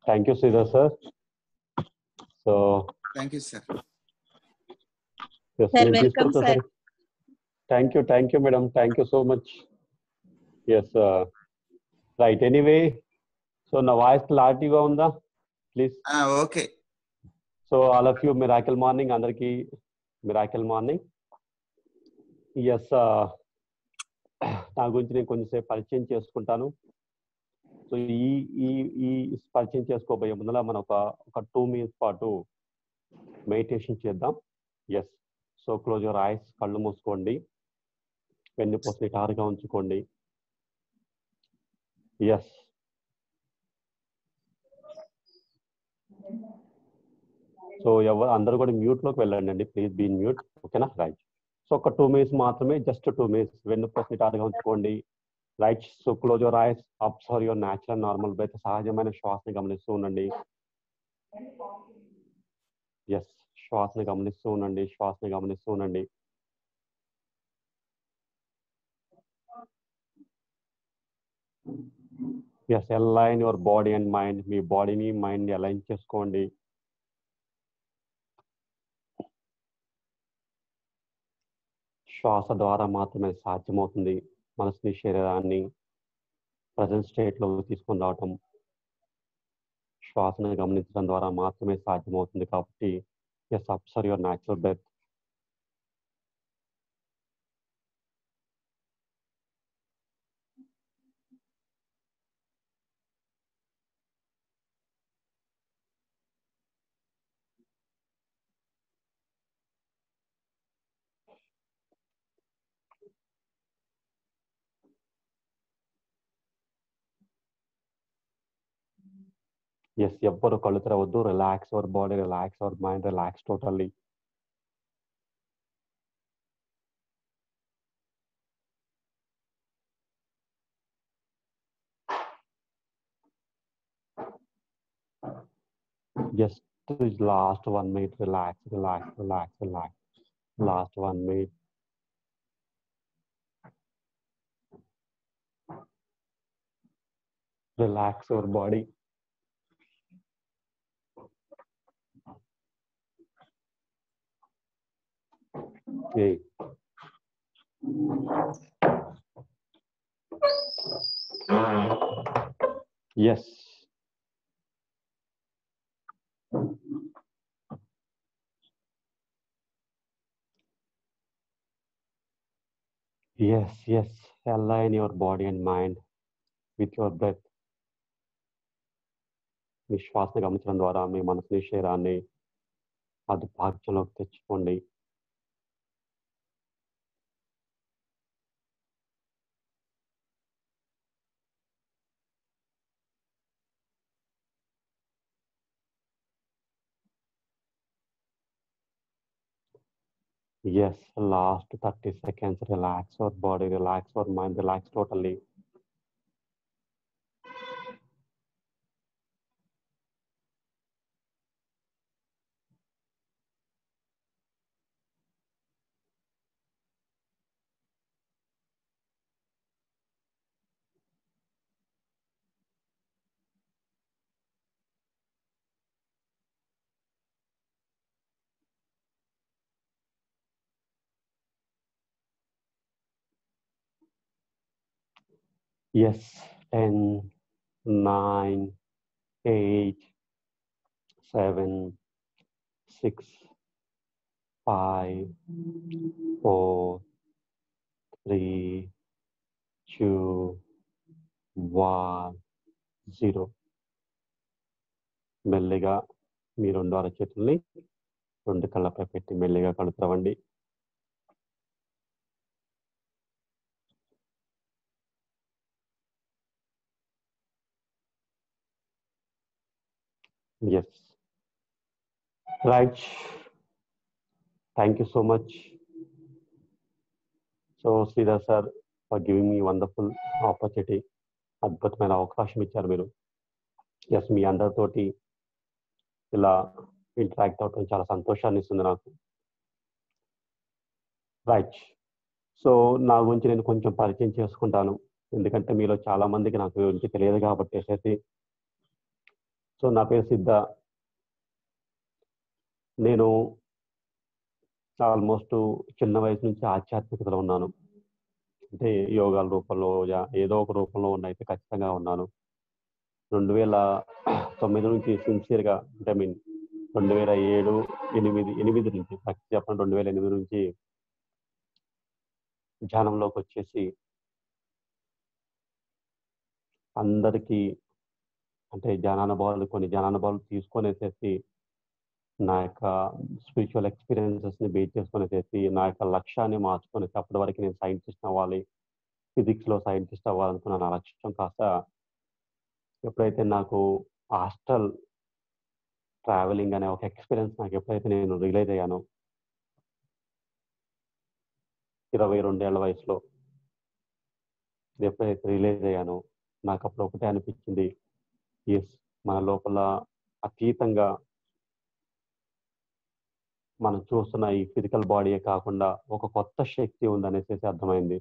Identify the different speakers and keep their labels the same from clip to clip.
Speaker 1: Thank you, Sridhar sir. So,
Speaker 2: thank you sir
Speaker 1: yes,
Speaker 3: Sir,
Speaker 1: నేను
Speaker 3: welcome,
Speaker 1: తీసుకుంటా,
Speaker 3: sir.
Speaker 1: sir. Thank you, thank you, madam. Thank you so much. Yes, uh, right. Anyway, so నా voice క్లారిటీగా ఉందా please
Speaker 2: okay
Speaker 1: so all of you miracle morning అందరికి miracle morning yes నా గురించి నేను కొంచెంసేపు పరిచయం చేసుకుంటాను సో ఈ ఈ ఈ పరిచయం చేసుకోబోయే ముందర మనం ఒక ఒక టూ మినిట్స్ పాటు మెడిటేషన్ చేద్దాం yes so close your eyes కళ్ళు మూసుకోండి వెన్నుపోసి టారుగా ఉంచుకోండి ఎస్ సో ఎవరు అందరూ కూడా మ్యూట్ లోకి వెళ్ళండి అండి ప్లీజ్ బీ మ్యూట్ ఓకేనా రైట్ సో ఒక టూ మినిట్స్ మాత్రమే జస్ట్ టూ మినిట్స్ వెన్నుపోసి టారుగా ఉంచుకోండి right so close your eyes observe your natural normal breath సహజమైన శ్వాసని గమనిస్తూ ఉండండి ఎస్ శ్వాసని గమనిస్తూ ఉండండి శ్వాసని గమనిస్తూ ఉండండి yes align your body and mind మీ బాడీని మైండ్ అలైన్ చేసుకోండి శ్వాస ద్వారా మాత్రమే సాధ్యమవుతుంది మనసుని శరీరాన్ని ప్రజెంట్ స్టేట్లో తీసుకొని రావటం శ్వాసను గమనించడం ద్వారా మాత్రమే సాధ్యమవుతుంది కాబట్టి yes observe your natural breath yes ఎవ్వరు కళ్ళు తెరవద్దు relax our body relax our mind relax totally just this last one minute relax relax relax relax last one minute relax your body okay yes Yes, yes. Align your body and mind with your breath. మీ శ్వాసను గమనించడం ద్వారా మీ మనసుని శరీరాన్ని అది భాగ్యంలోకి తెచ్చుకోండి Yes, last 30 seconds. Relax your body, relax your mind, relax totally. Yes, 10, 9, 8, 7, 6, 5, 4, 3, 2, 1, 0. మెల్లిగా మీ రెండు అరచేతుల్ని రెండు కళ్ళపై పెట్టి మెల్లిగా కళ్ళు తెరవండి Yes. Right. Thank you so much. So, Sridhar sir, for giving me wonderful opportunity. అద్భుతమైన అవకాశం ఇచ్చారు మీరు ఎస్ మీ అందరితోటి ఇలా ఇంటరాక్ట్ అవటం చాలా సంతోషాన్ని ఇస్తుంది నాకు రైట్ సో నా గురించి నేను కొంచెం పరిచయం చేసుకుంటాను ఎందుకంటే మీలో చాలా మందికి నాకు గురించి తెలియదు కాబట్టి సో నా పేరు సిద్ధ నేను ఆల్మోస్ట్ చిన్న వయసు నుంచి ఆధ్యాత్మికతలో ఉన్నాను అంటే యోగాల రూపంలో యా- ఏదో ఒక రూపంలో ఉన్నైతే ఖచ్చితంగా ఉన్నాను రెండు వేల తొమ్మిది నుంచి సిన్సియర్గా అంటే మీన్ రెండు వేల ఏడు ఎనిమిది ఎనిమిది నుంచి కరెక్ట్ చెప్పండి రెండు వేల ఎనిమిది నుంచి ధ్యానంలోకి వచ్చేసి అందరికీ అంటే జ్ఞానానుభవాలు కొన్ని జ్ఞానానుభవాలు తీసుకొనేసేసి నా యొక్క స్పిరిచువల్ ఎక్స్పీరియన్సెస్ ని బేస్ చేసుకునేసేసి నా యొక్క లక్ష్యాన్ని మార్చుకునేసి అప్పటి వరకు నేను సైంటిస్ట్ అవ్వాలి ఫిజిక్స్ లో సైంటిస్ట్ అవ్వాలనుకున్న నా లక్ష్యం కాస్త ఎప్పుడైతే నాకు హాస్టల్ ట్రావెలింగ్ అనే ఒక ఎక్స్పీరియన్స్ నాకు ఎప్పుడైతే నేను రియలైజ్ అయ్యానో ఇరవై రెండేళ్ల వయసులో ఇది ఎప్పుడైతే రియలైజ్ అయ్యానో నాకు అప్పుడు ఒకటే అనిపించింది ఎస్ మన లోపల అతీతంగా మనం చూస్తున్న ఈ ఫిజికల్ బాడీయే కాకుండా ఒక కొత్త శక్తి ఉందనేసి అర్థమైంది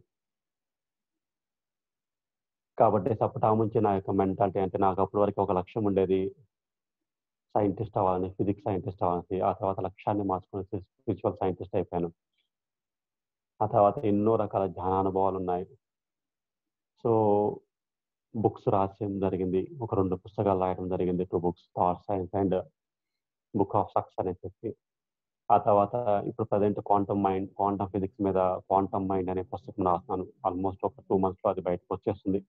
Speaker 1: కాబట్టి అప్పటి నుంచి నా యొక్క మెంటాలిటీ అంటే నాకు అప్పటి వరకు ఒక లక్ష్యం ఉండేది సైంటిస్ట్ అవ్వాలని ఫిజిక్స్ సైంటిస్ట్ అవ్వాలని ఆ తర్వాత లక్ష్యాన్ని మార్చుకుని స్పిరిచువల్ సైంటిస్ట్ అయిపోయాను ఆ తర్వాత ఎన్నో రకాల జ్ఞానానుభవాలు ఉన్నాయి సో బుక్స్ రాయడం జరిగింది ఒక రెండు పుస్తకాలు రాయడం జరిగింది two books thought science and book of success అనేసి ఆ తర్వాత ఇప్పుడు present quantum mind quantum physics మీద క్వాంటమ్ మైండ్ అనే పుస్తకం రాస్తున్నాను ఆల్మోస్ట్ ఒక టూ మంత్స్ లో అది బయటకు వచ్చేస్తుంది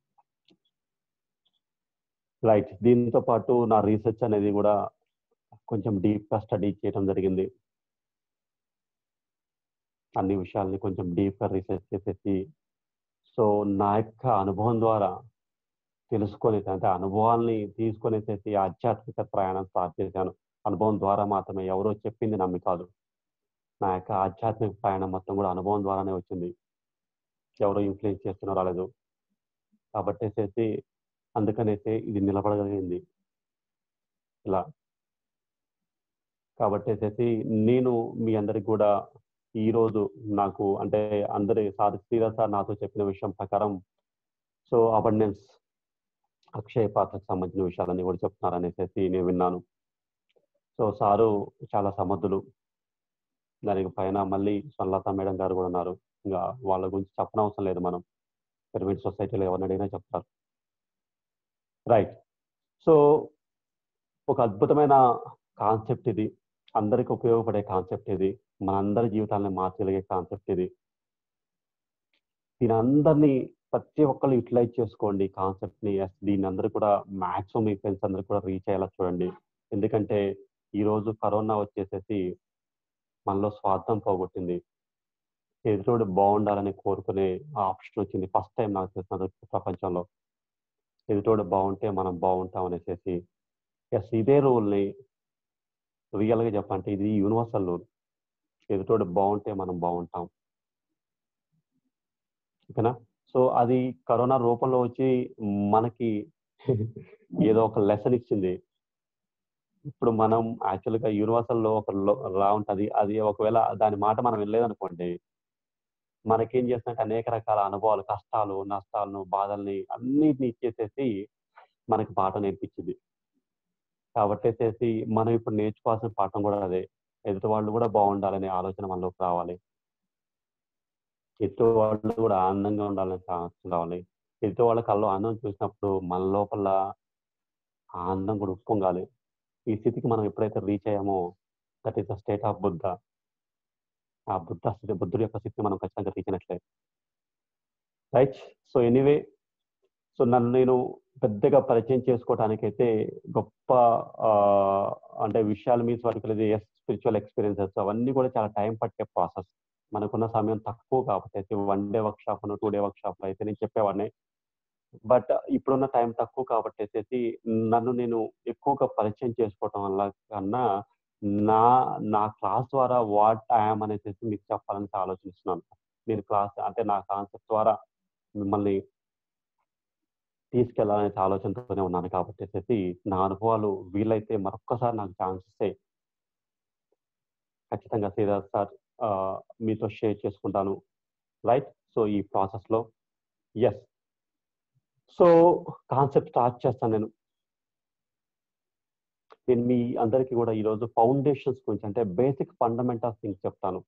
Speaker 1: రైట్ దీంతో పాటు నా రీసెర్చ్ అనేది కూడా కొంచెం డీప్ గా స్టడీ చేయడం జరిగింది అన్ని విషయాల్ని కొంచెం డీప్ గా రీసెర్చ్ చేసేసి సో నా యొక్క అనుభవం ద్వారా తెలుసుకొని అంటే అనుభవాల్ని తీసుకొనేసేసి ఆధ్యాత్మిక ప్రయాణం స్టార్ట్ చేశాను అనుభవం ద్వారా మాత్రమే ఎవరో చెప్పింది నమ్మి కాదు నా యొక్క ఆధ్యాత్మిక ప్రయాణం మొత్తం కూడా అనుభవం ద్వారానే వచ్చింది ఎవరో ఇన్ఫ్లుయెన్స్ చేస్తున్నా రాలేదు కాబట్టేసేసి అందుకనేసి ఇది నిలబడగలిగింది ఇలా కాబట్టేసేసి నేను మీ అందరికి కూడా ఈ రోజు నాకు అంటే అందరి సార్ శ్రీధర్ సార్ నాతో చెప్పిన విషయం ప్రకారం సో అబండెన్స్ అక్షయ పాత్రకు సంబంధించిన విషయాలన్నీ కూడా చెప్తున్నారు అనేసి నేను విన్నాను సో సారు చాలా సమర్థులు దానికి పైన మళ్ళీ స్వర్ణలత మేడం గారు కూడా ఉన్నారు ఇంకా వాళ్ళ గురించి చెప్పనవసరం లేదు మనం పిరమిడ్ సొసైటీలో ఎవరిని అడిగినా చెప్తారు రైట్ సో ఒక అద్భుతమైన కాన్సెప్ట్ ఇది అందరికి ఉపయోగపడే కాన్సెప్ట్ ఇది మనందరి జీవితాలను మార్చగలిగే కాన్సెప్ట్ ఇది దీని అందరినీ ప్రతి ఒక్కరు యూటిలైజ్ చేసుకోండి కాన్సెప్ట్ ని ఎస్ దీన్ని అందరూ కూడా మాక్సిమం మీ ఫ్రెండ్స్ అందరూ కూడా రీచ్ అయ్యేలా చూడండి ఎందుకంటే ఈ రోజు కరోనా వచ్చేసేసి మనలో స్వార్థం పోగొట్టింది ఎదురుడు బాగుండాలని కోరుకునే ఆప్షన్ వచ్చింది ఫస్ట్ టైం నాకు తెలిసిన ప్రపంచంలో ఎదుటోడు బాగుంటే మనం బాగుంటాం అనేసి ఎస్ ఇదే రూల్ని రియల్గా చెప్పంటే ఇది యూనివర్సల్ రూల్ ఎదుటోడు బాగుంటే మనం బాగుంటాం ఓకేనా సో అది కరోనా రూపంలో వచ్చి మనకి ఏదో ఒక లెసన్ ఇచ్చింది ఇప్పుడు మనం యాక్చువల్గా యూనివర్సల్ లో ఒక లా ఉంటుంది అది ఒకవేళ దాని మాట మనం వెళ్ళలేదనుకోండి మనకేం చేస్తుందంటే అనేక రకాల అనుభవాలు కష్టాలు నష్టాలను బాధల్ని అన్నిటిని ఇచ్చేసేసి మనకి పాఠం నేర్పించింది కాబట్టి వచ్చేసి మనం ఇప్పుడు నేర్చుకోవాల్సిన పాఠం కూడా అదే ఎదుటి వాళ్ళు కూడా బాగుండాలనే ఆలోచన మనలోకి రావాలి ఎదుటి వాళ్ళు కూడా ఆనందంగా ఉండాలని ఆలోచన రావాలి ఎదుటి వాళ్ళ కళ్ళు ఆనందం చూసినప్పుడు మన లోపల ఆనందం కూడా ఉప్పొంగాలి ఈ స్థితికి మనం ఎప్పుడైతే రీచ్ అయ్యామో that is the state of Buddha ఆ బుద్ధ స్థితి బుద్ధుడి యొక్క స్థితిని మనం ఖచ్చితంగా రీచ్ అయినట్లే రైట్ సో ఎనీవే సో నన్ను నేను పెద్దగా పరిచయం చేసుకోవడానికైతే గొప్ప అంటే విషయాల మీద పట్టుకునేది ఎస్ స్పిరిచువల్ ఎక్స్పీరియన్సెస్ అవన్నీ కూడా చాలా టైం పట్టే ప్రాసెస్ మనకున్న సమయం తక్కువ కాబట్టి అయితే one day workshop two day workshop అయితే నేను చెప్పేవాడిని బట్ ఇప్పుడున్న టైం తక్కువ కాబట్టి వచ్చేసి నన్ను నేను ఎక్కువగా పరిచయం చేసుకోవటం వల్ల కన్నా నా నా క్లాస్ ద్వారా వాట్ ఐఎమ్ అనేసి మీకు చెప్పాలని ఆలోచిస్తున్నాను నేను క్లాస్ అంటే నా కాన్సెప్ట్ ద్వారా మిమ్మల్ని తీసుకెళ్లాలనే ఆలోచనతోనే ఉన్నాను కాబట్టి వచ్చేసి నా అనుభవాలు వీలైతే మరొక్కసారి నాకు ఛాన్స్ ఇస్తే ఖచ్చితంగా శ్రీధర్ సార్ మీతో షేర్ చేసుకుంటాను రైట్ సో ఈ ప్రాసెస్లో ఎస్ సో కాన్సెప్ట్ స్టార్ట్ చేస్తాను నేను నేను మీ అందరికీ కూడా ఈరోజు ఫౌండేషన్స్ గురించి అంటే బేసిక్ ఫండమెంటల్ థింగ్స్ చెప్తాను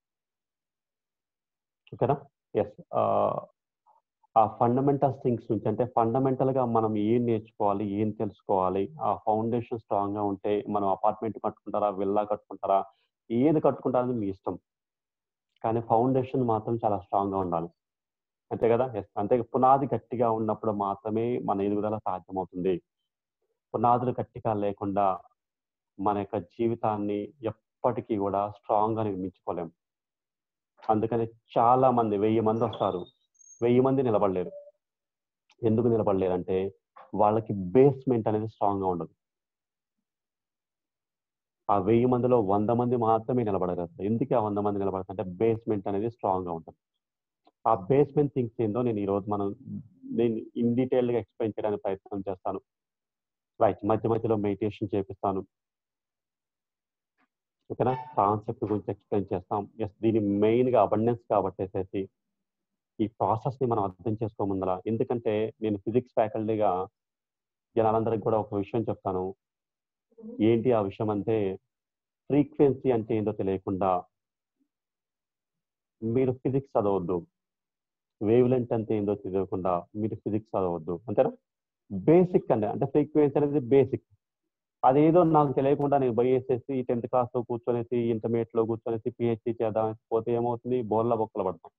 Speaker 1: ఓకేనా ఎస్ ఆ ఫండమెంటల్ థింగ్స్ నుంచి అంటే ఫండమెంటల్ గా మనం ఏం నేర్చుకోవాలి ఏం తెలుసుకోవాలి ఆ ఫౌండేషన్ స్ట్రాంగ్ గా ఉంటే మనం అపార్ట్మెంట్ కట్టుకుంటారా విల్లా కట్టుకుంటారా ఏది కట్టుకుంటారని మీ ఇష్టం కానీ ఫౌండేషన్ మాత్రం చాలా స్ట్రాంగ్ గా ఉండాలి అంతే కదా ఎస్ అంతే పునాది గట్టిగా ఉన్నప్పుడు మాత్రమే మన ఎదుగుదల సాధ్యమవుతుంది పునాదులు గట్టిగా లేకుండా మన యొక్క జీవితాన్ని ఎప్పటికీ కూడా స్ట్రాంగ్ గా నిర్మించుకోలేం అందుకని చాలా మంది వెయ్యి మంది వస్తారు వెయ్యి మంది నిలబడలేరు ఎందుకు నిలబడలేరు అంటే వాళ్ళకి బేస్మెంట్ అనేది స్ట్రాంగ్ గా ఉండదు ఆ వెయ్యి మందిలో వంద మంది మాత్రమే నిలబడగలుగుతారు ఎందుకు ఆ వంద మంది నిలబడతారు అంటే బేస్మెంట్ అనేది స్ట్రాంగ్ గా ఉంటుంది ఆ బేస్మెంట్ థింగ్స్ ఏందో నేను ఈరోజు మనం నేను ఇన్ డీటెయిల్ గా ఎక్స్ప్లెయిన్ చేయడానికి ప్రయత్నం చేస్తాను రైట్ మధ్య మధ్యలో మెడిటేషన్ చేపిస్తాను ఓకేనా కాన్సెప్ట్ గురించి ఎక్స్ప్లెయిన్ చేస్తాం ఎస్ దీని మెయిన్ గా అబండెన్స్ కాబట్టి ఈ ప్రాసెస్ ని మనం అర్థం చేసుకోముందల ఎందుకంటే నేను ఫిజిక్స్ ఫ్యాకల్టీగా జనాలందరికి కూడా ఒక విషయం చెప్తాను ఏంటి ఆ విషయం అంటే ఫ్రీక్వెన్సీ అంటే ఏంటో తెలియకుండా మీరు ఫిజిక్స్ చదవద్దు వేవ్ లెంత్ అంటే ఏందో తెలియకుండా మీరు ఫిజిక్స్ చదవద్దు అంతేనా బేసిక్ అండి అంటే ఫ్రీక్వెన్సీ అనేది బేసిక్ అదేదో నాకు తెలియకుండా నేను పోయేసేసి టెన్త్ క్లాస్ లో కూర్చొనేసి ఇంటర్మీడియట్ లో కూర్చొనేసి పిహెచ్డి చేద్దాం పోతే ఏమవుతుంది బోర్ల బొక్కలు పడతాం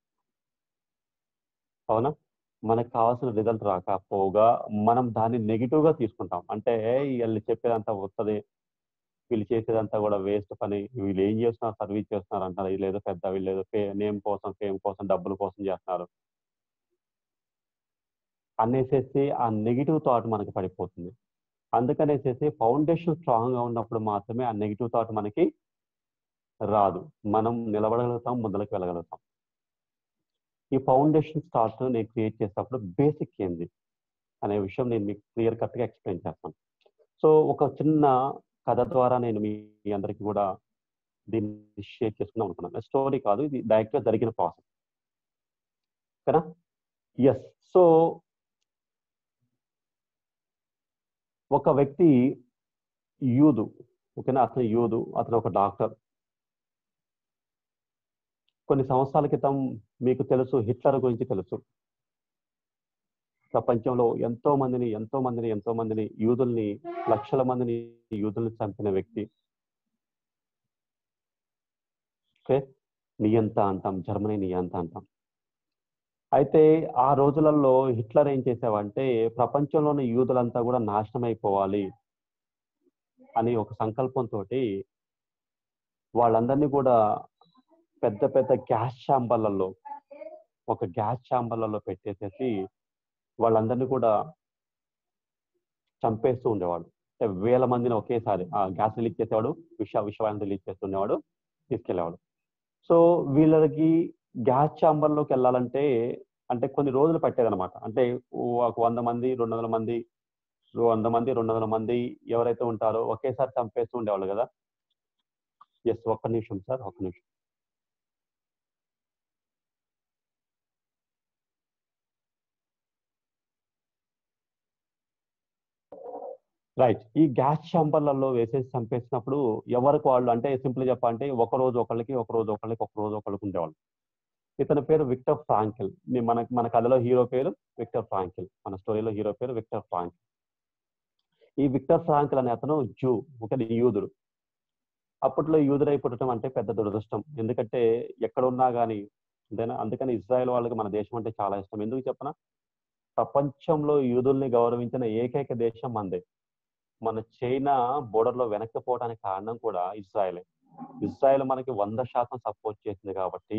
Speaker 1: అవునా మనకు కావాల్సిన రిజల్ట్ రాకపోగా మనం దాన్ని నెగిటివ్ గా తీసుకుంటాం అంటే వీళ్ళు చెప్పేదంతా వస్తుంది వీళ్ళు చేసేదంతా కూడా వేస్ట్ పని వీళ్ళు ఏం చేస్తున్నారు సర్వీస్ చేస్తున్నారు అంటారు వీళ్ళు ఏదో పెద్ద వీళ్ళు ఏదో నేమ్ కోసం ఫేమ్ కోసం డబ్బుల కోసం చేస్తున్నారు అనేసేసి ఆ నెగిటివ్ థాట్ మనకి పడిపోతుంది అందుకనేసేసి ఫౌండేషన్ స్ట్రాంగ్ గా ఉన్నప్పుడు మాత్రమే ఆ నెగిటివ్ థాట్ మనకి రాదు మనం నిలబడగలుగుతాం ముందరకు వెళ్ళగలుగుతాం ఈ ఫౌండేషన్ స్టార్ట్ నేను క్రియేట్ చేసేటప్పుడు బేసిక్ ఏంది అనే విషయం నేను మీకు క్లియర్ కట్ గా ఎక్స్ప్లెయిన్ చేస్తాను సో ఒక చిన్న కథ ద్వారా నేను మీ అందరికీ కూడా దీన్ని షేర్ చేసుకుందాం అనుకున్నాను స్టోరీ కాదు ఇది డైరెక్ట్ గా జరిగిన ప్రాసెస్ కదా ఎస్ సో ఒక వ్యక్తి యూదు ఓకేనా అతను యూదు అతను ఒక డాక్టర్ కొన్ని సంవత్సరాల క్రితం మీకు తెలుసు హిట్లర్ గురించి తెలుసు ప్రపంచంలో ఎంతో మందిని ఎంతో మందిని ఎంతో మందిని యూదుల్ని లక్షల మందిని యూదుల్ని చంపిన వ్యక్తి ఓకే నియంత అంటాం జర్మనీ నియంత అంటాం అయితే ఆ రోజులలో హిట్లర్ ఏం చేసావంటే ప్రపంచంలోని యూదులంతా కూడా నాశనం అయిపోవాలి అని ఒక సంకల్పంతో వాళ్ళందరినీ కూడా పెద్ద పెద్ద గ్యాస్ ఛాంబర్లలో ఒక గ్యాస్ ఛాంబర్లలో పెట్టేసేసి వాళ్ళందరినీ కూడా చంపేస్తూ ఉండేవాడు వేల మందిని ఒకేసారి ఆ గ్యాస్ రిలీజ్ చేసేవాడు విష విషవాన్ని రిలీజ్ చేస్తుండేవాడు తీసుకెళ్లేవాడు సో వీళ్ళకి గ్యాస్ ఛాంబర్లోకి వెళ్ళాలంటే అంటే కొన్ని రోజులు పట్టేదనమాట అంటే ఒక వంద మంది రెండు వందల మంది వంద మంది రెండు వందల మంది ఎవరైతే ఉంటారో ఒకేసారి చంపేస్తూ ఉండేవాళ్ళు కదా ఎస్ ఒక్క నిమిషం సార్ ఒక్క నిమిషం రైట్ ఈ గ్యాస్ ఛాంబర్లలో వేసేసి చంపేసినప్పుడు ఎవరికి వాళ్ళు అంటే సింపుల్ చెప్పాలంటే ఒక రోజు ఒకళ్ళకి ఒక రోజు ఒకళ్ళకి ఒక రోజు ఒకళ్ళకి ఉండేవాళ్ళు ఇతని పేరు విక్టర్ ఫ్రాంకిల్ మన మన కథలో హీరో పేరు విక్టర్ ఫ్రాంకిల్ మన స్టోరీలో హీరో పేరు విక్టర్ ఫ్రాంకిల్ ఈ విక్టర్ ఫ్రాంకిల్ అనే అతను జూ ఒక యూదుడు అప్పట్లో యూదుడై పుట్టడం అంటే పెద్ద దురదృష్టం ఎందుకంటే ఎక్కడ ఉన్నా కానీ అంతేనా అందుకని ఇజ్రాయెల్ వాళ్ళకి మన దేశం అంటే చాలా ఇష్టం ఎందుకు చెప్పన ప్రపంచంలో యూదుల్ని గౌరవించిన ఏకైక దేశం మనదే మన చైనా బోర్డర్ లో వెనక్కిపోవడానికి కారణం కూడా ఇజ్రాయెలే ఇజ్రాయెల్ మనకి వంద శాతం సపోర్ట్ చేసింది కాబట్టి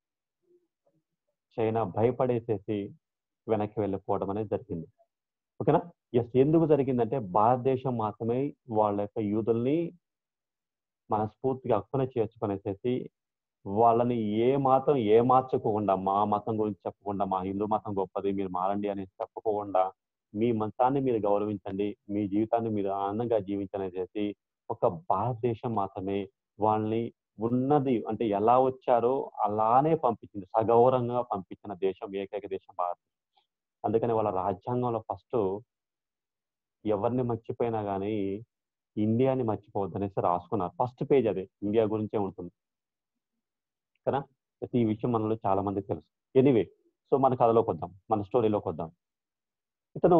Speaker 1: చైనా భయపడేసేసి వెనక్కి వెళ్ళిపోవడం అనేది జరిగింది ఓకేనా ఎస్ ఎందుకు జరిగిందంటే భారతదేశం మాత్రమే వాళ్ళ యొక్క యూదుల్ని మనస్ఫూర్తిగా హక్కున చేర్చుకునేసేసి వాళ్ళని ఏ మాత్రం ఏ మార్చుకోకుండా మా మతం గురించి చెప్పకుండా మా హిందూ మతం గొప్పది మీరు మారండి అని చెప్పకుండా మీ మతాన్ని మీరు గౌరవించండి మీ జీవితాన్ని మీరు ఆనందంగా జీవించనేసేసి ఒక భారతదేశం మాత్రమే వాళ్ళని ఉన్నది అంటే ఎలా వచ్చారో అలానే పంపించింది సగౌరవంగా పంపించిన దేశం ఏకైక దేశం భారత్ అందుకని వాళ్ళ రాజ్యాంగంలో ఫస్ట్ ఎవరిని మర్చిపోయినా కానీ ఇండియాని మర్చిపోవద్దు అనేసి రాసుకున్నారు ఫస్ట్ పేజ్ అదే ఇండియా గురించే ఉంటుంది కదా అయితే ఈ విషయం మనలో చాలా మందికి తెలుసు ఎనీవే సో మన కథలోకి వద్దాం మన స్టోరీలోకి వద్దాం ఇతను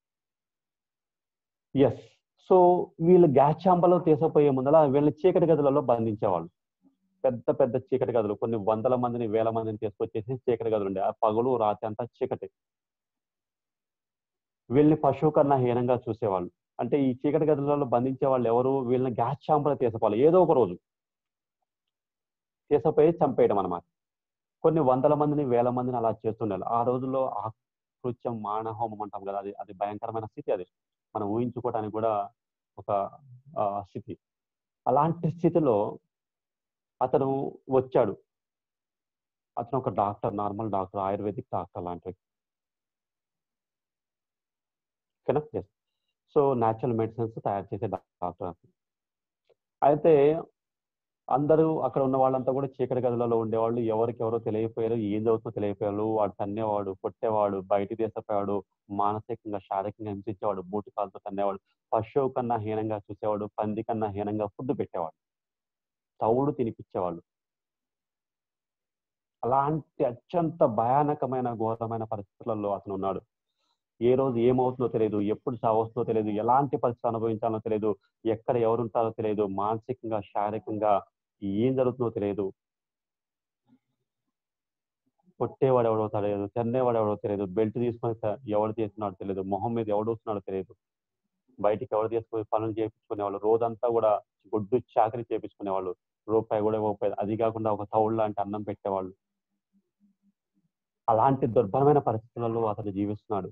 Speaker 1: ఎస్ సో వీళ్ళు గ్యాస్ చాంబర్లో తీసుకుపోయే ముందర వీళ్ళని చీకటి గదులలో బంధించేవాళ్ళు పెద్ద పెద్ద చీకటి గదులు కొన్ని వందల మందిని వేల మందిని తీసుకొచ్చేసి చీకటి గదులు ఉండే ఆ పగలు రాత్రి అంతా చీకటి వీళ్ళని పశువు కన్నా హీనంగా చూసేవాళ్ళు అంటే ఈ చీకటి గదులలో బంధించే వాళ్ళు ఎవరు వీళ్ళని గ్యాస్ చాంబర్ తీసుకోవాలి ఏదో ఒక రోజు తీసుకుపోయి చంపేయడం అనమాట కొన్ని వందల మందిని వేల మందిని అలా చేస్తుండాలి ఆ రోజుల్లో ఆకృత్యం మానహోమం అంటాం కదా అది అది భయంకరమైన స్థితి అది మనం ఊహించుకోవడానికి కూడా ఒక ఆ, స్థితి అలాంటి స్థితిలో అతను వచ్చాడు అతను ఒక doctor normal doctor ayurvedic doctor లాంటివి ఓకేనా ఎస్ సో న్యాచురల్ మెడిసిన్స్ తయారు చేసే డాక్టర్ అతను. అయితే అందరూ అక్కడ ఉన్న వాళ్ళంతా కూడా చీకటి గదులలో ఉండేవాళ్ళు ఎవరికి ఎవరో తెలియపోయారు ఏం చదువుతుందో తెలియపోయారు వాడు తన్నేవాడు కొట్టేవాడు బయట తీసపోయాడు మానసికంగా శారీరకంగా హింసించేవాడు బూటి కాలుతో తన్నేవాడు పశువు కన్నా హీనంగా చూసేవాడు పంది కన్నా హీనంగా ఫుడ్ పెట్టేవాడు తౌడు తినిపించేవాళ్ళు అలాంటి అత్యంత భయానకమైన ఘోరమైన పరిస్థితులలో అతను ఉన్నాడు ఏ రోజు ఏమవుతుందో తెలియదు ఎప్పుడు చావస్తుందో తెలియదు ఎలాంటి పరిస్థితి అనుభవించాలో తెలియదు ఎక్కడ ఎవరుంటారో తెలియదు మానసికంగా శారీరకంగా ఏం జరుగుతుందో తెలియదు కొట్టేవాడు ఎవడో తెలియదు చెన్నేవాడు ఎవడో తెలియదు బెల్ట్ తీసుకొని త- ఎవడు చేస్తున్నాడో తెలియదు మొహం మీద ఎవడు వస్తున్నాడో తెలియదు బయటికి ఎవరు తీసుకొని పనులు చేయించుకునేవాళ్ళు రోజంతా కూడా గుడ్డు చాకరీ చేయించుకునేవాళ్ళు రూపాయి కూడా ఇవ్వకపోయేది అది కాకుండా ఒక తౌడు లాంటి అన్నం పెట్టేవాళ్ళు అలాంటి దుర్భరమైన పరిస్థితులలో అతను జీవిస్తున్నాడు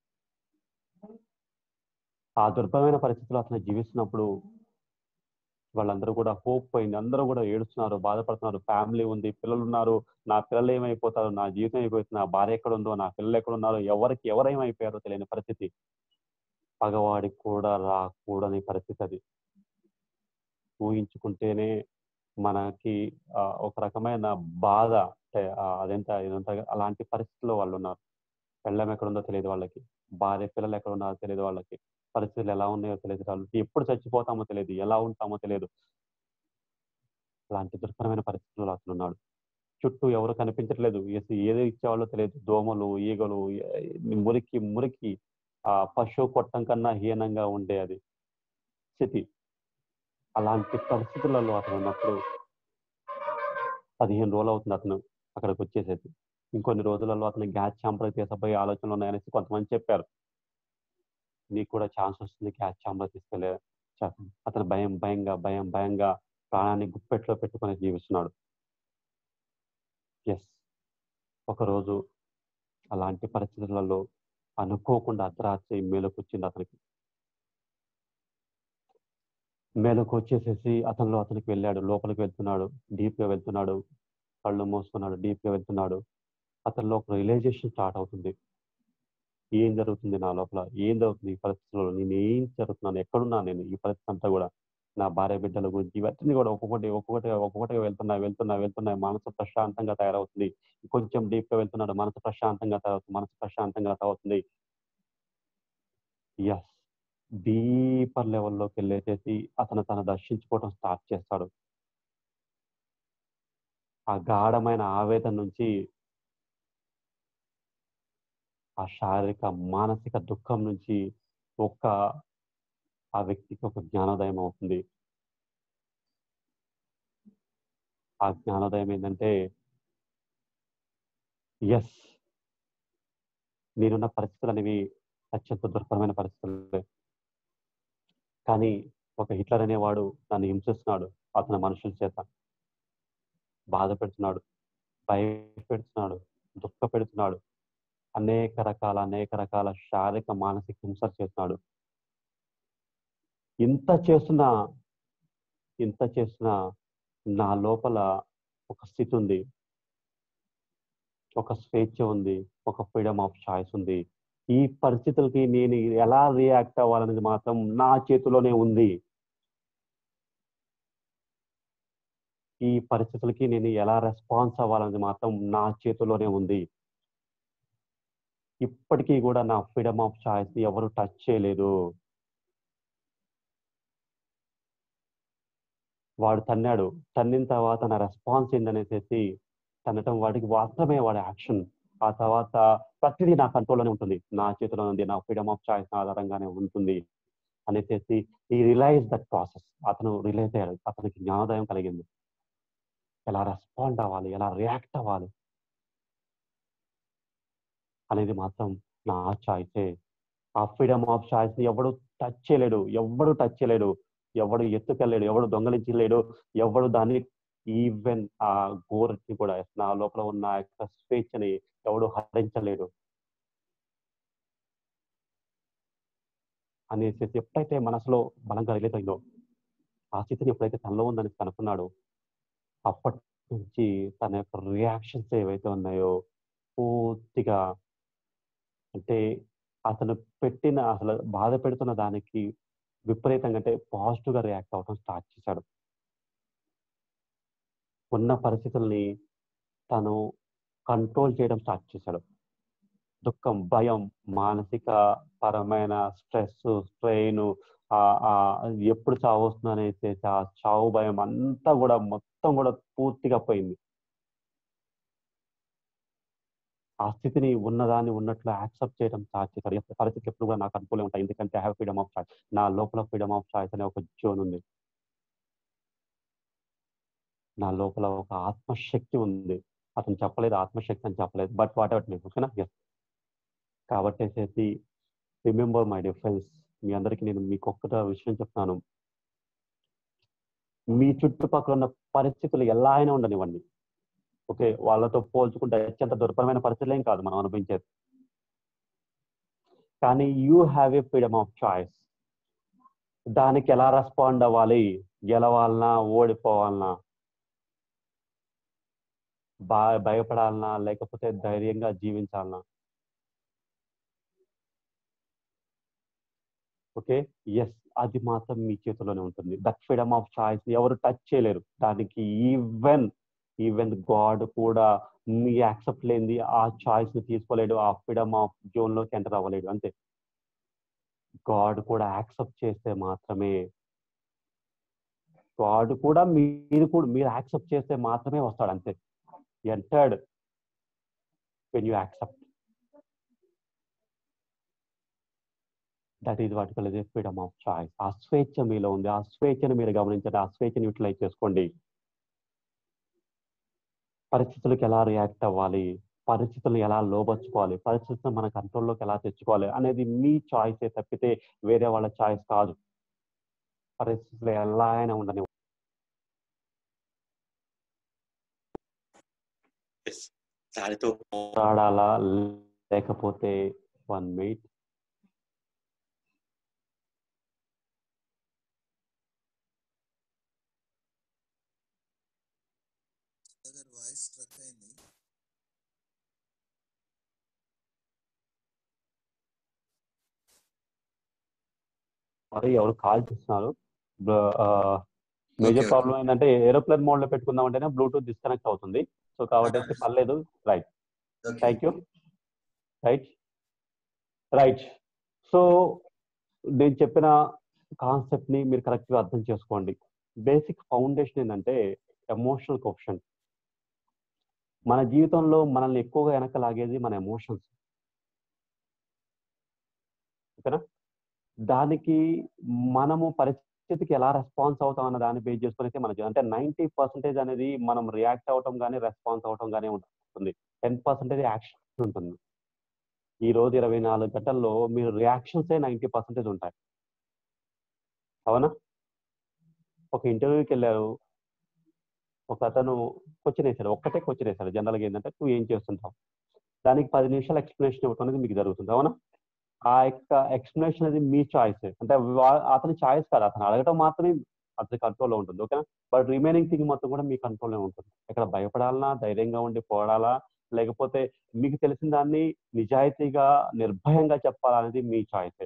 Speaker 1: ఆ దుర్భరమైన పరిస్థితుల్లో అతను జీవిస్తున్నప్పుడు వాళ్ళందరూ కూడా హోప్ పోయింది అందరూ కూడా ఏడుస్తున్నారు బాధపడుతున్నారు ఫ్యామిలీ ఉంది పిల్లలు ఉన్నారు నా పిల్లలు ఏమైపోతారు నా జీవితం అయిపోతుంది నా భార్య ఎక్కడ ఉందో నా పిల్లలు ఎక్కడ ఉన్నారో ఎవరికి ఎవరేమైపోయారో తెలియని పరిస్థితి పగవాడికి కూడా రాకూడని పరిస్థితి అది ఊహించుకుంటేనే మనకి ఆ, ఒక రకమైన బాధ అంటే, ఆ, అదెంత ఇదంతా అలాంటి పరిస్థితుల్లో వాళ్ళు ఉన్నారు పెళ్ళం ఎక్కడ ఉందో తెలియదు వాళ్ళకి భార్య పిల్లలు ఎక్కడ ఉన్నారో తెలియదు వాళ్ళకి పరిస్థితులు ఎలా ఉన్నాయో తెలియదు వాళ్ళకి ఎప్పుడు చచ్చిపోతామో తెలియదు ఎలా ఉంటామో తెలియదు అలాంటి దుర్భరమైన పరిస్థితుల్లో అతను ఉన్నాడు చుట్టూ ఎవరు కనిపించట్లేదు ఏసి- ఏదో ఇచ్చేవాళ్ళో తెలియదు దోమలు ఈగలు ఏ- మురికి మురికి ఆ పశువు కొట్టం కన్నా హీనంగా ఉండే అది స్థితి అలాంటి పరిస్థితులలో అతను ఉన్నప్పుడు పదిహేను రోజులు అవుతుంది అతను అక్కడికి వచ్చేసేది ఇంకొన్ని రోజులలో అతను గ్యాస్ ఛాంబర్ తీసుకుపోయే ఆలోచనలు ఉన్నాయనేసి కొంతమంది చెప్పారు నీకు కూడా ఛాన్స్ వస్తుంది గ్యాస్ ఛాంబర్ తీసుకెళ్లే చ- అతను భయం భయంగా భయం భయంగా ప్రాణాన్ని గుప్పెట్లో పెట్టుకొని జీవిస్తున్నాడు ఎస్ ఒకరోజు అలాంటి పరిస్థితులలో అనుకోకుండా అర్ధరాత్రి మేలుకు వచ్చింది అతనికి మేలుకు వచ్చేసేసి అతనిలో అతనికి వెళ్ళాడు లోపలికి వెళ్తున్నాడు డీప్ గా వెళ్తున్నాడు కళ్ళు మూసుకున్నాడు డీప్ గా వెళ్తున్నాడు అతనిలో ఒక రియలైజేషన్ స్టార్ట్ అవుతుంది ఏం జరుగుతుంది నా లోపల ఏం జరుగుతుంది ఈ పరిస్థితుల్లో నేను ఏం జరుగుతున్నాను ఎక్కడున్నా నేను ఈ పరిస్థితి అంతా కూడా నా భార్య బిడ్డల గురించి ఇవన్నీ కూడా ఒక్కొక్కటి ఒక్కొక్కటి ఒక్కొక్కటిగా వెళ్తున్నా వెళ్తున్నా వెళ్తున్నా మనసు ప్రశాంతంగా తయారవుతుంది కొంచెం డీప్ గా వెళ్తున్నాడు మనసు ప్రశాంతంగా తయారవుతుంది మనసు ప్రశాంతంగా అవుతుంది ఎస్ డీపర్ లెవెల్లోకి వెళ్ళేసేసి అతను తను దర్శించుకోవడం స్టార్ట్ చేస్తాడు ఆ గాఢమైన ఆవేదన నుంచి ఆ శారీరక మానసిక దుఃఖం నుంచి ఒక్క ఆ వ్యక్తికి ఒక జ్ఞానోదయం అవుతుంది ఆ జ్ఞానోదయం ఏంటంటే ఎస్ నేనున్న పరిస్థితులు అనేవి అత్యంత దుర్భరమైన పరిస్థితులు కానీ ఒక హిట్లర్ అనేవాడు నన్ను హింసిస్తున్నాడు అతని మనుషుల చేత బాధ పెడుతున్నాడు భయపెడుతున్నాడు దుఃఖ పెడుతున్నాడు అనేక రకాల అనేక రకాల శారీరక మానసిక హింసలు చేస్తున్నాడు ఇంత చేస్తున్నా ఇంత చేస్తున్నా నా లోపల ఒక స్థితి ఉంది ఒక స్వేచ్ఛ ఉంది ఒక ఫ్రీడమ్ ఆఫ్ చాయిస్ ఉంది ఈ పరిస్థితులకి నేను ఎలా రియాక్ట్ అవ్వాలనేది మాత్రం నా చేతిలోనే ఉంది ఈ పరిస్థితులకి నేను ఎలా రెస్పాన్స్ అవ్వాలనేది మాత్రం నా చేతిలోనే ఉంది ఇప్పటికీ కూడా నా ఫ్రీడమ్ ఆఫ్ చాయిస్ ని ఎవరు టచ్ చేయలేదు వాడు తన్నాడు తన్నిన తర్వాత నా రెస్పాన్స్ ఏందనేసి తన్నటం వాడికి మాత్రమే వాడి యాక్షన్ ఆ తర్వాత ప్రతిదీ నా కంట్రోల్లోనే ఉంటుంది నా చేతిలో ఉంది నా ఫ్రీడమ్ ఆఫ్ చాయిస్ ఆధారంగానే ఉంటుంది అనేసి ఈ రిలైజ్ దట్ ప్రాసెస్ అతను రిలైజ్ అయ్యాడు అతనికి జ్ఞానోదయం కలిగింది ఎలా రెస్పాండ్ అవ్వాలి ఎలా రియాక్ట్ అవ్వాలి అనేది మాత్రం నా చాయిసే ఆ ఫ్రీడమ్ ఆఫ్ చాయిస్ ని ఎవడు టచ్ చేయలేడు ఎవడు టచ్ చేయలేడు ఎవడు ఎత్తుకెళ్ళలేడు ఎవడు దొంగలించలేడు ఎవడు దాన్ని ఈవెన్ ఆ గోరని కూడా నా లోపల ఉన్న ఆ యొక్క స్వేచ్ఛని ఎవడు హరించలేడు అనేసి ఎప్పుడైతే మనసులో బలంగా రిలీజ్ అయిందో ఆ స్థితిని ఎప్పుడైతే తనలో ఉందని కనుక్కున్నాడో అప్పటి నుంచి తన యొక్క రియాక్షన్స్ ఏవైతే ఉన్నాయో పూర్తిగా అంటే అతను పెట్టిన అసలు బాధ పెడుతున్న దానికి విపరీతంగా అంటే పాజిటివ్ గా రియాక్ట్ అవడం స్టార్ట్ చేశాడు ఉన్న పరిస్థితుల్ని తను కంట్రోల్ చేయడం స్టార్ట్ చేశాడు దుఃఖం భయం మానసిక పరమైన స్ట్రెస్ స్ట్రెయిన్ ఎప్పుడు చావు వస్తుంది అనేసి ఆ చావు భయం అంతా కూడా మొత్తం కూడా పూర్తిగా పోయింది ఆ స్థితిని ఉన్నదాన్ని ఉన్నట్లు యాక్సెప్ట్ చేయడం స్టార్ట్ చేశారు ఎప్ప- పరిస్థితులు ఎప్పుడు కూడా నాకు అనుకూలంగా ఉంటాయి ఎందుకంటే I have freedom of choice నా లోపల ఫ్రీడమ్ ఆఫ్ చాయిస్ అనే ఒక జోన్ ఉంది నా లోపల ఒక ఆత్మశక్తి ఉంది అతను చెప్పలేదు ఆత్మశక్తి అని చెప్పలేదు బట్ వాట్ ఎవర్ నేను ఓకేనా ఎస్ కాబట్టి వచ్చేసి రిమెంబర్ మై డిఫరెన్స్ మీ అందరికీ నేను మీకు ఒక్కట విషయం చెప్తాను మీ చుట్టుపక్కల ఉన్న పరిస్థితులు ఎలా అయినా ఉండనివ్వండి ఓకే వాళ్ళతో పోల్చుకుంటే అత్యంత దుర్భరమైన పరిస్థితులు ఏం కాదు మనం అనుభవించేది కానీ you have a freedom of choice దానికి ఎలా రెస్పాండ్ అవ్వాలి గెలవాలనా ఓడిపోవాలనా బా భయపడాలనా లేకపోతే ధైర్యంగా జీవించాలనా ఓకే ఎస్ అది మాత్రం మీ చేతిలోనే ఉంటుంది దట్ ఫ్రీడమ్ ఆఫ్ చాయిస్ ఎవరు టచ్ చేయలేరు దానికి ఈవెన్ ఈవెన్ గాడ్ కూడా మీ యాక్సెప్ట్ లేనిది ఆ చాయిస్ ని తీసుకోలేడు ఆ ఫ్రీడమ్ ఆఫ్ జోన్ లోకి ఎంటర్ అవ్వలేడు అంతే గాడ్ కూడా యాక్సెప్ట్ చేస్తే మాత్రమే గాడ్ కూడా మీరు కూడా మీరు యాక్సెప్ట్ చేస్తే మాత్రమే వస్తాడు అంతే entered when you accept that is what called freedom of choice ఆ స్వేచ్ఛ మీలో ఉంది ఆ స్వేచ్ఛను మీరు గమనించండి ఆ స్వేచ్ఛను యూటిలైజ్ చేసుకోండి పరిస్థితులకు ఎలా రియాక్ట్ అవ్వాలి పరిస్థితులను ఎలా లోబర్చుకోవాలి పరిస్థితులను మన కంట్రోల్లోకి ఎలా తెచ్చుకోవాలి అనేది మీ చాయిసే తప్పితే వేరే వాళ్ళ చాయిస్ కాదు పరిస్థితులు ఎలా అయినా ఉండని
Speaker 2: ఎస్ దానితో
Speaker 1: పోరాడాలా లేకపోతే వన్ మినిట్
Speaker 3: గారు వాయిస్ స్ట్రక్ అయింది
Speaker 1: మరి ఎవరు కాల్ చేస్తున్నారు మేజర్
Speaker 3: Okay.
Speaker 1: ప్రాబ్లం ఏంటంటే ఏరోప్లేన్ మోడ్ లో పెట్టుకుందాం అంటేనే బ్లూటూత్ డిస్కనెక్ట్ అవుతుంది సో కాబట్టి అయితే పర్లేదు right thank you right right so నేను చెప్పిన కాన్సెప్ట్ ని మీరు కరెక్ట్ గా అర్థం చేసుకోండి బేసిక్ ఫౌండేషన్ ఏంటంటే ఎమోషనల్ క్వశ్చన్ మన జీవితంలో మనల్ని ఎక్కువగా వెనక లాగేది మన ఎమోషన్స్ ఓకేనా దానికి మనము పరిస్థితికి ఎలా రెస్పాన్స్ అవుతాం అన్న దాన్ని బేస్ చేసుకుని అయితే మన జీవితం అంటే నైంటీ పర్సెంటేజ్ అనేది మనం రియాక్ట్ అవటం కానీ రెస్పాన్స్ అవటం కానీ ఉంటుంది టెన్ పర్సెంటేజ్ యాక్షన్ ఉంటుంది ఈ రోజు ఇరవై నాలుగు గంటల్లో మీరు రియాక్షన్సే నైంటీ పర్సెంటేజ్ ఉంటాయి అవునా ఒక ఇంటర్వ్యూకి వెళ్ళారు ఒక అతను క్వశ్చన్ వేశాడు ఒక్కటే క్వశ్చన్ వేశాడు జనరల్గా ఏంటంటే నువ్వు ఏం చేస్తుంటావు దానికి పది నిమిషాలు ఎక్స్ప్లెనేషన్ ఇవ్వడం అనేది మీకు జరుగుతుంది అవునా ఆ యొక్క ఎక్స్ప్లెనేషన్ అనేది మీ చాయిస్ అంటే వా- అతని చాయిస్ కాదు అతను అడగటం మాత్రమే అతని కంట్రోల్లో ఉంటుంది ఓకేనా బట్ రిమైనింగ్ థింగ్ మొత్తం కూడా మీ కంట్రోల్లో ఉంటుంది ఇక్కడ భయపడాలనా ధైర్యంగా ఉండి పోరాడాలా లేకపోతే మీకు తెలిసిన దాన్ని నిజాయితీగా నిర్భయంగా చెప్పాలనేది మీ చాయిస్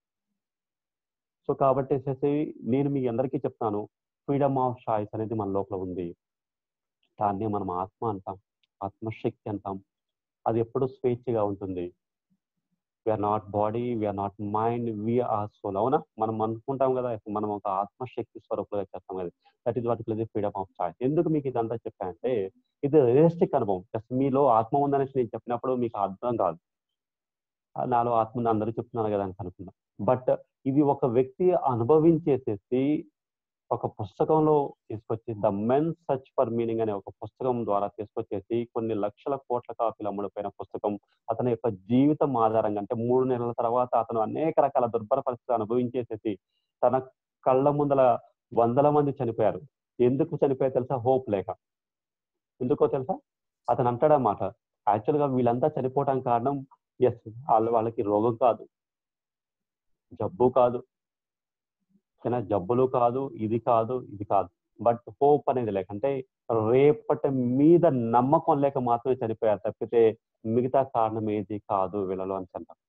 Speaker 1: సో కాబట్టి వచ్చేసి నేను మీ అందరికీ చెప్తాను ఫ్రీడమ్ ఆఫ్ చాయిస్ అనేది మన లోపల ఉంది దాన్ని మనం ఆత్మ అంటాం ఆత్మశక్తి అంటాం అది ఎప్పుడు స్వేచ్ఛగా ఉంటుంది we're not body we're not mind we're soul అవునా మనం అనుకుంటాం కదా మనం ఒక ఆత్మశక్తి స్వరూపులుగా చేస్తాం కదా that is what is freedom of choice ఎందుకు మీకు ఇదంతా చెప్పానంటే ఇది రియలిస్టిక్ అనుభవం జస్ట్ మీలో ఆత్మ ఉందనేసి నేను చెప్పినప్పుడు మీకు అర్థం కాదు ఆ, నాలో ఆత్మ ఉంది అందరూ చెప్తున్నారు కదా అని అనుకున్నా బట్ ఇది ఒక వ్యక్తి అనుభవించేసేసి ఒక పుస్తకంలో తీసుకొచ్చి the men search for meaning అనే ఒక పుస్తకం ద్వారా తీసుకొచ్చేసి కొన్ని లక్షల కోట్ల కాపీలు అమ్ముడిపోయిన పుస్తకం అతని యొక్క జీవితం ఆధారంగా అంటే మూడు నెలల తర్వాత అతను అనేక రకాల దుర్భర పరిస్థితులు అనుభవించేసేసి తన కళ్ళ ముందల వందల మంది చనిపోయారు ఎందుకు చనిపోయారు తెలుసా హోప్ లేక ఎందుకో తెలుసా అతను అంటాడన్నమాట యాక్చువల్ గా వీళ్ళంతా చనిపోవడానికి కారణం ఎస్ వాళ్ళ వాళ్ళకి రోగం కాదు జబ్బు కాదు ఓకేనా జబ్బులు కాదు ఇది కాదు ఇది కాదు బట్ హోప్ అనేది లేక అంటే రేపటి మీద నమ్మకం లేక మాత్రమే చనిపోయారు తప్పితే మిగతా కారణం ఏది కాదు వీళ్ళలో అని అంటారు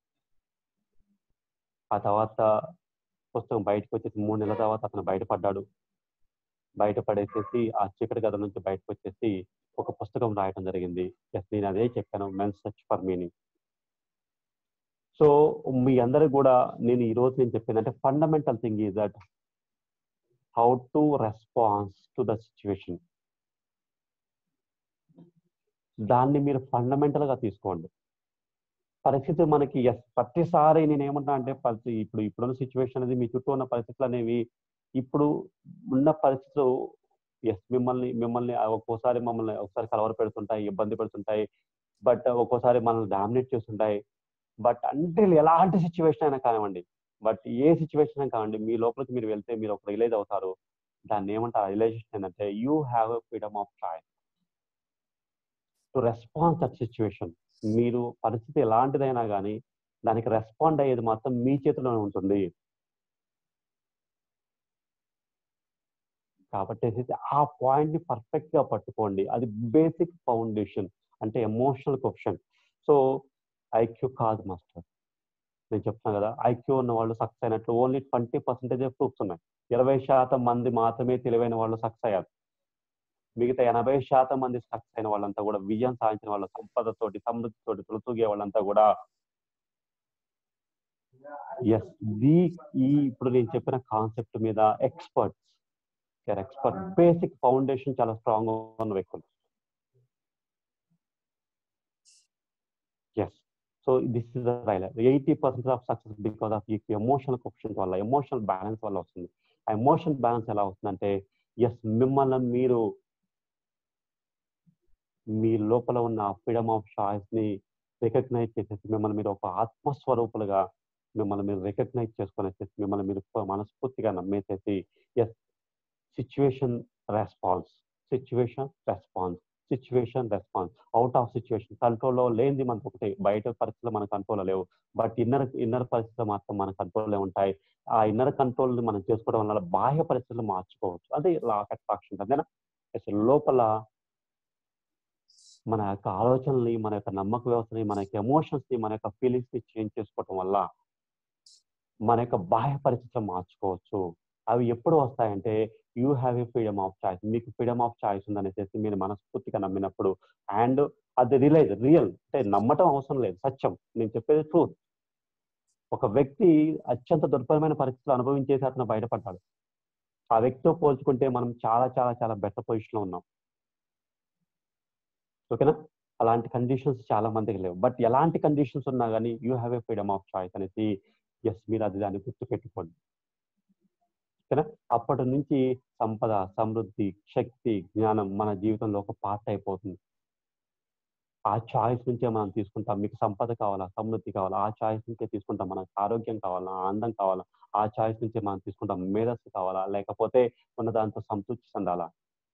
Speaker 1: ఆ తర్వాత పుస్తకం బయటకు వచ్చేసి మూడు నెలల తర్వాత అతను బయటపడ్డాడు బయటపడేసేసి ఆ చీకటి గద నుంచి బయటకు వచ్చేసి ఒక పుస్తకం రాయటం జరిగింది ఎస్ నేను అదే చెప్పాను men search for meaning so మీ అందరూ కూడా నేను ఈ రోజు నేను చెప్పాను అంటే fundamental thing is that how to response to the situation దాన్ని మీరు ఫండమెంటల్ గా తీసుకోండి పరిస్థితి మనకి ఎస్ ప్రతిసారి నేను ఏమంటా అంటే పరిస్థితి ఇప్పుడు ఇప్పుడున్న సిచ్యువేషన్ అనేది మీ చుట్టూ ఉన్న పరిస్థితులు అనేవి ఇప్పుడు ఉన్న పరిస్థితులు ఎస్ మిమ్మల్ని మిమ్మల్ని ఒక్కోసారి మమ్మల్ని ఒకసారి కలవర పెడుతుంటాయి ఇబ్బంది పెడుతుంటాయి బట్ ఒక్కోసారి మనల్ని డామినేట్ చేస్తుంటాయి బట్ అంటే ఎలాంటి సిచ్యువేషన్ అయినా కానివ్వండి బట్ ఏ సిచ్యువేషన్ అయినా కానివ్వండి మీ లోపలికి మీరు వెళ్తే మీరు ఒక రిలైజ్ అవుతారు దాన్ని ఏమంటారు రియలైజేషన్ ఏంటంటే you have a freedom of choice to response that situation మీరు పరిస్థితి ఎలాంటిదైనా కానీ దానికి రెస్పాండ్ అయ్యేది మాత్రం మీ చేతిలోనే ఉంటుంది కాబట్టి ఏంటంటే ఆ పాయింట్ ని పర్ఫెక్ట్ గా పట్టుకోండి అది బేసిక్ ఫౌండేషన్ అంటే ఎమోషనల్ క్వశ్చన్ సో ఐక్యూ కాదు మాస్టర్ నేను చెప్తున్నాను కదా ఐక్యూ ఉన్న వాళ్ళు సక్సెస్ అయినట్లు ఓన్లీ ట్వంటీ పర్సెంటేజ్ ప్రూఫ్స్ ఉన్నాయి ఇరవై శాతం మంది మాత్రమే తెలివైన వాళ్ళు సక్సెస్ అయ్యారు మిగతా ఎనభై శాతం మంది సక్సెస్ అయిన వాళ్ళంతా కూడా విజయం సాధించిన వాళ్ళ సంపదతోటి సమృద్ధితోటి తొలుతూగే వాళ్ళంతా కూడా ఎస్ ది ఈ ఇప్పుడు నేను చెప్పిన కాన్సెప్ట్ మీద ఎక్స్పర్ట్స్ ఎక్స్పర్ట్ బేసిక్ ఫౌండేషన్ చాలా స్ట్రాంగ్ ఉన్న వ్యక్తులు yes so this is really eighty percent of success because of ఈ ఎమోషనల్ క్వశ్చన్స్ వల్ల ఎమోషనల్ బ్యాలెన్స్ వల్ల వస్తుంది ఆ ఎమోషనల్ బ్యాలెన్స్ ఎలా వస్తుందంటే ఎస్ మిమ్మల్ని మీరు మీ లోపల ఉన్న ఫ్రీడమ్ ఆఫ్ చాయిస్ ని రికగ్నైజ్ చేసేసి మిమ్మల్ని మీరు ఒక ఆత్మస్వరూపులుగా మిమ్మల్ని మీరు రికగ్నైజ్ చేసుకొని వచ్చేసి మిమ్మల్ని మీరు మనస్ఫూర్తిగా నమ్మేసేసి yes situation response situation response situation response out of situation కంట్రోల్లో లేనిది మనకు ఒకటి బయట పరిస్థితులు మన కంట్రోల్లో లేవు బట్ ఇన్నర్ ఇన్నర్ పరిస్థితులు మాత్రం మన కంట్రోల్లో ఉంటాయి ఆ ఇన్నర్ కంట్రోల్ మనం చేసుకోవడం వల్ల బాహ్య పరిస్థితులు మార్చుకోవచ్చు అదే లా ఆఫ్ అట్రాక్షన్ అంతేనా అసలు లోపల మన యొక్క ఆలోచనల్ని మన యొక్క నమ్మక వ్యవస్థని మన యొక్క ఎమోషన్స్ ని మన యొక్క ఫీలింగ్స్ ని చేంజ్ చేసుకోవటం వల్ల మన యొక్క బాహ్య పరిస్థితులు మార్చుకోవచ్చు అవి ఎప్పుడు వస్తాయంటే you have a freedom of choice మీకు ఫ్రీడమ్ ఆఫ్ చాయిస్ ఉందనేసి మీరు మనస్ఫూర్తిగా నమ్మినప్పుడు అండ్ అది రియలైజ్ రియల్ అంటే నమ్మటం అవసరం లేదు సత్యం నేను చెప్పేది ట్రూత్ ఒక వ్యక్తి అత్యంత దుర్భరమైన పరిస్థితులు అనుభవించేసి అతను బయటపడ్డాడు ఆ వ్యక్తితో పోల్చుకుంటే మనం చాలా చాలా చాలా బెటర్ పొజిషన్ లో ఉన్నాం ఓకేనా అలాంటి కండిషన్స్ చాలా మందికి లేవు బట్ ఎలాంటి కండిషన్స్ ఉన్నా కానీ you have a freedom of choice అనేసి ఎస్ మీరు అది దాన్ని గుర్తుపెట్టుకోండి ఓకేనా అప్పటి నుంచి సంపద సమృద్ధి శక్తి జ్ఞానం మన జీవితంలో ఒక పార్ట్ అయిపోతుంది ఆ చాయిస్ నుంచే మనం తీసుకుంటాం మీకు సంపద కావాలా సమృద్ధి కావాలా ఆ చాయిస్ నుంచే తీసుకుంటాం మనకు ఆరోగ్యం కావాలా ఆనందం కావాలా ఆ చాయిస్ నుంచే మనం తీసుకుంటాం మేధస్సు కావాలా లేకపోతే ఉన్న దాంతో సంతృప్తి చెందాలా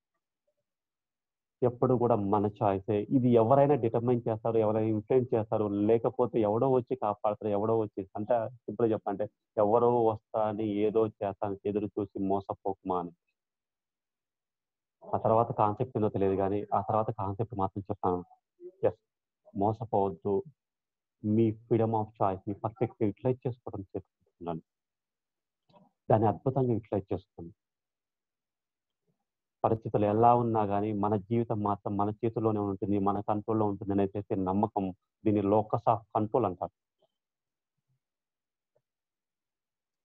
Speaker 1: ఎప్పుడు కూడా మన చాయిసే ఇది ఎవరైనా డిటర్మైన్ చేస్తారు ఎవరైనా ఇన్ఫ్లుయెన్స్ చేస్తారు లేకపోతే ఎవడో వచ్చి కాపాడతారు ఎవడో వచ్చి అంటే సింపుల్ చెప్పంటే ఎవరో వస్తా అని ఏదో చేస్తాను ఎదురు చూసి మోసపోకుమా అని ఆ తర్వాత కాన్సెప్ట్ ఏందో తెలియదు కానీ ఆ తర్వాత కాన్సెప్ట్ మాత్రం చెప్తాను ఎస్ మోసపోవద్దు మీ ఫ్రీడమ్ ఆఫ్ చాయిస్ ని పర్ఫెక్ట్ యూటిలైజ్ చేసుకోవడం చేసుకుంటున్నాను దాన్ని అద్భుతంగా యూటిలైజ్ చేస్తుంది పరిస్థితులు ఎలా ఉన్నా కానీ మన జీవితం మాత్రం మన చేతిలోనే ఉంటుంది మన కంట్రోల్లో ఉంటుంది అనేసి నమ్మకం దీన్ని లోకస్ ఆఫ్ కంట్రోల్ అంటారు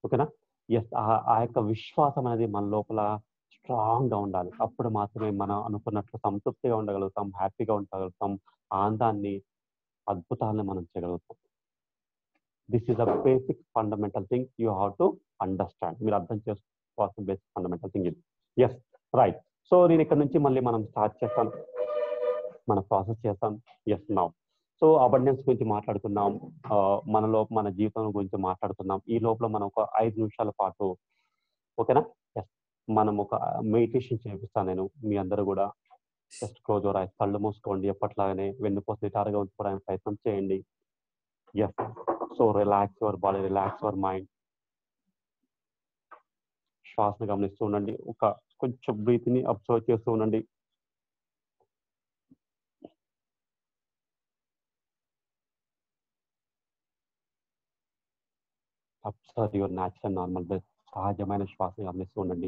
Speaker 1: ఓకేనా ఎస్ ఆ యొక్క విశ్వాసం అనేది మన లోపల స్ట్రాంగ్ గా ఉండాలి అప్పుడు మాత్రమే మనం అనుకున్నట్లు సంతృప్తిగా ఉండగలుగుతాం హ్యాపీగా ఉండగలుగుతాం ఆనందాన్ని అద్భుతాలను మనం చేయగలుగుతాం this is a basic fundamental thing you have to understand మీరు అర్థం చేసుకోవాల్సిన బేసిక్ ఫండమెంటల్ థింగ్ ఇది ఎస్ రైట్ సో నేను ఇక్కడ నుంచి మళ్ళీ మనం స్టార్ట్ చేస్తాను మన ప్రాసెస్ చేస్తాం ఎస్ నౌ సో అబండెన్స్ గురించి మాట్లాడుకున్నాం ఆ, మనలో మన జీవితం గురించి మాట్లాడుతున్నాం ఈ లోపల మనం ఒక ఐదు నిమిషాల పాటు ఓకేనా ఎస్ మనం ఒక మెడిటేషన్ చేపిస్తాను నేను మీ అందరూ కూడా జస్ట్ క్లోజ్ యువర్ ఐస్ కళ్ళు మూసుకోండి ఎప్పట్లాగానే వెన్నుపోసి నిటారుగా ఉంచుకోవడానికి ప్రయత్నం చేయండి yes so relax your body relax your mind శ్వాసను గమనిస్తూ ఉండండి ఒక కొంచెం బ్రీత్ ని అబ్జర్వ్ చేస్తూ ఉండండి observe your natural normal breath సహజమైన శ్వాసను గమనిస్తూ ఉండండి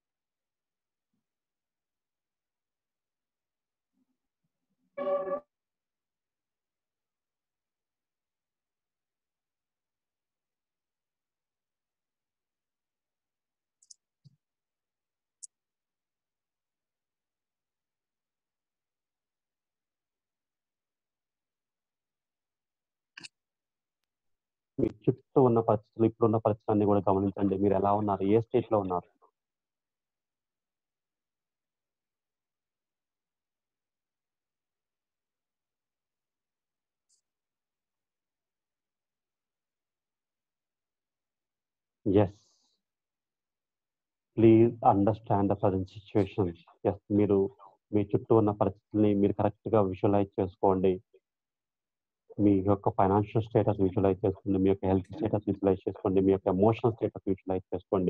Speaker 1: మీ చుట్టూ ఉన్న పరిస్థితులు ఇప్పుడున్న పరిస్థితులన్నీ కూడా గమనించండి మీరు ఎలా ఉన్నారు ఏ స్టేట్ లో ఉన్నారు yes please understand the present situation yes మీరు మీ చుట్టూ ఉన్న పరిస్థితుల్ని మీరు కరెక్ట్ గా విజువలైజ్ చేసుకోండి మీ యొక్క ఫైనాన్షియల్ స్టేటస్ విజువలైజ్ చేసుకోండి మీ యొక్క హెల్త్ స్టేటస్ విజువలైజ్ చేసుకోండి మీ యొక్క ఎమోషనల్ స్టేటస్ విజువలైజ్ చేసుకోండి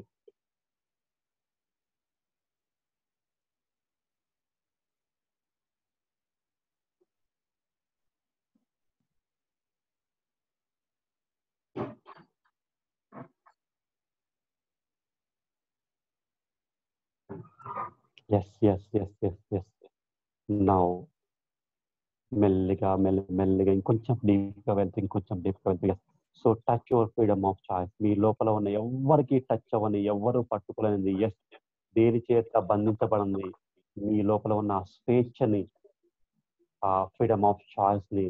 Speaker 1: yes yes yes yes yes now మెల్లిగా మెల్లి మెల్లిగా ఇంకొంచెం డీప్ గా వెళ్తే ఇంకొంచెం డీప్ గా వెళ్తే so touch your freedom of choice మీ లోపల ఉన్న ఎవరికి టచ్ అవ్వని ఎవరు పట్టుకోలేనిది ఎస్ దేని చేత బంధించబడింది మీ లోపల ఉన్న ఆ స్వేచ్ఛని ఆ ఫ్రీడమ్ ఆఫ్ చాయిస్ ని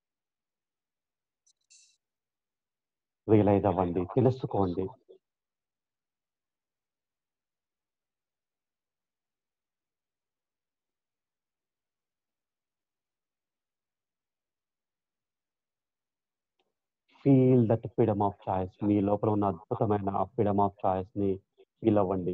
Speaker 1: రియలైజ్ అవ్వండి తెలుసుకోండి feel that freedom of choice మీ లోపల ఉన్న అద్భుతమైన ఫ్రీడమ్ ఆఫ్ చాయిస్ ని ఫీల్ అవ్వండి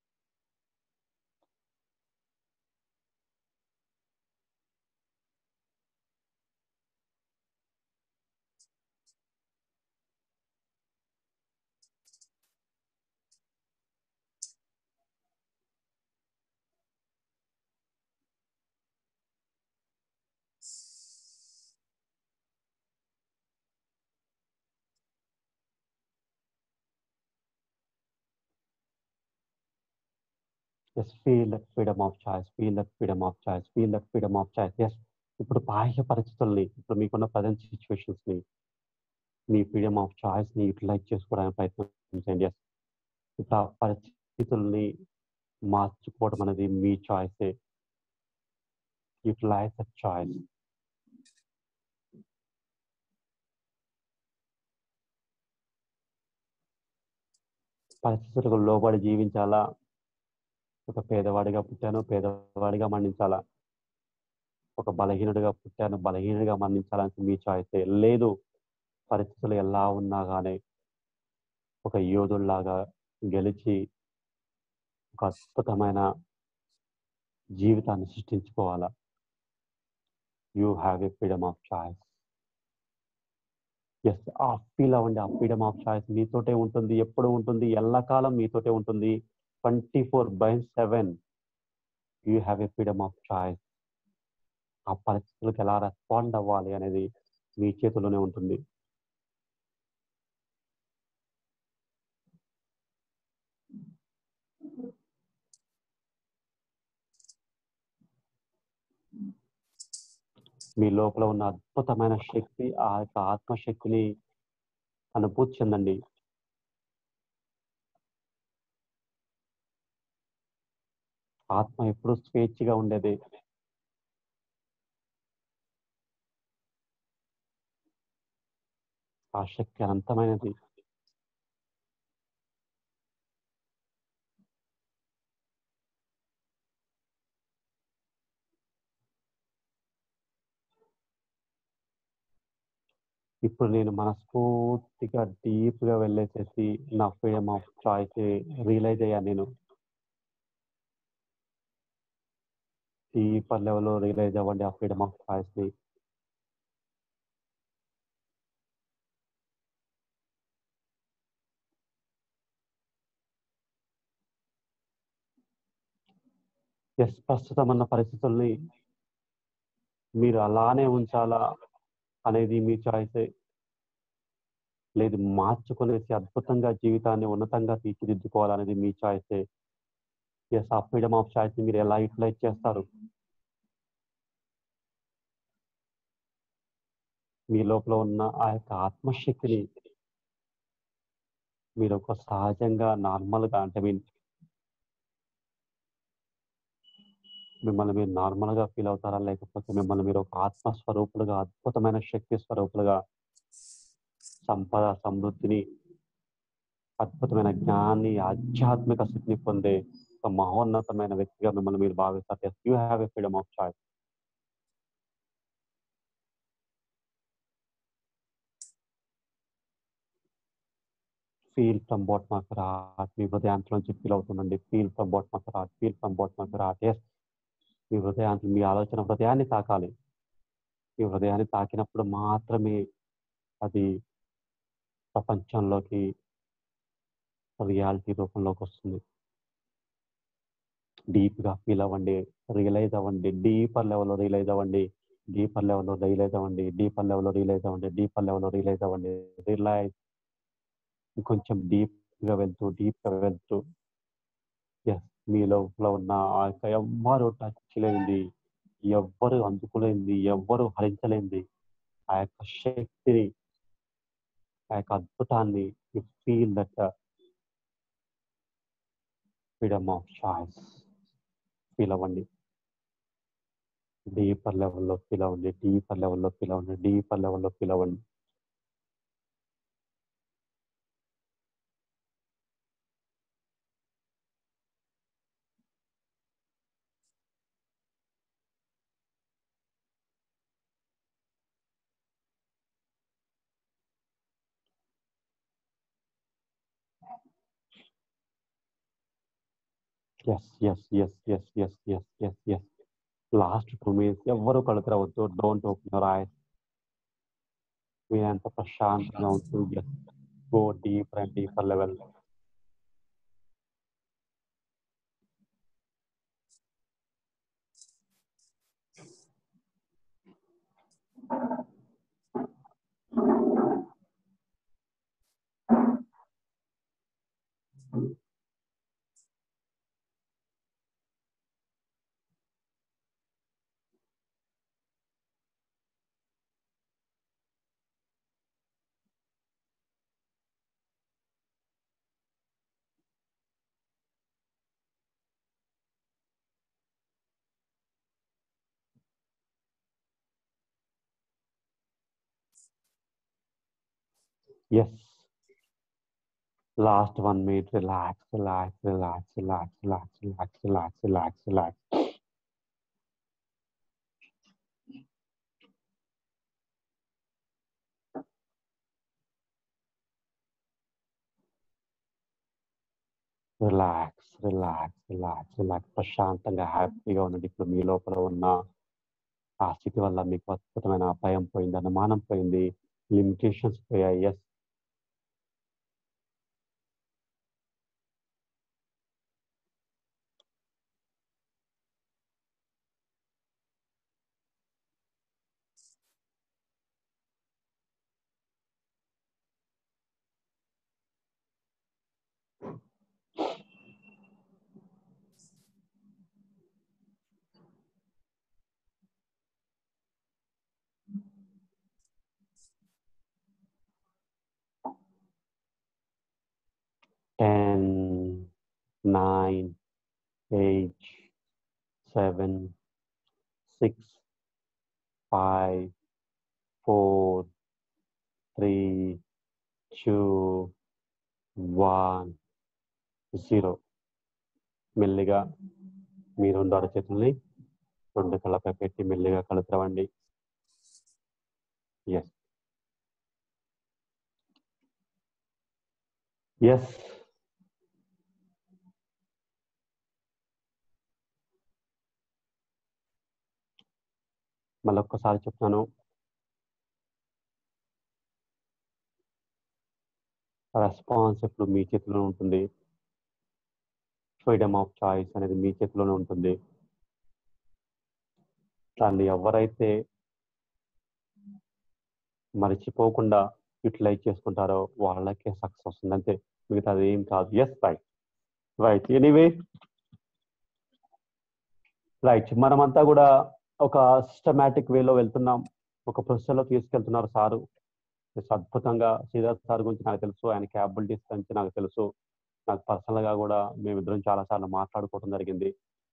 Speaker 1: yes feel that freedom of choice feel that freedom of choice feel that freedom of choice yes ఇప్పుడు బాహ్య పరిస్థితుల్ని ఇప్పుడు మీకున్న ప్రజెంట్ సిచ్యువేషన్స్ ని మీ ఫ్రీడమ్ ఆఫ్ చాయిస్ ని యూటిలైజ్ చేసుకోవడానికి ప్రయత్నం చేయండి ఎస్ ఇప్పుడు ఆ పరిస్థితుల్ని మార్చుకోవడం అనేది మీ చాయిసే యూటిలైజ్ దట్ చాయిస్ పరిస్థితులకు లోబడి జీవించాలా ఒక పేదవాడిగా పుట్టాను పేదవాడిగా మరణించాలా ఒక బలహీనుడిగా పుట్టాను బలహీనుడిగా మరణించాలని మీ చాయిస్ లేదు పరిస్థితులు ఎలా ఉన్నా కానీ ఒక యోధుల్లాగా గెలిచి ఒక అద్భుతమైన జీవితాన్ని సృష్టించుకోవాలా you have a freedom of choice yes ఆ ఫీల్ అవ్వండి ఆ ఫ్రీడమ్ ఆఫ్ చాయిస్ మీతోటే ఉంటుంది ఎప్పుడు ఉంటుంది ఎల్లకాలం మీతోటే ఉంటుంది twenty four by seven you have a freedom of choice ఆ పరిస్థితులకు ఎలా రెస్పాండ్ అవ్వాలి అనేది మీ చేతిలోనే ఉంటుంది మీ లోపల ఉన్న అద్భుతమైన శక్తి ఆ యొక్క ఆత్మశక్తిని అనుభూతి చెందండి ఆత్మ ఎప్పుడు స్వేచ్ఛగా ఉండేది ఆ శక్తి అనంతమైనది ఇప్పుడు నేను మనస్ఫూర్తిగా డీప్ గా వెళ్ళేసేసి నా ఫ్రీడమ్ ఆఫ్ చాయిస్ రియలైజ్ అయ్యాను నేను డీపర్ లెవెల్లో రియలైజ్ అవ్వండి ఆ ఫ్రీడమ్ ఆఫ్ చాయిస్ ని ఎస్ ప్రస్తుతం ఉన్న పరిస్థితుల్ని మీరు అలానే ఉంచాలా అనేది మీ చాయిసే లేదు మార్చుకునేసి అద్భుతంగా జీవితాన్ని ఉన్నతంగా తీర్చిదిద్దుకోవాలనేది మీ చాయిసే ఎస్ ఆ ఫ్రీడమ్ ఆఫ్ చాయిస్ ని మీరు ఎలా యూటిలైజ్ చేస్తారు మీ లోపల ఉన్న ఆ యొక్క ఆత్మశక్తిని మీరు ఒక సహజంగా నార్మల్ గా అంటే మీన్ మిమ్మల్ని మీరు నార్మల్ గా ఫీల్ అవుతారా లేకపోతే మిమ్మల్ని మీరు ఒక ఆత్మ స్వరూపులుగా అద్భుతమైన శక్తి స్వరూపులుగా సంపద సమృద్ధిని అద్భుతమైన జ్ఞానాన్ని ఆధ్యాత్మిక స్థితిని పొందే ఒక మహోన్నతమైన వ్యక్తిగా మిమ్మల్ని మీరు భావిస్తారు yes you have a freedom of choice feel from bottom మాకు రాట్ మీ హృదయాంతలోంచి ఫీల్ అవుతుందండి ఫీల్ ఫ్రమ్ బాట్ మాకు రాట్ ఫీల్ ఫ్రమ్ బాట్ మాకు రాట్ ఎస్ మీ హృదయాంతం మీ ఆలోచన హృదయాన్ని తాకాలి మీ హృదయాన్ని తాకినప్పుడు మాత్రమే అది ప్రపంచంలోకి రియాలిటీ రూపంలోకి వస్తుంది డీప్ గా ఫీల్ అవ్వండి రియలైజ్ అవ్వండి డీపర్ లెవెల్లో రియలైజ్ అవ్వండి డీపర్ లెవెల్లో రియలైజ్ అవ్వండి డీపర్ లెవెల్లో రియలైజ్ అవ్వండి డీపర్ లెవెల్లో రియలైజ్ అవ్వండి రియలైజ్ ఇంకొంచెం డీప్ గా వెళ్తూ డీప్ గా వెళ్తూ ఎస్ మీ లోపల ఉన్న ఆ యొక్క ఎవ్వరు టచ్ లేనిది ఎవ్వరు అందుకోలేనిది ఎవ్వరు హరించలేనిది ఆ యొక్క శక్తిని ఆ యొక్క అద్భుతాన్ని you feel that freedom of choice feel అవ్వండి డీపర్ లెవెల్లో ఫీల్ అవ్వండి డీపర్ లెవెల్లో ఫీల్ అవ్వండి డీపర్ లెవెల్లో ఫీల్ అవ్వండి yes yes yes yes yes yes yes yes last two minutes ఎవ్వరు కళ్ళు తెరవద్దు డోంట్ ఓపెన్ యువర్ ఐస్ మీరంత ప్రశాంతంగా ఉంటూ yes go deeper and deeper level yes last one minute relax relax relax relax relax relax relax relax relax relax relax relax relax ప్రశాంతంగా హ్యాపీగా ఉండండి ఇప్పుడు మీ లోపల ఉన్న ఆ స్థితి వల్ల మీకు అద్భుతమైన భయం పోయింది అనుమానం పోయింది లిమిటేషన్స్ పోయాయి yes ten nine eight seven six five four three two one zero మెల్లిగా మీ రెండు అరచేతుల్ని రెండు కళ్ళపై పెట్టి మెల్లిగా కళ్ళు తెరవండి ఎస్ ఎస్ మళ్ళొక్కసారి చెప్తాను రెస్పాన్స్ ఎప్పుడు మీ చేతిలో ఉంటుంది ఫ్రీడమ్ ఆఫ్ చాయిస్ అనేది మీ చేతిలోనే ఉంటుంది దాన్ని ఎవరైతే మర్చిపోకుండా యూటిలైజ్ చేసుకుంటారో వాళ్ళకే సక్సెస్ వస్తుంది అంతే మిగతాది ఏం కాదు yes right right anyway right మనమంతా కూడా ఒక సిస్టమేటిక్ వేలో వెళ్తున్నాం ఒక ప్రొసెస్లో తీసుకెళ్తున్నారు సారు ఎస్ అద్భుతంగా శ్రీధర్ సార్ గురించి నాకు తెలుసు ఆయన క్యాపబిలిటీస్ గురించి నాకు తెలుసు నాకు పర్సనల్ గా కూడా మేమిద్దరం చాలా సార్లు మాట్లాడుకోవడం జరిగింది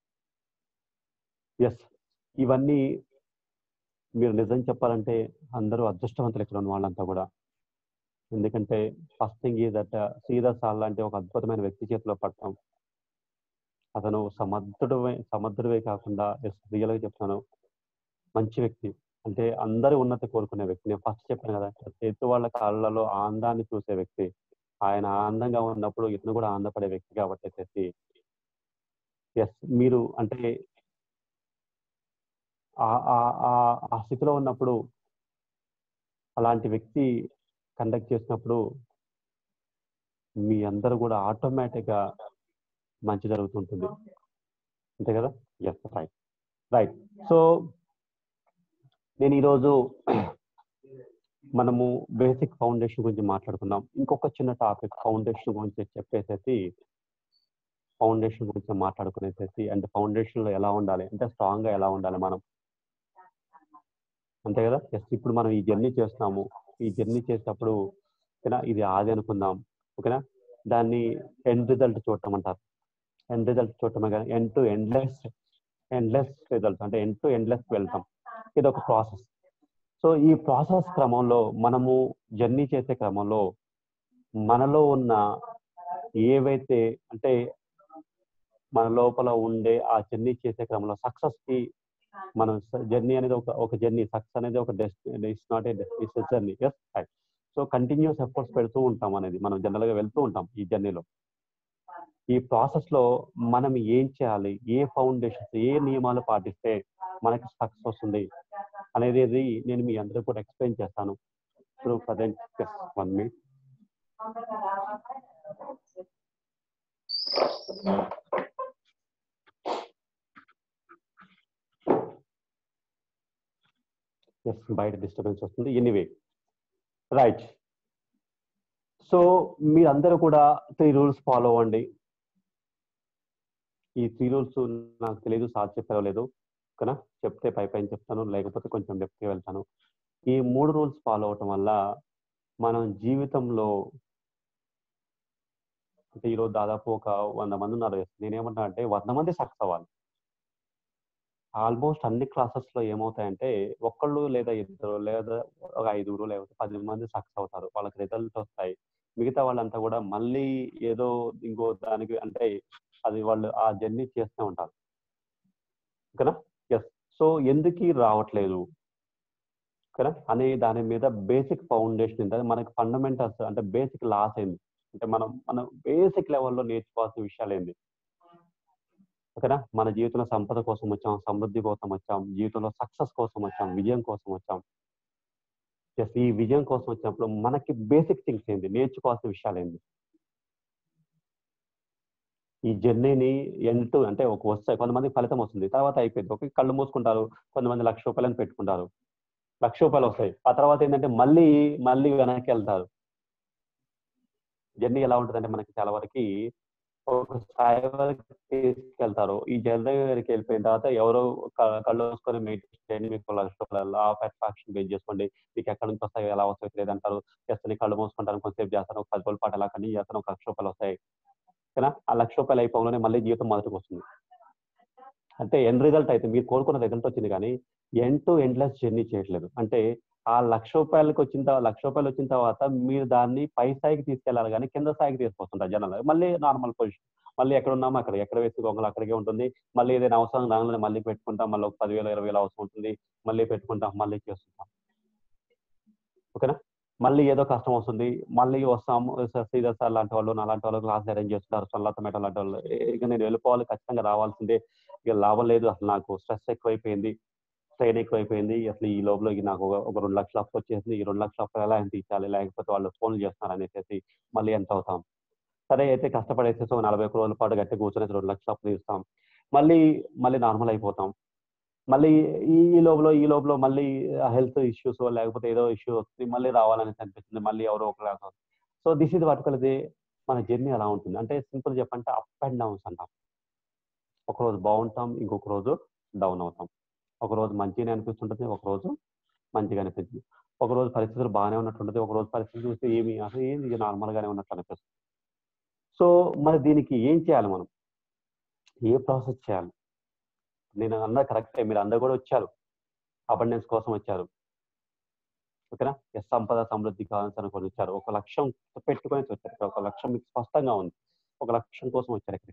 Speaker 1: ఎస్ ఇవన్నీ మీరు నిజం చెప్పాలంటే అందరూ అదృష్టవంతులు ఇక్కడ ఉన్న వాళ్ళంతా కూడా ఎందుకంటే ఫస్ట్ థింగ్ ఈ దట్ శ్రీధర్ సార్ లాంటి ఒక అద్భుతమైన వ్యక్తి చేతిలో పడతాం అతను సమర్థుడే సమర్థుడివే కాకుండా ఎస్ రియల్గా చెప్తాను మంచి వ్యక్తి అంటే అందరి ఉన్నతి కోరుకునే వ్యక్తి నేను ఫస్ట్ చెప్పాను కదా చేతి వాళ్ళ కాళ్ళలో ఆనందాన్ని చూసే వ్యక్తి ఆయన ఆనందంగా ఉన్నప్పుడు ఇతను కూడా ఆనందపడే వ్యక్తి కాబట్టి వచ్చేసి ఎస్ మీరు అంటే ఆ- ఆ- ఆ- ఆ స్థితిలో ఉన్నప్పుడు అలాంటి వ్యక్తి కండక్ట్ చేసినప్పుడు మీ అందరూ కూడా ఆటోమేటిక్ గా మంచి జరుగుతుంటుంది అంతే కదా ఎస్ రైట్ రైట్ సో నేను ఈరోజు మనము బేసిక్ ఫౌండేషన్ గురించి మాట్లాడుకుందాం ఇంకొక చిన్న టాపిక్ ఫౌండేషన్ గురించి చెప్పేసేసి ఫౌండేషన్ గురించి మాట్లాడుకునేసేసి అంటే ఫౌండేషన్ లో ఎలా ఉండాలి అంటే స్ట్రాంగ్ గా ఎలా ఉండాలి మనం అంతే కదా ఎస్ ఇప్పుడు మనం ఈ జర్నీ చేస్తున్నాము ఈ జర్నీ చేసేటప్పుడు ఓకేనా ఇది ఆది అనుకుందాం ఓకేనా దాన్ని ఎండ్ రిజల్ట్ చూడటం అంటారు ఎండ్ రిజల్ట్ చూడటమే కానీ end to endless endless result అంటే ఎండ్ టు ఎండ్లెస్ వెళ్తాం ఇది ఒక ప్రాసెస్ సో ఈ ప్రాసెస్ క్రమంలో మనము జర్నీ చేసే క్రమంలో మనలో ఉన్న ఏవైతే అంటే మన లోపల ఉండే ఆ జర్నీ చేసే క్రమంలో సక్సెస్ కి మనం జర్నీ అనేది ఒక ఒక జర్నీ సక్సెస్ అనేది ఒక destiny it's not a it's journey yes so continuous efforts పెడుతూ ఉంటాం అనేది మనం జనరల్ గా వెళ్తూ ఉంటాం ఈ జర్నీలో ఈ ప్రాసెస్ లో మనం ఏం చేయాలి ఏ ఫౌండేషన్స్ ఏ నియమాలు పాటిస్తే మనకి సక్సెస్ వస్తుంది అనేది నేను మీ అందరూ కూడా ఎక్స్ప్లెయిన్ చేస్తాను ఇప్పుడు ప్రజెంట్ వన్ మినిట్ ఎస్ బయట డిస్టర్బెన్స్ వస్తుంది ఎనీవే రైట్ సో మీరందరూ కూడా త్రీ రూల్స్ ఫాలో అవ్వండి ఈ త్రీ రూల్స్ నాకు తెలియదు సార్ చెప్పారో లేదు ఓకేనా చెప్తే పై పైన చెప్తాను లేకపోతే కొంచెం డెప్త్గా వెళ్తాను ఈ మూడు రూల్స్ ఫాలో అవటం వల్ల మనం జీవితంలో అంటే ఈరోజు దాదాపు ఒక వంద మంది ఉన్నారు నేనేమంటా అంటే వంద మంది సక్సెస్ అవ్వాలి ఆల్మోస్ట్ అన్ని క్లాసెస్ లో ఏమవుతాయంటే ఒక్కళ్ళు లేదా ఇద్దరు లేదా ఒక ఐదుగురు లేకపోతే పది మంది సక్సెస్ అవుతారు వాళ్ళకి రిజల్ట్ వస్తాయి మిగతా వాళ్ళంతా కూడా మళ్ళీ ఏదో ఇంకో దానికి అంటే అది వాళ్ళు ఆ జర్నీ చేస్తూ ఉంటారు ఓకేనా ఎస్ సో ఎందుకు రావట్లేదు ఓకేనా అనే దాని మీద బేసిక్ ఫౌండేషన్ ఏంటంటే మనకి ఫండమెంటల్స్ అంటే బేసిక్ లాస్ ఏంది అంటే మనం మనం బేసిక్ లెవెల్లో నేర్చుకోవాల్సిన విషయాలు ఏంది ఓకేనా మన జీవితంలో సంపద కోసం వచ్చాం సమృద్ధి కోసం వచ్చాం జీవితంలో సక్సెస్ కోసం వచ్చాం విజయం కోసం వచ్చాం ఎస్ ఈ విజయం కోసం వచ్చినప్పుడు మనకి బేసిక్ థింగ్స్ ఏంది నేర్చుకోవాల్సిన విషయాలు ఏంది ఈ జర్నీని ఎండ్ అంటే ఒక వస్తాయి కొంతమంది ఫలితం వస్తుంది తర్వాత అయిపోయింది ఒక కళ్ళు మూసుకుంటారు కొంతమంది లక్ష రూపాయలని పెట్టుకుంటారు లక్ష రూపాయలు వస్తాయి ఆ తర్వాత ఏంటంటే మళ్ళీ మళ్ళీ వెనక్కి వెళ్తారు జర్నీ ఎలా ఉంటుందంటే మనకి చాలా వరకు ఒక స్థాయి వరకు తీసుకెళ్తారు ఈ జర్నీ దగ్గరికి వెళ్ళిపోయిన తర్వాత ఎవరో క- కళ్ళు మూసుకొని మెయింటైన్ చేయండి మీకు లక్ష రూపాయలు ఆ సాటిస్ఫాక్షన్ బేస్ చేసుకోండి మీకు ఎక్కడి నుంచి వస్తాయి ఎలా వస్తాయి లేదంటారు చేస్తాను కళ్ళు మూసుకుంటాను కొంతసేపు చేస్తాను ఒక పది రోజుల పాటు ఎలా కంటిన్యూ చేస్తాను ఒక లక్ష రూపాయలు వస్తాయి ఓకేనా ఆ లక్ష రూపాయలు అయిపోగానే మళ్ళీ జీవితం మొదటికి వస్తుంది అంటే ఎండ్ రిజల్ట్ అయితే మీరు కోరుకున్న రిజల్ట్ వచ్చింది కానీ ఎండ్ టు ఎండ్లెస్ జర్నీ చేయట్లేదు అంటే ఆ లక్ష రూపాయలకి వచ్చిన తర్వాత లక్ష రూపాయలు వచ్చిన తర్వాత మీరు దాన్ని పై స్థాయికి తీసుకెళ్లాలి కానీ కింద స్థాయికి తీసుకొస్తుంటారు జనాలు మళ్ళీ నార్మల్ పొజిషన్ మళ్ళీ ఎక్కడ ఉన్నామో అక్కడ ఎక్కడ వేసి గొంగలు అక్కడికే ఉంటుంది మళ్ళీ ఏదైనా అవసరం దానిలో మళ్ళీ పెట్టుకుంటాం మళ్ళీ ఒక పదివేలు ఇరవై వేలు అవసరం ఉంటుంది మళ్ళీ పెట్టుకుంటాం మళ్ళీ చేస్తుంటాం ఓకేనా మళ్ళీ ఏదో కష్టం వస్తుంది మళ్ళీ వస్తాము శ్రీధర్ సార్ లాంటి వాళ్ళు నా లాంటి వాళ్ళు క్లాస్ అరేంజ్ చేస్తున్నారు సొల్లత మేట లాంటి వాళ్ళు ఇక నేను వెళ్ళిపోవాలి ఖచ్చితంగా రావాల్సిందే ఇక లాభం లేదు అసలు నాకు స్ట్రెస్ ఎక్కువైపోయింది స్ట్రెయిన్ ఎక్కువైపోయింది అసలు ఈ లోపల ఇక నాకు ఒక- ఒక రెండు లక్షల అప్పు వచ్చేసింది ఈ రెండు లక్షల అప్పు ఎలా ఎంత తీర్చాలి లేకపోతే వాళ్ళు ఫోన్లు చేస్తున్నారు అనేసి మళ్ళీ ఎంత అవుతాం సరే అయితే కష్టపడేసేసి ఒక నలభై ఒక్క రోజుల పాటు గట్టి కూర్చొని రెండు లక్షల అప్పు తీస్తాం మళ్ళీ మళ్ళీ నార్మల్ అయిపోతాం మళ్ళీ ఈ ఈ లోపల ఈ లోపల మళ్ళీ హెల్త్ ఇష్యూస్ లేకపోతే ఏదో ఇష్యూ వస్తుంది మళ్ళీ రావాలని అనిపిస్తుంది మళ్ళీ ఎవరో ఒకరు సో దిస్ ఇస్ పట్టుకెళ్ళది మన జర్నీ అలా ఉంటుంది అంటే సింపుల్ చెప్పంటే అప్ అండ్ డౌన్స్ అంటాం ఒక రోజు బాగుంటాం ఇంకొక రోజు డౌన్ అవుతాం ఒక రోజు మంచిగానే అనిపిస్తుంటుంది ఒక రోజు మంచిగా అనిపిస్తుంది ఒక రోజు పరిస్థితులు బాగానే ఉన్నట్టుంటుంది ఒక రోజు పరిస్థితి చూస్తే ఏమి అసలు ఏంది నార్మల్ గానే ఉన్నట్టు అనిపిస్తుంది సో మరి దీనికి ఏం చేయాలి మనం ఏ ప్రాసెస్ చేయాలి నేను అన్నది కరెక్టే మీరు అందరు కూడా వచ్చారు అబండెన్స్ కోసం వచ్చారు ఓకేనా ఎస్ సంపద సమృద్ధి కావాల్సిన అనుకొని వచ్చారు ఒక లక్ష్యం పెట్టుకొని వచ్చారు ఇక్కడ ఒక లక్ష్యం మీకు స్పష్టంగా ఉంది ఒక లక్ష్యం కోసం వచ్చారు ఇక్కడ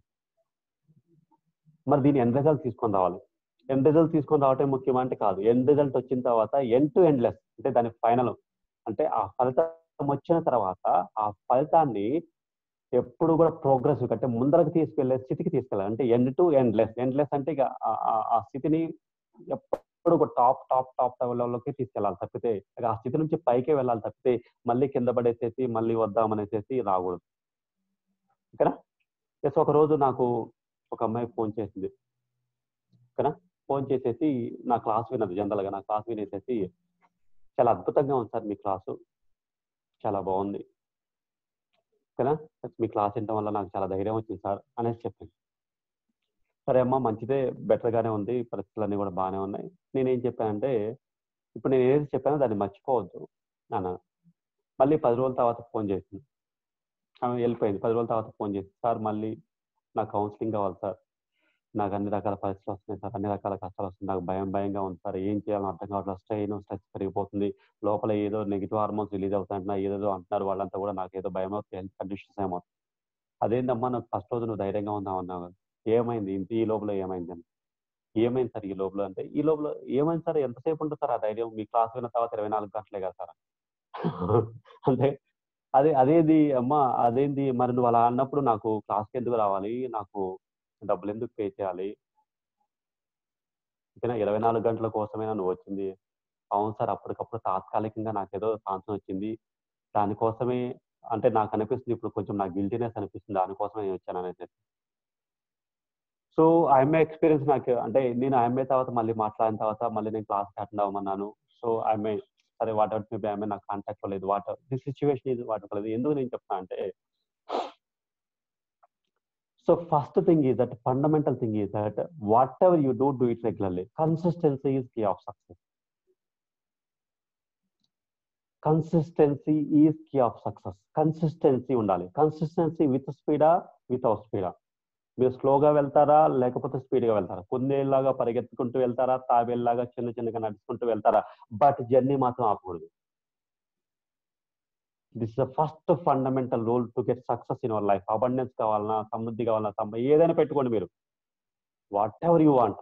Speaker 1: మరి దీని ఎండ్ రిజల్ట్ తీసుకొని రావాలి ఎండ్ రిజల్ట్ తీసుకొని రావటం ముఖ్యమా అంటే కాదు ఎండ్ రిజల్ట్ వచ్చిన తర్వాత ఎండ్ టు ఎండ్లెస్ అంటే దాని ఫైనల్ అంటే ఆ ఫలితం వచ్చిన తర్వాత ఆ ఫలితాన్ని ఎప్పుడు కూడా ప్రోగ్రెస్ అంటే ముందరకు తీసుకెళ్లే స్థితికి తీసుకెళ్ళాలి అంటే ఎండ్ టు ఎండ్లెస్ ఎండ్లెస్ అంటే ఇక ఆ- ఆ- ఆ స్థితిని ఎప్పుడు కూడా టాప్ టాప్ టాప్ లెవెల్లోకి తీసుకెళ్ళాలి తప్పితే ఇక ఆ స్థితి నుంచి పైకే వెళ్ళాలి తప్పితే మళ్ళీ కింద పడేసేసి మళ్ళీ వద్దామనేసేసి రాకూడదు ఓకేనా ఎస్ ఒక రోజు నాకు ఒక అమ్మాయి ఫోన్ చేసింది ఓకేనా ఫోన్ చేసేసి నా క్లాస్ విన్నది జనరల్ గా నా క్లాస్ వినేసేసి చాలా అద్భుతంగా ఉంది సార్ మీ క్లాసు చాలా బాగుంది ఓకేనా మీ క్లాస్ వినడం వల్ల నాకు చాలా ధైర్యం వచ్చింది సార్ అనేసి చెప్పింది సరే అమ్మా మంచిదే బెటర్ గానే ఉంది పరిస్థితులన్నీ కూడా బాగానే ఉన్నాయి నేనేం చెప్పానంటే ఇప్పుడు నేను ఏది చెప్పానో దాన్ని మర్చిపోవద్దు అన్నాను మళ్ళీ పది రోజుల తర్వాత ఫోన్ చేసింది ఆమె వెళ్ళిపోయింది పది రోజుల తర్వాత ఫోన్ చేసి సార్ మళ్ళీ నాకు కౌన్సిలింగ్ కావాలి సార్ నాకు అన్ని రకాల పరిస్థితులు వస్తున్నాయి సార్ అన్ని రకాల కష్టాలు వస్తున్నాయి నాకు భయం భయంగా ఉంది సార్ ఏం చేయాలని అర్థం కావట్లేదు స్ట్రెయిన్ స్ట్రెస్ పెరిగిపోతుంది లోపల ఏదో నెగిటివ్ హార్మోన్స్ రిలీజ్ అవుతాయంటున్నా ఏదేదో అంటున్నారు వాళ్ళంతా కూడా నాకు ఏదో భయం అవుతుంది హెల్త్ కండిషన్స్ ఏమో అదేంటమ్మా నాకు ఫస్ట్ రోజు నువ్వు ధైర్యంగా ఉన్నావు అన్నావు ఏమైంది ఇంత ఈ లోపల ఏమైంది అని ఏమైంది సార్ ఈ లోపల అంటే ఈ లోపల ఏమైంది సార్ ఎంతసేపు ఉంటుంది సార్ ఆ ధైర్యం మీ క్లాస్ విన్న తర్వాత ఇరవై నాలుగు గంటలే కదా సార్ అంటే అదే అదేది అమ్మా అదేంది మరి నువ్వు అలా అన్నప్పుడు నాకు క్లాస్కి ఎందుకు రావాలి నాకు డబ్బులు ఎందుకు పే చేయాలి ఓకేనా ఇరవై నాలుగు గంటల కోసమేనా నువ్వు వచ్చింది అవును సార్ అప్పటికప్పుడు తాత్కాలికంగా నాకేదో సాంసం వచ్చింది దానికోసమే అంటే నాకు అనిపిస్తుంది ఇప్పుడు కొంచెం నాకు గిల్టీనెస్ అనిపిస్తుంది దానికోసమే నేను వచ్చాను అనేది సో ఐఎంఏ ఎక్స్పీరియన్స్ నాకు అంటే నేను ఐఎంఏ తర్వాత మళ్ళీ మాట్లాడిన తర్వాత మళ్ళీ నేను క్లాస్ అటెండ్ అవ్వమన్నాను సో ఐఎంఏ సరే వాట్ అవుట్ మేబీ ఐఎంఏ నాకు కాంటాక్ట్ లేదు వాట్ ది సిచ్యువేషన్ ఇది వాట్ లేదు ఎందుకు నేను చెప్తున్నా అంటే so first thing is that fundamental thing is that whatever you do do it regularly consistency is key of success consistency is key of success consistency ఉండాలి consistency with స్పీడా without స్పీడా మీరు స్లోగా వెళ్తారా లేకపోతే స్పీడ్గా వెళ్తారా కుందేలాగా పరిగెత్తుకుంటూ వెళ్తారా తాబేల్లాగా చిన్న చిన్నగా నడుచుకుంటూ వెళ్తారా బట్ జర్నీ మాత్రం ఆపకూడదు this is the first fundamental rule to get success in our life abundance కావాలన్నా సమృద్ధి కావాలన్నా సంప ఏదైనా పెట్టుకోండి మీరు వాట్ ఎవర్ యూ వాంట్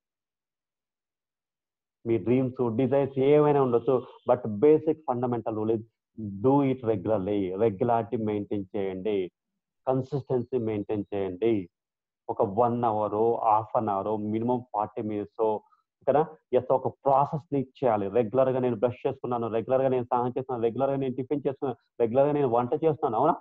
Speaker 1: మీ డ్రీమ్స్ డిజైర్స్ ఏమైనా ఉండొచ్చు but basic fundamental rule is do it regularly regularity maintain చేయండి కన్సిస్టెన్సీ మెయింటైన్ చేయండి ఒక one hour half an hour minimum forty minutes కదా ఎస్ ఒక ప్రాసెస్ ని చేయాలి రెగ్యులర్ గా నేను బ్రష్ చేసుకున్నాను రెగ్యులర్ గా నేను స్నానం చేస్తున్నాను రెగ్యులర్ గా నేను టిఫిన్ చేస్తున్నాను రెగ్యులర్ గా నేను వంట చేస్తున్నాను అవునా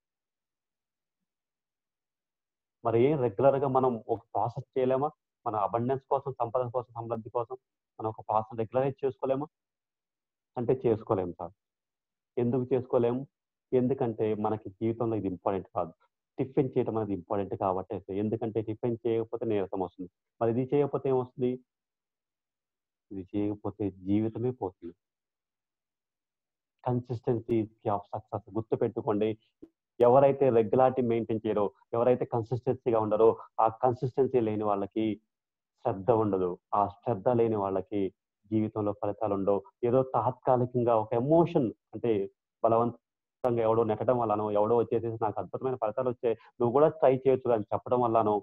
Speaker 1: మరి ఏం రెగ్యులర్ గా మనం ఒక ప్రాసెస్ చేయలేమా మన అబండెన్స్ కోసం సంపద కోసం సమృద్ధి కోసం మనం ఒక ప్రాసెస్ రెగ్యులరైజ్ చేసుకోలేమా అంటే చేసుకోలేము సార్ ఎందుకు చేసుకోలేము ఎందుకంటే మనకి జీవితంలో ఇది ఇంపార్టెంట్ కాదు టిఫిన్ చేయడం అనేది ఇంపార్టెంట్ కాబట్టి ఎందుకంటే టిఫిన్ చేయకపోతే నీరసం వస్తుంది మరి ఇది చేయకపోతే ఏమొస్తుంది ఇది చేయకపోతే జీవితమే పోతుంది కన్సిస్టెన్సీ ఆఫ్ సక్సెస్ గుర్తు పెట్టుకోండి ఎవరైతే రెగ్యులారిటీ మెయింటైన్ చేయరో ఎవరైతే కన్సిస్టెన్సీగా ఉండరో ఆ కన్సిస్టెన్సీ లేని వాళ్ళకి శ్రద్ధ ఉండదు ఆ శ్రద్ధ లేని వాళ్ళకి జీవితంలో ఫలితాలు ఉండవు ఏదో తాత్కాలికంగా ఒక ఎమోషన్ అంటే బలవంతంగా ఎవడో నెట్టడం వల్లనో ఎవడో వచ్చేసి నాకు అద్భుతమైన ఫలితాలు వచ్చాయి నువ్వు కూడా ట్రై చేయొచ్చు అని చెప్పడం వల్లనో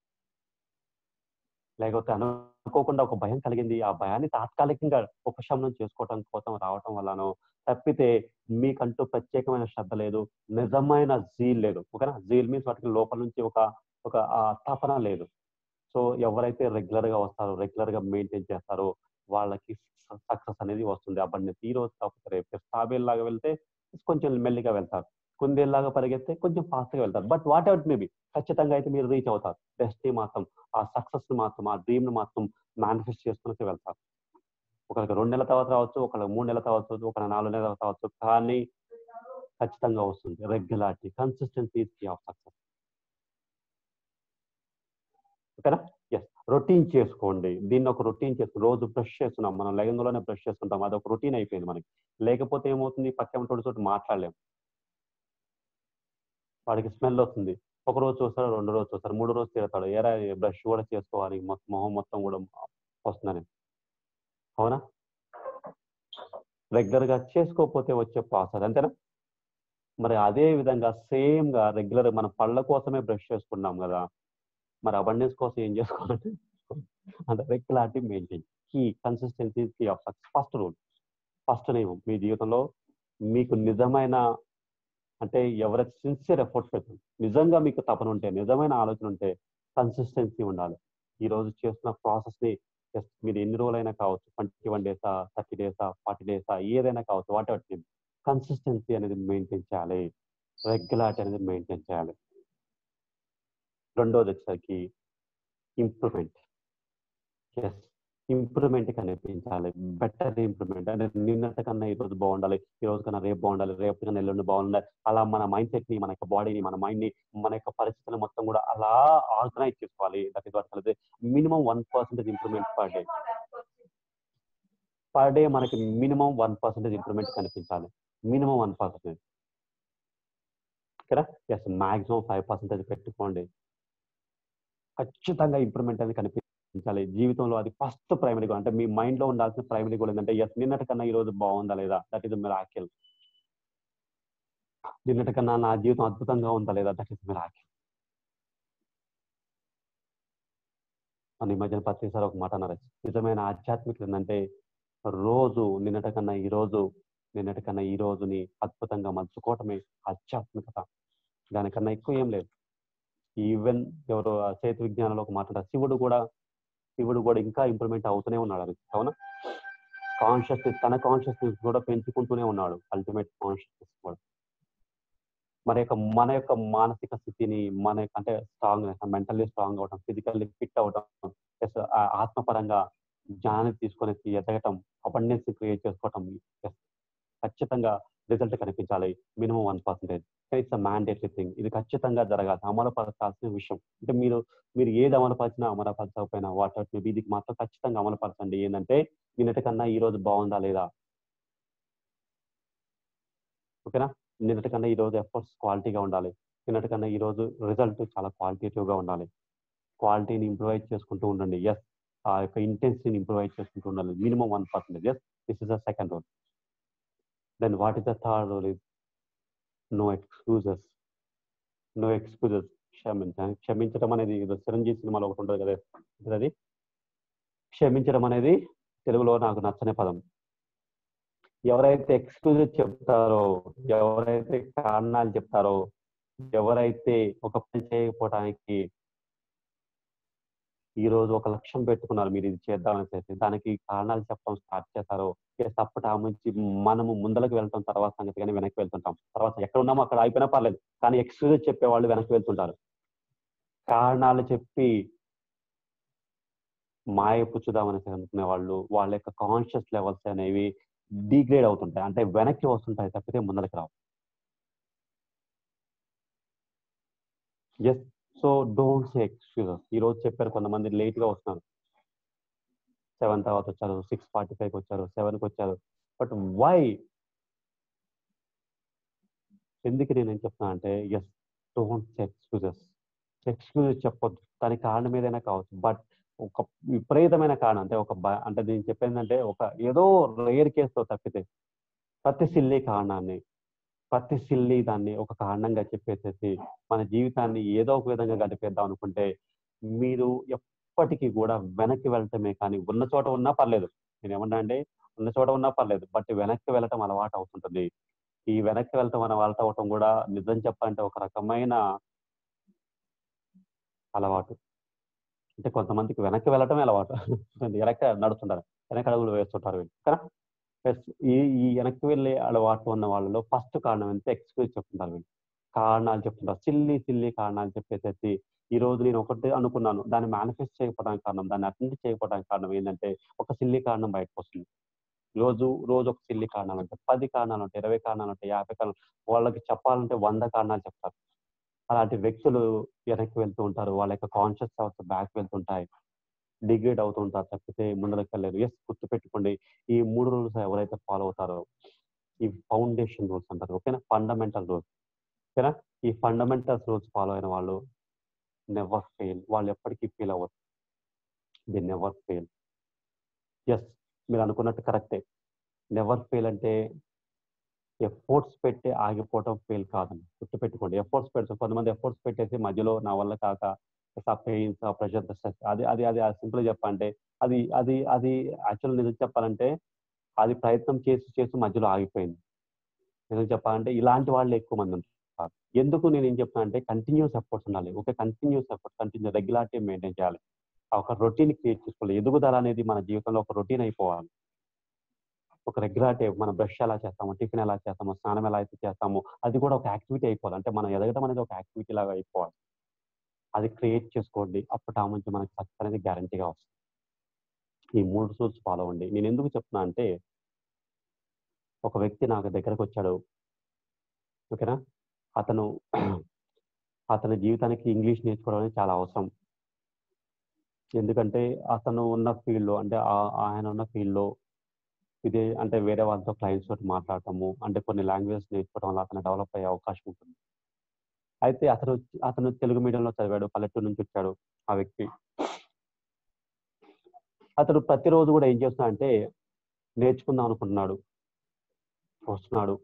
Speaker 1: లేకపోతే అనుకోకుండా ఒక భయం కలిగింది ఆ భయాన్ని తాత్కాలికంగా ఉపశమనం చేసుకోవటం కోసం రావటం వల్లనో తప్పితే మీకంటూ ప్రత్యేకమైన శ్రద్ధ లేదు నిజమైన జీల్ లేదు ఓకేనా జీల్ మీన్స్ వాటికి లోపల నుంచి ఒక ఒక ఆ తపన లేదు సో ఎవరైతే రెగ్యులర్ గా వస్తారో రెగ్యులర్ గా మెయింటైన్ చేస్తారో వాళ్ళకి సక్సెస్ అనేది వస్తుంది అబండెన్స్ ఈ రోజు కాకపోతే రేపు తాబేల్ లాగా వెళ్తే కొంచెం మెల్లిగా వెళ్తారు కుందేల్లాగా పరిగెత్తే కొంచెం ఫాస్ట్ గా వెళ్తారు బట్ వాట్ ఎవర్ మేబీ ఖచ్చితంగా అయితే మీరు రీచ్ అవుతారు డెస్టినీ మాత్రం ఆ సక్సెస్ ని మాత్రం ఆ డ్రీమ్ ని మాత్రం మేనిఫెస్ట్ చేసుకుని వెళ్తారు ఒకరికి రెండు నెలల తర్వాత రావచ్చు ఒకరికి మూడు నెలల తర్వాత ఒక నాలుగు నెలల తర్వాత రావచ్చు కానీ ఖచ్చితంగా వస్తుంది రెగ్యులారిటీ కన్సిస్టెన్సీ ఆఫ్ సక్సెస్ ఓకేనా ఎస్ రొటీన్ చేసుకోండి దీన్ని ఒక రొటీన్ చేసుకో రోజు బ్రష్ చేస్తున్నాం మనం లెగంలోనే బ్రష్ చేసుకుంటాం అది ఒక రొటీన్ అయిపోయింది మనకి లేకపోతే ఏమవుతుంది పక్కన తోటి మాట్లాడలేం వాడికి స్మెల్ వస్తుంది ఒక రోజు చూస్తాడు రెండు రోజు చూస్తాడు మూడు రోజు తిడతాడు ఏరా బ్రష్ కూడా చేసుకోవాలి మొత్తం మొహం మొత్తం కూడా వస్తుందని అవునా రెగ్యులర్ గా చేసుకోకపోతే వచ్చే ప్రాసెస్ అంతేనా మరి అదే విధంగా సేమ్ గా రెగ్యులర్ మన పళ్ళ కోసమే బ్రష్ చేసుకున్నాం కదా మరి అబండెన్స్ కోసం ఏం చేసుకోవాలంటే అంటే regularity maintain key consistency key of success first rule first నియమం మీ జీవితంలో మీకు నిజమైన అంటే ఎవరైతే సిన్సియర్ ఎఫర్ట్స్ పెడతారు నిజంగా మీకు తపన ఉంటే నిజమైన ఆలోచన ఉంటే కన్సిస్టెన్సీ ఉండాలి ఈ రోజు చేస్తున్న ప్రాసెస్ ని just మీరు ఎన్ని రోజులైనా కావచ్చు ట్వంటీ వన్ డేసా థర్టీ డేసా ఫార్టీ డేసా ఏదైనా కావచ్చు వాట్ ఎవర్ కన్సిస్టెన్సీ అనేది మెయింటైన్ చేయాలి రెగ్యులారిటీ అనేది మెయింటైన్ చేయాలి రెండోది వచ్చేసరికి ఇంప్రూవ్మెంట్ ఎస్ ఇంప్రూవ్మెంట్ కనిపించాలి బెటర్ ఇంప్రూవ్మెంట్ అంటే నిన్నటి కన్నా ఈ రోజు బాగుండాలి ఈ రోజు కన్నా రేపు బాగుండాలి రేపు కన్నా ఎల్లుండి బాగుండాలి అలా మన మైండ్ సెట్ ని మన యొక్క బాడీని మన మైండ్ ని మన యొక్క పరిస్థితులు మొత్తం కూడా అలా ఆర్గనైజ్ చేసుకోవాలి దట్ ఇస్ వాట్ కలిసి minimum one percentage improvement per day per day మనకి మినిమం వన్ పర్సెంటేజ్ ఇంప్రూవ్మెంట్ కనిపించాలి మినిమం వన్ పర్సెంటేజ్ కదా ఎస్ మాక్సిమం ఫైవ్ పర్సెంటేజ్ పెట్టుకోండి ఖచ్చితంగా ఇంప్రూవ్మెంట్ అనేది కనిపించాలి జీవితంలో అది ఫస్ట్ ప్రైమరీ గోల్ అంటే మీ మైండ్ లో ఉండాల్సిన ప్రైమరీ గోల్ ఏంటంటే ఎస్ నిన్నటి కన్నా ఈ రోజు బాగుందా లేదా దట్ ఈస్ మిరాకిల్ నిన్నటి కన్నా నా జీవితం అద్భుతంగా ఉందా లేదా దట్ ఈస్ మిరాకిల్ మన ఈ మధ్యన ప్రతిసారి ఒక మాట అన్నారు నిజమైన ఆధ్యాత్మికత ఏంటంటే రోజు నిన్నటి కన్నా ఈ రోజు నిన్నటి కన్నా ఈ రోజుని అద్భుతంగా మలుచుకోవటమే ఆధ్యాత్మికత దానికన్నా ఎక్కువ ఏం లేదు ఈవెన్ ఎవరు చేతి విజ్ఞానంలో ఒక మాట్లాడారు శివుడు కూడా శివుడు కూడా ఇంకా ఇంప్రూవ్మెంట్ అవుతూనే ఉన్నాడు అది అవునా కాన్షియస్నెస్ తన కాన్షియస్నెస్ కూడా పెంచుకుంటూనే ఉన్నాడు అల్టిమేట్ కాన్షియస్నెస్ కూడా మన యొక్క మన యొక్క మానసిక స్థితిని మన యొక్క అంటే స్ట్రాంగ్ మెంటల్లీ స్ట్రాంగ్ అవటం ఫిజికల్లీ ఫిట్ అవటం ప్లస్ ఆత్మపరంగా జ్ఞానాన్ని తీసుకొని ఎదగటం అబండెన్స్ క్రియేట్ చేసుకోవటం yes, ఖచ్చితంగా రిజల్ట్ కనిపించాలి minimum one percentage it's a mandatory thing ఇది ఖచ్చితంగా జరగాలి అమలు పరచాల్సిన విషయం అంటే మీరు మీరు ఏది అమలు పరిచినా అమలు పరచకపోయినా వాటర్ మేబీ ఇది మాత్రం ఖచ్చితంగా అమలు పరచండి ఏంటంటే నిన్నటి కన్నా ఈ రోజు బాగుందా లేదా ఓకేనా నిన్నటి కన్నా ఈ రోజు ఎఫర్ట్స్ క్వాలిటీగా ఉండాలి నిన్నటి కన్నా ఈ రోజు రిజల్ట్ చాలా క్వాలిటేటివ్ గా ఉండాలి క్వాలిటీని ఇంప్రూవైజ్ చేసుకుంటూ ఉండండి ఎస్ ఆ యొక్క ఇంటెన్సిటీని ఇంప్రూవైజ్ చేసుకుంటూ ఉండాలి minimum one percentage yes this is the second rule then what is the third rule is no excuses no excuses క్షమించ క్షమించడం అనేది ఏదో చిరంజీవి సినిమాలో ఒకటి ఉంటుంది కదా అది క్షమించడం అనేది తెలుగులో నాకు నచ్చని పదం ఎవరైతే ఎక్స్క్యూజెస్ చెప్తారో ఎవరైతే కారణాలు చెప్తారో ఎవరైతే ఒక పని చేయకపోవడానికి ఈ రోజు ఒక లక్ష్యం పెట్టుకున్నారు మీరు ఇది చేద్దామని చెప్పి దానికి కారణాలు చెప్పడం స్టార్ట్ చేస్తారో తప్పట నుంచి మనము ముందలకు వెళ్తాం తర్వాత సంగతి కానీ వెనక్కి వెళ్తుంటాం తర్వాత ఎక్కడ ఉన్నామో అక్కడ అయిపోయినా పర్లేదు కానీ ఎక్స్క్యూజెస్ చెప్పే వాళ్ళు వెనక్కి వెళ్తుంటారు కారణాలు చెప్పి మాయ పుచ్చుదామని అనుకునే వాళ్ళు వాళ్ళ యొక్క కాన్షియస్ లెవెల్స్ అనేవి డిగ్రేడ్ అవుతుంటాయి అంటే వెనక్కి వస్తుంటాయి తప్పితే ముందరికి రావు yes so don't say excuses ఈ రోజు చెప్పారు కొంతమంది లేట్ గా వస్తున్నారు సెవెన్ తర్వాత వచ్చారు సిక్స్ ఫార్టీ ఫైవ్కి వచ్చారు సెవెన్కి వచ్చారు బట్ వై ఎందుకు నేను ఏం చెప్తున్నా అంటే yes don't say excuses excuses చెప్పొద్దు దానికి కారణం ఏదైనా కావచ్చు బట్ ఒక విపరీతమైన కారణం అంటే ఒక భ- అంటే నేను చెప్పేందంటే ఒక ఏదో రేర్ కేసుతో తప్పితే ప్రతి సిల్లీ కారణాన్ని ప్రతి సిల్లీ దాన్ని ఒక కారణంగా చెప్పేసేసి మన జీవితాన్ని ఏదో ఒక విధంగా గడిపేద్దాం అనుకుంటే మీరు ఎప్పటికీ కూడా వెనక్కి వెళ్ళటమే కానీ ఉన్న చోట ఉన్నా పర్లేదు నేను ఏమన్నా అంటే ఉన్న చోట ఉన్నా పర్లేదు బట్ వెనక్కి వెళ్ళటం అలవాటు అవుతుంటుంది ఈ వెనక్కి వెళ్ళటం అలవాటు అవటం కూడా నిజం చెప్పాలంటే ఒక రకమైన అలవాటు అంటే కొంతమందికి వెనక్కి వెళ్ళటమే అలవాటు వెనక్కి నడుస్తుంటారు వెనక్కి అడుగులు వేస్తుంటారు వీళ్ళు కదా Yes, ఈ ఈ వెనక్కి వెళ్ళే అలవాటు ఉన్న వాళ్ళలో ఫస్ట్ కారణం ఎంత ఎక్స్క్యూజ్ చెప్తుంటారు వీళ్ళు కారణాలు చెప్తుంటారు సిల్లి సిల్లి కారణాలు చెప్పేసేసి ఈ రోజు నేను ఒకటి అనుకున్నాను దాన్ని మేనిఫెస్ట్ చేయకపోవడానికి కారణం దాన్ని అటెండ్ చేయకపోవడానికి కారణం ఏంటంటే ఒక సిల్లి కారణం బయటకు వస్తుంది రోజు రోజు ఒక సిల్లి కారణాలు ఉంటాయి పది కారణాలు ఉంటాయి ఇరవై కారణాలు ఉంటాయి యాభై కారణాలు వాళ్ళకి చెప్పాలంటే వంద కారణాలు చెప్తారు అలాంటి వ్యక్తులు వెనక్కి వెళ్తూ ఉంటారు వాళ్ళ యొక్క కాన్షియస్ థాట్స్ బ్యాక్ వెళ్తుంటాయి డిగ్రేడ్ అవుతూ ఉంటారు తప్పితే ముందరకు వెళ్ళలేరు ఎస్ గుర్తుపెట్టుకోండి ఈ మూడు రూల్స్ ఎవరైతే ఫాలో అవుతారో ఈ ఫౌండేషన్ రూల్స్ అంటారు ఓకేనా ఫండమెంటల్ రూల్స్ ఓకేనా ఈ ఫండమెంటల్ రూల్స్ ఫాలో అయిన వాళ్ళు నెవర్ ఫెయిల్ వాళ్ళు ఎప్పటికీ ఫెయిల్ అవ్వరు ది నెవర్ ఫెయిల్ ఎస్ మీరు అనుకున్నట్టు కరెక్టే నెవర్ ఫెయిల్ అంటే ఎఫర్ట్స్ పెట్టి ఆగిపోవటం ఫెయిల్ కాదండి గుర్తుపెట్టుకోండి ఎఫర్ట్స్ పెడతాం కొంతమంది ఎఫర్ట్స్ పెట్టేసి మధ్యలో నా వల్ల కాక ఆ పెయిన్స్ ఆ ప్రెషర్ స్ట్రెస్ అది అది అది సింపుల్ చెప్పాలంటే అది అది అది యాక్చువల్ నిజం చెప్పాలంటే అది ప్రయత్నం చేసి చేసి మధ్యలో ఆగిపోయింది నిజం చెప్పాలంటే ఇలాంటి వాళ్ళు ఎక్కువ మంది ఉంటారు ఎందుకు నేను ఏం చెప్తాను అంటే కంటిన్యూస్ ఎఫర్ట్స్ ఉండాలి okay continuous efforts continue regularity maintain చేయాలి ఆ ఒక రొటీన్ క్రియేట్ చేసుకోవాలి ఎదుగుదల అనేది మన జీవితంలో ఒక రొటీన్ అయిపోవాలి ఒక రెగ్యులారిటీ మన బ్రష్ ఎలా చేస్తామో టిఫిన్ ఎలా చేస్తామో స్నానం ఎలా అయితే చేస్తామో అది కూడా ఒక యాక్టివిటీ అయిపోవాలి అంటే మనం ఎదగడం అనేది ఒక యాక్టివిటీ లాగా అయిపోవాలి అది క్రియేట్ చేసుకోండి అప్పుడు ఆ నుంచి మనకి సక్సెస్ అనేది గ్యారంటీగా వస్తుంది ఈ మూడు రూల్స్ ఫాలో అవ్వండి నేను ఎందుకు చెప్తున్నా అంటే ఒక వ్యక్తి నాకు దగ్గరకు వచ్చాడు ఓకేనా అతను అతని జీవితానికి ఇంగ్లీష్ నేర్చుకోవడం అనేది చాలా అవసరం ఎందుకంటే అతను ఉన్న ఫీల్డ్లో అంటే ఆ- ఆయన ఉన్న ఫీల్డ్లో ఇదే అంటే వేరే వాళ్ళతో క్లయింట్స్ తోటి మాట్లాడటము అంటే కొన్ని లాంగ్వేజెస్ నేర్చుకోవడం వల్ల అతను డెవలప్ అయ్యే అవకాశం ఉంటుంది అయితే అతను అతను తెలుగు మీడియంలో చదివాడు పల్లెటూరు నుంచి వచ్చాడు ఆ వ్యక్తి అతను ప్రతిరోజు కూడా ఏం చేస్తున్నా అంటే నేర్చుకుందాం అనుకుంటున్నాడు వస్తున్నాడు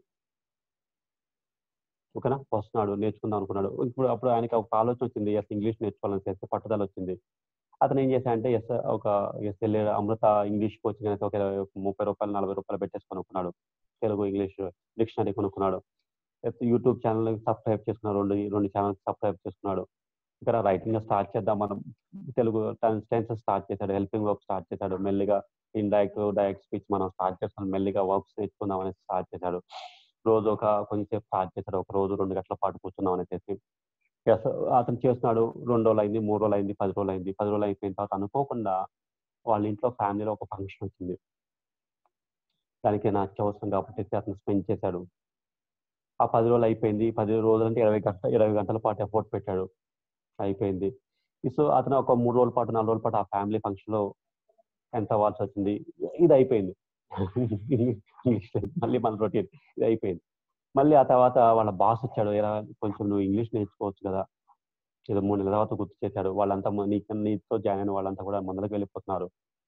Speaker 1: ఓకేనా వస్తున్నాడు నేర్చుకుందాం అనుకున్నాడు ఇప్పుడు అప్పుడు ఆయనకి ఒక ఆలోచన వచ్చింది ఎస్ ఇంగ్లీష్ నేర్చుకోవాలని చెప్పి పట్టుదల వచ్చింది అతను ఏం చేశా అంటే ఎస్ ఒక ఎస్ వెళ్ళే అమృత ఇంగ్లీష్ కోచింగ్ అనేది ఒక ఇరవై- ముప్పై రూపాయలు నలభై రూపాయలు పెట్టేసి కొనుక్కున్నాడు తెలుగు ఇంగ్లీష్ డిక్షనరీ కొనుక్కున్నాడు యూట్యూబ్ ఛానల్ సబ్స్క్రైబ్ చేసుకున్నాడు రెండు రెండు ఛానల్ సబ్స్క్రైబ్ చేసుకున్నాడు ఇక్కడ రైటింగ్ స్టార్ట్ చేద్దాం మనం తెలుగు టెన్స్ స్టార్ట్ చేశాడు హెల్పింగ్ వర్క్ స్టార్ట్ చేశాడు మెల్లిగా ఇండైరెక్ట్ డైరెక్ట్ స్పీచ్ మనం స్టార్ట్ చేస్తాం మెల్లిగా వర్క్స్ నేర్చుకుందాం అనేసి స్టార్ట్ చేశాడు రోజు ఒక కొంచెంసేపు స్టార్ట్ చేశాడు ఒక రోజు రెండు గంటల పాటు కూర్చున్నాం అనేసి ఎస్ అతను చేస్తున్నాడు రెండు రోజులు అయింది మూడు రోజులు అయింది పది రోజులు అయింది పది రోజులు అయిపోయిన తర్వాత అనుకోకుండా వాళ్ళ ఇంట్లో ఫ్యామిలీలో ఒక ఫంక్షన్ వచ్చింది దానికి నా అత్యవసరం కాబట్టి అతను స్పెండ్ చేశాడు ఆ పది రోజులు అయిపోయింది పది రోజులు అంటే ఇరవై గంటల ఇరవై గంటల పాటు ఎఫోర్ట్ పెట్టాడు అయిపోయింది సో అతను ఒక మూడు రోజుల పాటు నాలుగు రోజుల పాటు ఆ ఫ్యామిలీ ఫంక్షన్ లో ఎంత అవ్వాల్సి వచ్చింది ఇది అయిపోయింది ఇంగ్లీష్ మళ్ళీ మన రొటీన్ ఇది అయిపోయింది మళ్ళీ ఆ తర్వాత వాళ్ళ బాస్ వచ్చాడు ఎలా కొంచెం నువ్వు ఇంగ్లీష్ నేర్చుకోవచ్చు కదా ఏదో మూడు నెలల తర్వాత గుర్తు చేశాడు వాళ్ళంతా మ- నీకు నీతో జాయిన్ అయిన వాళ్ళంతా కూడా ముందరకు వెళ్ళిపోతున్నారు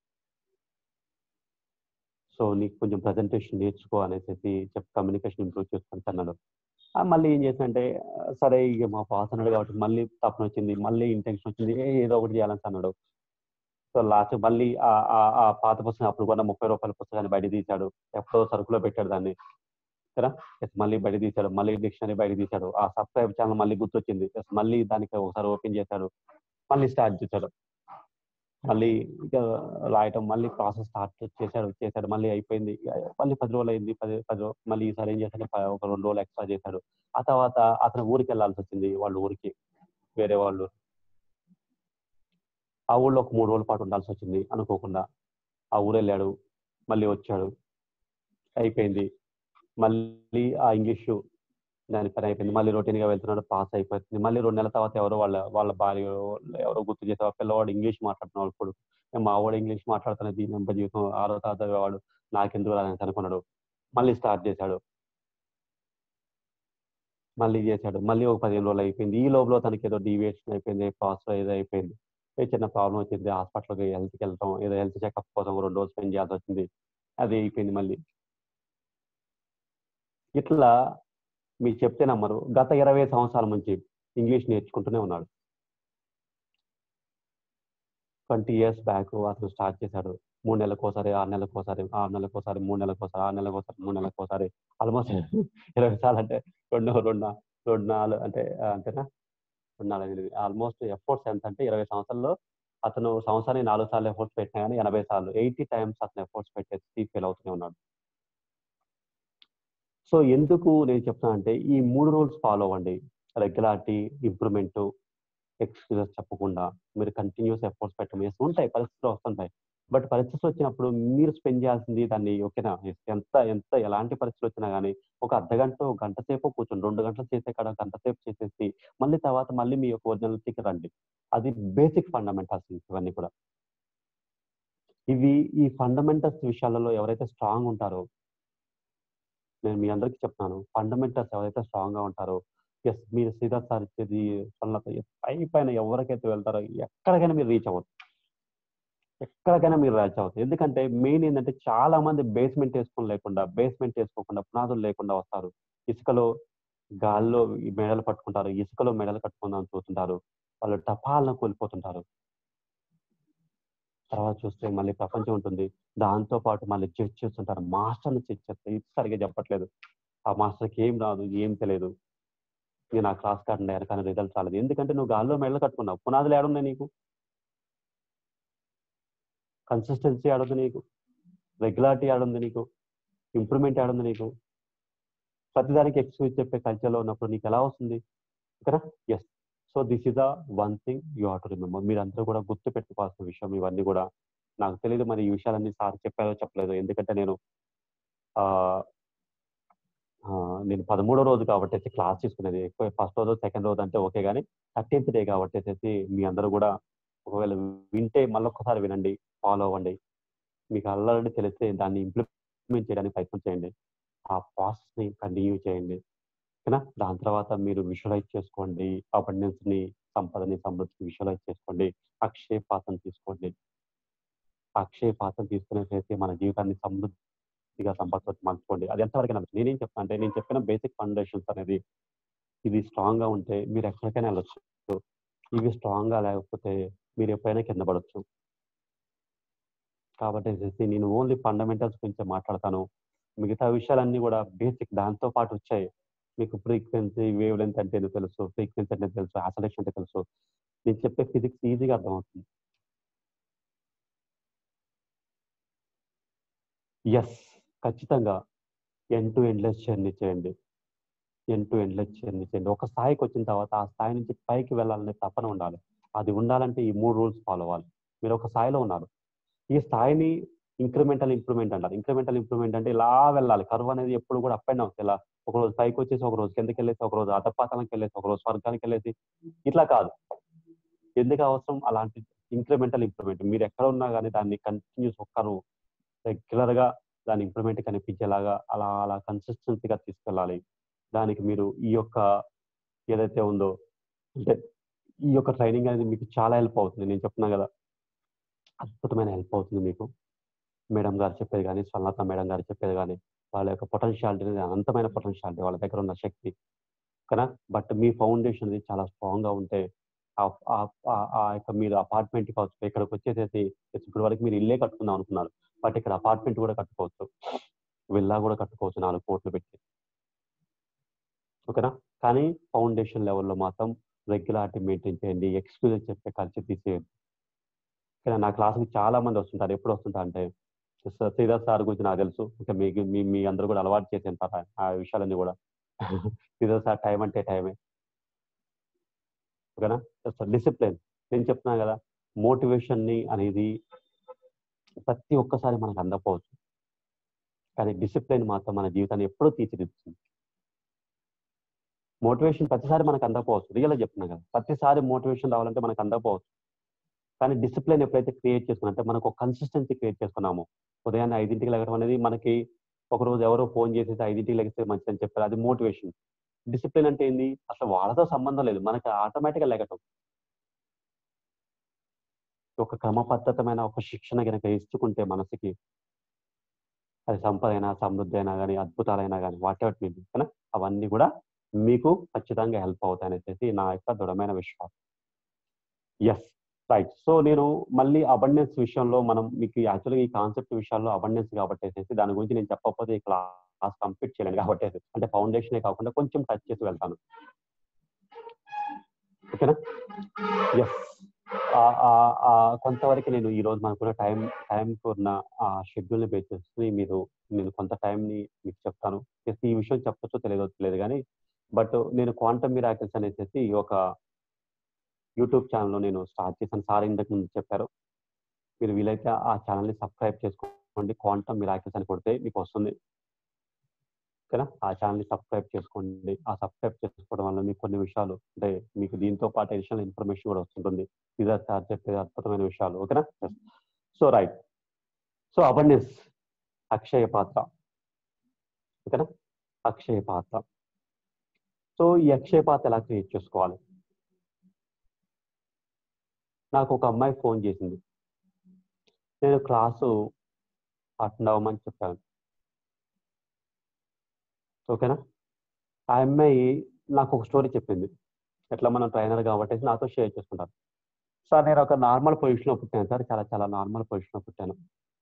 Speaker 1: సో నీకు కొంచెం ప్రజెంటేషన్ నేర్చుకో అనేసి చెప్పి కమ్యూనికేషన్ ఇంప్రూవ్ చేసుకుంటా అన్నాడు ఆ మళ్ళీ ఏం చేశానంటే ఆ, సరే ఇక మా బాస్ అన్నాడు కాబట్టి మళ్ళీ తప్పన వచ్చింది మళ్ళీ ఇంటెన్షన్ వచ్చింది ఏ, ఏదో ఒకటి చేయాలని అన్నాడు సో లాస్ట్ మళ్ళీ ఆ- ఆ ఆ పాత పుస్తకం అప్పుడు కొన్న ముప్పై రూపాయల పుస్తకాన్ని బయట తీశాడు ఎప్పుడో సరుకులో పెట్టాడు దాన్ని కదా Yes, మళ్ళీ బయట తీశాడు మళ్ళీ డిక్షనరీ బయట తీశాడు ఆ సబ్స్క్రైబ్ ఛానల్ మళ్ళీ గుర్తొచ్చింది Yes, మళ్ళీ దానికి ఒకసారి ఓపెన్ చేశాడు మళ్ళీ స్టార్ట్ చేశాడు మళ్ళీ ఇక రాయటం మళ్ళీ ప్రాసెస్ స్టార్ట్ చేశాడు చేశాడు మళ్ళీ అయిపోయింది ఇక మళ్ళీ పది రోజులు అయింది పది పది రోజులు మళ్ళీ ఈసారి ఏం చేశాడు ప- ఒక రెండు రోజులు ఎక్స్ట్రా చేశాడు ఆ తర్వాత అతను ఊరికి వెళ్ళాల్సి వచ్చింది వాళ్ళ ఊరికి వేరే వాళ్ళు ఆ ఊళ్ళో ఒక మూడు రోజుల పాటు ఉండాల్సి వచ్చింది అనుకోకుండా ఆ ఊరు వెళ్ళాడు మళ్ళీ వచ్చాడు అయిపోయింది మళ్ళీ ఆ ఇంగ్లీషు దాని పని అయిపోయింది మళ్ళీ రొటీన్ గా వెళ్తున్నాడు పాస్ అయిపోతుంది మళ్ళీ రెండు నెలల తర్వాత ఎవరో వాళ్ళ వాళ్ళ భార్య ఎవరో గుర్తు చేసే పిల్లవాడు ఇంగ్లీష్ మాట్లాడుతున్నాడు కొడుకు "ఏ, మా వాడు ఇంగ్లీష్ మాట్లాడుతున్నది దీని వెంబడి జీవితం ఆరో తాత వాడు నాకెందుకు రాదని అనుకున్నాడు మళ్ళీ స్టార్ట్ చేశాడు మళ్ళీ చేశాడు మళ్ళీ ఒక పదిహేను రోజులు అయిపోయింది ఈ లోపల తనకి ఏదో డీవియేషన్ అయిపోయింది ప్రాసెస్ ఏదో అయిపోయింది ఏ చిన్న ప్రాబ్లం వచ్చింది హాస్పిటల్కి హెల్త్కి వెళ్తాం ఏదో హెల్త్ చెకప్ కోసం రెండు రోజులు స్పెండ్ చేయాల్సి వచ్చింది అది అయిపోయింది మళ్ళీ ఇట్లా మీరు చెప్తే నమ్మరు గత ఇరవై సంవత్సరాల నుంచి ఇంగ్లీష్ నేర్చుకుంటూనే ఉన్నాడు ట్వంటీ ఇయర్స్ బ్యాక్ అతను స్టార్ట్ చేశాడు మూడు నెలలకు ఒకసారి ఆరు నెలలకు ఒకసారి ఆరు నెలలకు ఒకసారి మూడు నెలలకు ఒకసారి ఆరు నెలలకు ఒకసారి మూడు నెలలకు ఒకసారి ఆల్మోస్ట్ ఇరవై సార్లు అంటే రెండు రెండు రెండు నాలుగు అంటే ఆ, అంతేనా రెండు నాలుగు ఎనిమిది ఆల్మోస్ట్ ఎఫర్ట్స్ ఎంత అంటే ఇరవై సంవత్సరాల్లో అతను సంవత్సరానికి నాలుగు సార్లు ఎఫర్ట్స్ పెట్టినా కానీ ఎనభై సార్లు ఎయిటీ టైమ్స్ అతను ఎఫర్ట్స్ పెట్టేసి ఫెయిల్ అవుతూనే ఉన్నాడు సో ఎందుకు నేను చెప్తాను అంటే ఈ మూడు రూల్స్ ఫాలో అవ్వండి రెగ్యులారిటీ ఇంప్రూవ్మెంట్ ఎక్స్క్యూజెస్ చెప్పకుండా మీరు కంటిన్యూస్ ఎఫర్ట్స్ పెట్టడం చేస్తూ ఉంటాయి పరిస్థితులు వస్తుంటాయి బట్ పరిస్థితులు వచ్చినప్పుడు మీరు స్పెండ్ చేయాల్సింది దాన్ని ఓకేనా ఎంత ఎంత ఎలాంటి పరిస్థితులు వచ్చినా కానీ ఒక అర్ధ గంట ఒక గంట సేపు కూర్చొని రెండు గంటలు చేసే కాడ గంట సేపు చేసేసి మళ్ళీ తర్వాత మళ్ళీ మీ యొక్క ఒరిజినల్కి రండి అది బేసిక్ ఫండమెంటల్స్ ఇవన్నీ కూడా ఇవి ఈ ఫండమెంటల్స్ విషయాలలో ఎవరైతే స్ట్రాంగ్ ఉంటారో నేను మీ అందరికీ చెప్తాను ఫండమెంటల్స్ ఎవరైతే స్ట్రాంగ్ గా ఉంటారో ఎస్ మీరు సీదా సార్ ఇచ్చేది సన్నత పై పైన ఎవరికైతే వెళ్తారో ఎక్కడికైనా మీరు రీచ్ అవ్వదు ఎక్కడికైనా మీరు రీచ్ అవ్వదు ఎందుకంటే మెయిన్ ఏంటంటే చాలా మంది బేస్మెంట్ వేసుకొని లేకుండా బేస్మెంట్ వేసుకోకుండా పునాదులు లేకుండా వస్తారు ఇసుకలో గాల్లో ఈ మెడలు పట్టుకుంటారు ఇసుకలో మెడలు కట్టుకుందాం చూస్తుంటారు వాళ్ళు టపాలను కోల్పోతుంటారు తర్వాత చూస్తే మళ్ళీ ప్రపంచం ఉంటుంది దాంతో పాటు మళ్ళీ జడ్జ్ చేస్తుంటారు మాస్టర్ని చెక్ చేస్తారు ఇది సరిగా చెప్పట్లేదు ఆ మాస్టర్కి ఏం రాదు ఏం తెలియదు నేను ఆ క్లాస్ కార్డు అయ్యాను కానీ రిజల్ట్ రాలేదు ఎందుకంటే నువ్వు గాల్లో మెడలు కట్టుకున్నావు పునాదులు ఏడున్నాయి నీకు కన్సిస్టెన్సీ ఆడుంది నీకు రెగ్యులారిటీ ఆడుంది నీకు ఇంప్రూవ్మెంట్ ఆడుంది నీకు ప్రతిదానికి ఎక్స్క్యూజ్ చెప్పే కల్చర్లో ఉన్నప్పుడు నీకు ఎలా వస్తుంది ఓకేనా yes so this is the one thing you have to remember మీరందరూ కూడా గుర్తు పెట్టుకోవాల్సిన విషయం ఇవన్నీ కూడా నాకు తెలియదు మరి ఈ విషయాలన్నీ సార్ చెప్పారో చెప్పలేదు ఎందుకంటే నేను ఆ ఆ, నేను పదమూడో రోజు కాబట్టి అయితే క్లాస్ తీసుకునేది ఎక్కువ ఫస్ట్ రోజు సెకండ్ రోజు అంటే ఓకే కానీ థర్టీన్త్ డే కాబట్టి వచ్చేసి మీ అందరూ కూడా ఒకవేళ వింటే మళ్ళొక్కసారి వినండి ఫాలో అవ్వండి మీకు ఆల్రెడీ తెలిస్తే దాన్ని ఇంప్లిమెంట్ చేయడానికి ప్రయత్నం చేయండి ఆ ప్రాసెస్ ని కంటిన్యూ చేయండి ఓకేనా దాని తర్వాత మీరు విజువలైజ్ చేసుకోండి అబండెన్స్ ని సంపదని సమృద్ధిని విజువలైజ్ చేసుకోండి అక్షయ పాత్రను తీసుకోండి అక్షయ పాత్ర తీసుకునేసైతే మన జీవితాన్ని సమృద్ధిగా సంపత్తి మలుచుకోండి అది ఎంతవరకు నచ్చు నేనేం చెప్తాను అంటే నేను చెప్పిన బేసిక్ ఫౌండేషన్స్ అనేది ఇది స్ట్రాంగ్ గా ఉంటే మీరు ఎక్కడికైనా వెళ్ళొచ్చు ఇవి స్ట్రాంగ్ గా లేకపోతే మీరు ఎప్పుడైనా కింద పడవచ్చు కాబట్టి వచ్చేసి నేను ఓన్లీ ఫండమెంటల్స్ గురించి మాట్లాడతాను మిగతా విషయాలన్నీ కూడా బేసిక్ దాంతో పాటు వచ్చాయి మీకు ఫ్రీక్వెన్సీ వేవ్ లెంత్ అంటే ఏంటో తెలుసు ఫ్రీక్వెన్సీ అంటే తెలుసు ఆసలేషన్ అంటే తెలుసు నేను చెప్పే ఫిజిక్స్ ఈజీగా అర్థమవుతుంది ఎస్ ఖచ్చితంగా ఎన్ టు ఎండ్లెస్ జర్నీ చేయండి ఎన్ టు ఎండ్లెస్ జర్నీ చేయండి ఒక స్థాయికి వచ్చిన తర్వాత ఆ స్థాయి నుంచి పైకి వెళ్ళాలనే తపన ఉండాలి అది ఉండాలంటే ఈ మూడు రూల్స్ ఫాలో అవ్వాలి మీరు ఒక స్థాయిలో ఉన్నారు ఈ స్థాయిని ఇంక్రిమెంటల్ ఇంప్రూవ్మెంట్ అంటారు ఇంక్రిమెంటల్ ఇంప్రూవ్మెంట్ అంటే ఇలా వెళ్ళాలి కర్వ్ అనేది ఎప్పుడు కూడా అప్ అండ్ డౌన్ ఇలా ఒక రోజు పైకి వచ్చేసి ఒక రోజు కిందకి వెళ్ళేసి ఒక రోజు అధపాతానికి వెళ్ళేసి ఒక రోజు స్వర్గానికి వెళ్ళేసి ఇట్లా కాదు ఎందుకు అవసరం అలాంటి ఇంక్రిమెంటల్ ఇంప్రూవ్మెంట్ మీరు ఎక్కడ ఉన్నా కానీ దాన్ని కంటిన్యూస్ ఒక్కరు రెగ్యులర్ గా దాని ఇంప్రూవ్మెంట్ కనిపించేలాగా అలా అలా కన్సిస్టెన్సీగా తీసుకెళ్ళాలి దానికి మీరు ఈ యొక్క ఏదైతే ఉందో అంటే ఈ యొక్క ట్రైనింగ్ అనేది మీకు చాలా హెల్ప్ అవుతుంది నేను చెప్తున్నా కదా అద్భుతమైన హెల్ప్ అవుతుంది మీకు మేడం గారు చెప్పేది కానీ స్వర్ణలత మేడం గారు చెప్పేది కానీ వాళ్ళ యొక్క పొటెన్షియాలిటీ అనేది అనంతమైన పొటెన్షియాలిటీ వాళ్ళ దగ్గర ఉన్న శక్తి కదా బట్ మీ ఫౌండేషన్ అనేది చాలా స్ట్రాంగ్ గా ఉంటే ఆ- ఆ- ఆ- ఆ యొక్క మీరు అపార్ట్మెంట్ కావచ్చు ఇక్కడికి వచ్చేసేసి ఇప్పుడు వరకు మీరు ఇల్లే కట్టుకుందాం అనుకున్నారు బట్ ఇక్కడ అపార్ట్మెంట్ కూడా కట్టుకోవచ్చు విల్లా కూడా కట్టుకోవచ్చు నాలుగు కోట్లు పెట్టి ఓకేనా కానీ ఫౌండేషన్ లెవెల్లో మాత్రం రెగ్యులారిటీ మెయింటైన్ చేయండి ఎక్స్క్యూజెస్ చెప్పే కల్చర్ తీసేయండి ఇక్కడ నా క్లాస్కి చాలా మంది వస్తుంటారు ఎప్పుడు వస్తుంటారు అంటే "సార్, శ్రీధర్ సార్ గురించి నాకు తెలుసు ఇంకా మీకు మీ మీ అందరూ కూడా అలవాటు చేసి ఉంటారు ఆ- ఆ విషయాలన్నీ కూడా శ్రీధర్ సార్ టైం అంటే టైమే ఓకేనా డిసిప్లిన్ నేను చెప్తున్నా కదా మోటివేషన్ ని అనేది ప్రతి ఒక్కసారి మనకు అందకపోవచ్చు కానీ డిసిప్లిన్ మాత్రం మన జీవితాన్ని ఎప్పుడూ తీర్చిదిద్దుతుంది మోటివేషన్ ప్రతిసారి మనకు అందకపోవచ్చు రియల్గా చెప్తున్నా కదా ప్రతిసారి మోటివేషన్ రావాలంటే మనకు అందకపోవచ్చు కానీ డిసిప్లిన్ ఎప్పుడైతే క్రియేట్ చేసుకున్నా అంటే మనకు ఒక కన్సిస్టెన్సీ క్రియేట్ చేసుకున్నామో ఉదయాన్నే ఐదింటికి లెగడం అనేది మనకి ఒక రోజు ఎవరో ఫోన్ చేసేసి ఐదింటికి లెగిస్తే మంచిదని చెప్పారు అది మోటివేషన్ డిసిప్లిన్ అంటే ఏంది అసలు వాళ్ళతో సంబంధం లేదు మనకి ఆటోమేటిక్గా లెగటం ఒక క్రమపద్ధతమైన ఒక శిక్షణ కనుక ఇచ్చుకుంటే మనసుకి అది సంపద అయినా సమృద్ధి అయినా కానీ అద్భుతాలైనా కానీ వాట్ ఎవర్ మీ కానీ అవన్నీ కూడా మీకు ఖచ్చితంగా హెల్ప్ అవుతాయని చెప్పేసి నా యొక్క దృఢమైన విశ్వాసం ఎస్ రైట్ సో నేను మళ్ళీ అబండెన్స్ విషయంలో మనం మీకు యాక్చువల్గా ఈ కాన్సెప్ట్ విషయాల్లో అబండెన్స్ కాబట్టి వేసేసి దాని గురించి నేను చెప్పకపోతే ఈ క్లాస్ కంప్లీట్ చేయలేను కాబట్టి అంటే ఫౌండేషనే కాకుండా కొంచెం టచ్ చేసి వెళ్తాను ఓకేనా ఎస్ కొంతవరకు నేను ఈ రోజు మనకున్న టైం టైంకి ఉన్న ఆ షెడ్యూల్ని బేస్ చేసుకుని మీరు నేను కొంత టైంని మీకు చెప్తాను Yes, ఈ విషయం చెప్పచ్చో తెలియదో తెలియదు కానీ బట్ నేను క్వాంటమ్ మిరాకిల్స్ అనేసి ఒక యూట్యూబ్ ఛానల్లో నేను స్టార్ట్ చేశాను సార్ ఇంతకు ముందు చెప్పారు మీరు వీలైతే ఆ ఛానల్ని సబ్స్క్రైబ్ చేసుకోండి క్వాంటమ్ మిరాకిల్స్ అని కొడితే మీకు వస్తుంది ఓకేనా ఆ ఛానల్ని సబ్స్క్రైబ్ చేసుకోండి ఆ సబ్స్క్రైబ్ చేసుకోవడం వల్ల మీకు కొన్ని విషయాలు అంటే మీకు దీంతో పాటు అడిషనల్ ఇన్ఫర్మేషన్ కూడా వస్తుంటుంది ఇదే సార్ చెప్పేది అద్భుతమైన విషయాలు ఓకేనా so right so abundance Akshaya Patra ఓకేనా అక్షయ పాత్ర సో ఈ అక్షయ పాత్ర ఎలా క్రియేట్ చేసుకోవాలి నాకు ఒక అమ్మాయి ఫోన్ చేసింది నేను క్లాసు అటెండ్ అవ్వమని చెప్పాను ఓకేనా ఆ అమ్మాయి నాకు ఒక స్టోరీ చెప్పింది ఎట్లా మనం ట్రైనర్ కాబట్టి నాతో షేర్ చేసుకుంటాను సార్ నేను ఒక నార్మల్ పొజిషన్లో పుట్టాను సార్ చాలా చాలా నార్మల్ పొజిషన్లో పుట్టాను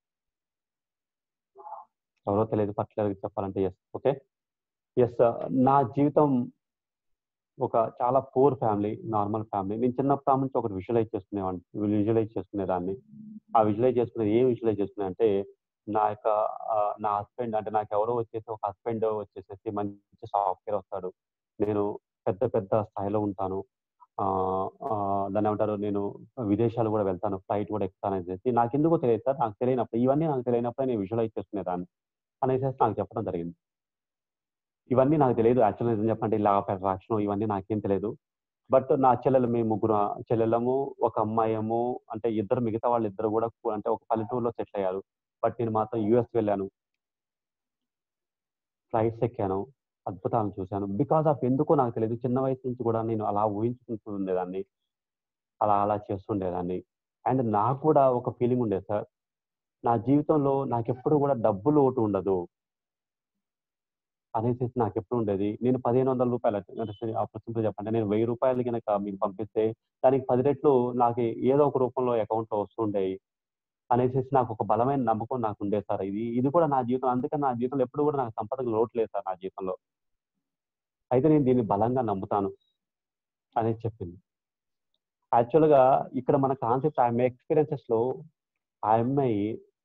Speaker 1: ఎవరో తెలియదు పర్టికులర్గా చెప్పాలంటే ఎస్ ఓకే ఎస్ నా జీవితం ఒక చాలా పూర్ ఫ్యామిలీ నార్మల్ ఫ్యామిలీ నేను చిన్నప్పటి నుంచి ఒకటి విజువలైజ్ చేసుకునేవాడిని విజువలైజ్ చేసుకునేదాన్ని ఆ విజువలైజ్ చేసుకునేది ఏం విజువలైజ్ చేసుకునే అంటే నా యొక్క ఆ, నా హస్బెండ్ అంటే నాకు ఎవరో వచ్చేసి ఒక హస్బెండ్ వచ్చేసేసి మంచి సాఫ్ట్వేర్ వస్తాడు నేను పెద్ద పెద్ద స్థాయిలో ఉంటాను ఆ, ఆ, దాన్ని ఏమంటారు నేను విదేశాలు కూడా వెళ్తాను ఫ్లైట్ కూడా ఎక్కుతాను అనేసి నాకు ఎందుకో తెలియదు సార్ నాకు తెలియనప్పుడు ఇవన్నీ నాకు తెలియనప్పుడు నేను విజువలైజ్ చేసుకునేదాన్ని అనేసి నాకు చెప్పడం జరిగింది ఇవన్నీ నాకు తెలియదు యాక్చువల్ నిజం చెప్పంటే ఇలా అట్రాక్షన్ ఇవన్నీ నాకేం తెలియదు బట్ నా చెల్లెలు మేము ముగ్గురు చెల్లెలము ఒక అమ్మాయేమో అంటే ఇద్దరు మిగతా వాళ్ళు ఇద్దరు కూడా కు- అంటే ఒక పల్లెటూరులో సెటిల్ అయ్యారు బట్ నేను మాత్రం యుఎస్ వెళ్ళాను ఫ్లైట్స్ ఎక్కాను అద్భుతాలను చూశాను బికాస్ ఆఫ్ ఎందుకో నాకు తెలియదు చిన్న వయసు నుంచి కూడా నేను అలా ఊహించుకుంటూ ఉండేదాన్ని అలా అలా చేస్తుండేదాన్ని అండ్ నాకు కూడా ఒక ఫీలింగ్ ఉండేది సార్ నా జీవితంలో నాకు ఎప్పుడు కూడా డబ్బు లోటు ఉండదు అనేసి నాకు ఎప్పుడు ఉండేది నేను పదిహేను వందల రూపాయలు అంటే సరే అప్పుడు సింపుల్ చెప్పండి నేను వెయ్యి రూపాయలు కనుక మీకు పంపిస్తే దానికి పది రెట్లు నాకు ఏదో ఒక రూపంలో అకౌంట్లో వస్తుండేవి అనేసి నాకు ఒక బలమైన నమ్మకం నాకు ఉండేది సార్ ఇది ఇది కూడా నా జీవితం అందుకని నా జీవితంలో ఎప్పుడు కూడా నాకు సంపదకు లోటు లేదు సార్ నా జీవితంలో అయితే నేను దీన్ని బలంగా నమ్ముతాను అనేది చెప్పింది యాక్చువల్గా ఇక్కడ మన కాన్సెప్ట్ ఆ ఎక్స్పీరియన్సెస్ లో ఆ అమ్మాయి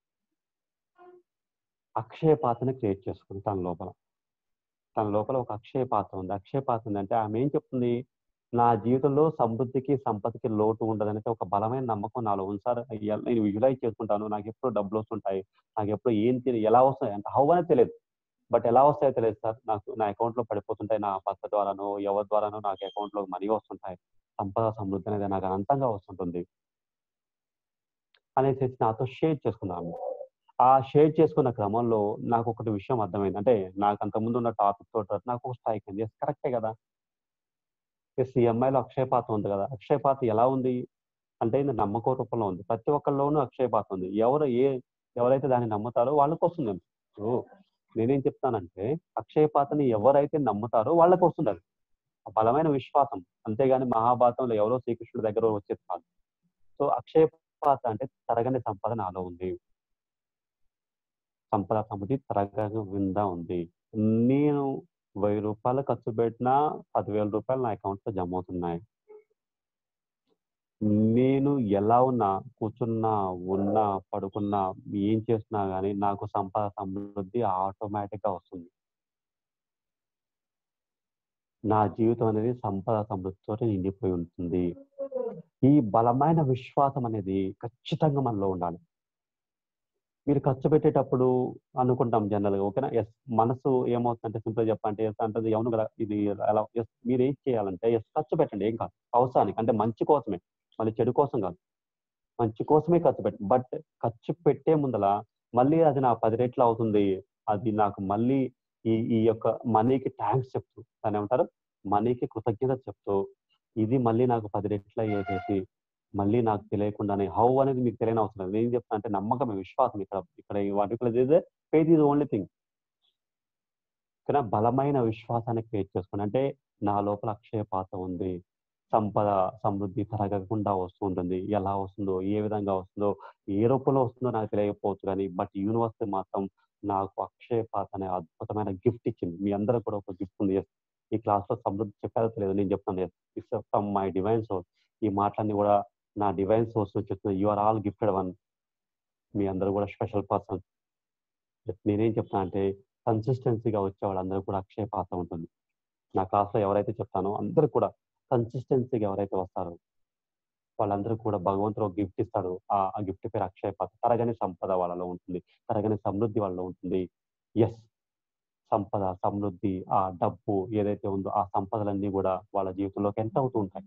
Speaker 1: అక్షయ పాత్రని క్రియేట్ చేసుకుంది తన లోపల తన లోపల ఒక అక్షయ పాత్ర ఉంది అక్షయ పాత్ర ఉంది అంటే ఆమె ఏం చెప్తుంది నా జీవితంలో సమృద్ధికి సంపదకి లోటు ఉండదనేది ఒక బలమైన నమ్మకం నాలో ఉంది సార్ ఎ- నేను విజువలైజ్ చేసుకుంటాను నాకు ఎప్పుడు డబ్బులు వస్తుంటాయి నాకు ఎప్పుడు ఏం తెలియదు ఎలా వస్తాయి అంటే హౌ అనేది తెలియదు బట్ ఎలా వస్తాయో తెలియదు సార్ నాకు నా అకౌంట్ లో పడిపోతుంటాయి నా భర్త ద్వారానో ఎవరి ద్వారానో నాకు అకౌంట్ లో మనీ వస్తుంటాయి సంపద సమృద్ధి అనేది నాకు అనంతంగా వస్తుంటుంది అనేసి నాతో షేర్ చేసుకున్నాను ఆ షేర్ చేసుకున్న క్రమంలో నాకు ఒకటి విషయం అర్థమైంది అంటే నాకు అంత ముందు ఉన్న టాపిక్ తోటి నాకు ఒక స్ట్రైక్ అయింది ఎస్ కరెక్టే కదా ఎస్ ఈ అమ్మాయిలో అక్షయపాతం ఉంది కదా అక్షయపాత ఎలా ఉంది అంటే ఇది నమ్మకం రూపంలో ఉంది ప్రతి ఒక్కళ్ళలోనూ అక్షయపాతం ఉంది ఎవరు ఏ ఎవరైతే దాన్ని నమ్ముతారో వాళ్ళకి వస్తుంది అది. సో నేనేం చెప్తానంటే అక్షయపాతని ఎవరైతే నమ్ముతారో వాళ్ళకి వస్తుంది అది ఆ బలమైన విశ్వాసం అంతేగాని మహాభారతంలో ఎవరో శ్రీకృష్ణుడి దగ్గర వచ్చేది కాదు సో అక్షయపాత అంటే తరగని సంపద నాలో ఉంది సంపద సమృద్ధి తరగని విందా ఉంది నేను వెయ్యి రూపాయలు ఖర్చు పెట్టినా పదివేల రూపాయలు నా account లో జమ అవుతున్నాయి నేను ఎలా ఉన్నా కూర్చున్నా ఉన్నా పడుకున్నా ఏం చేస్తున్నా కానీ నాకు సంపద సమృద్ధి ఆటోమేటిక్ గా వస్తుంది నా జీవితం అనేది సంపద సమృద్ధితో నిండిపోయి ఉంటుంది ఈ బలమైన విశ్వాసం అనేది ఖచ్చితంగా మనలో ఉండాలి మీరు ఖర్చు పెట్టేటప్పుడు అనుకుంటాం జనరల్ గా ఓకేనా ఎస్ మనసు ఏమవుతుందంటే సింపుల్ చెప్పంటే ఎస్ అంటది అవును కదా ఇది ఎలా ఎస్ మీరు ఏం చేయాలంటే ఎస్ ఖర్చు పెట్టండి ఏం కాదు అవసరానికి అంటే మంచి కోసమే మళ్ళీ చెడు కోసం కాదు మంచి కోసమే ఖర్చు పెట్టండి బట్ ఖర్చు పెట్టే ముందల మళ్ళీ అది నా పది రెట్లు అవుతుంది అది నాకు మళ్ళీ ఈ ఈ యొక్క మనీకి థ్యాంక్స్ చెప్తూ దాన్ని ఏమంటారు మనీకి కృతజ్ఞత చెప్తూ ఇది మళ్ళీ నాకు పది రెట్లు అయ్యేసేసి మళ్ళీ నాకు తెలియకుండానే హౌ అనేది మీకు తెలియని అవసరం లేదు నేను చెప్తాను అంటే నమ్మకం విశ్వాసం ఇక్కడ ఇక్కడ వాటి ఫెయిత్ ఈజ్ ఓన్లీ థింగ్ ఇక్కడ బలమైన విశ్వాసాన్ని క్రియేట్ చేసుకోండి అంటే నా లోపల అక్షయ పాత ఉంది సంపద సమృద్ధి తరగకుండా వస్తూ ఉంటుంది ఎలా వస్తుందో ఏ విధంగా వస్తుందో ఏ రూపంలో వస్తుందో నాకు తెలియకపోవచ్చు కానీ బట్ యూనివర్స్ మాత్రం నాకు అక్షయ పాత అనే అద్భుతమైన గిఫ్ట్ ఇచ్చింది మీ అందరూ కూడా ఒక గిఫ్ట్ ఉంది Yes. ఈ క్లాస్ లో సమృద్ధి చెప్పారో తెలియదు నేను చెప్తాను it's from my divine source ఈ మాటలన్నీ కూడా నా డివైన్ సోర్స్ నుంచి చెప్తున్నాను you are all gifted one మీ అందరూ కూడా స్పెషల్ పర్సన్ నేనేం చెప్తాను అంటే కన్సిస్టెన్సీగా వచ్చే వాళ్ళందరూ కూడా అక్షయ పాత్ర ఉంటుంది నా క్లాస్లో ఎవరైతే చెప్తానో అందరూ కూడా కన్సిస్టెన్సీగా ఎవరైతే వస్తారో వాళ్ళందరూ కూడా భగవంతుడు ఒక గిఫ్ట్ ఇస్తాడు ఆ ఆ గిఫ్ట్ పేరు అక్షయ పాత్ర తరగని సంపద వాళ్ళలో ఉంటుంది తరగని సమృద్ధి వాళ్ళలో ఉంటుంది ఎస్ సంపద సమృద్ధి ఆ డబ్బు ఏదైతే ఉందో ఆ సంపదలన్నీ కూడా వాళ్ళ జీవితంలోకి ఎంత అవుతూ ఉంటాయి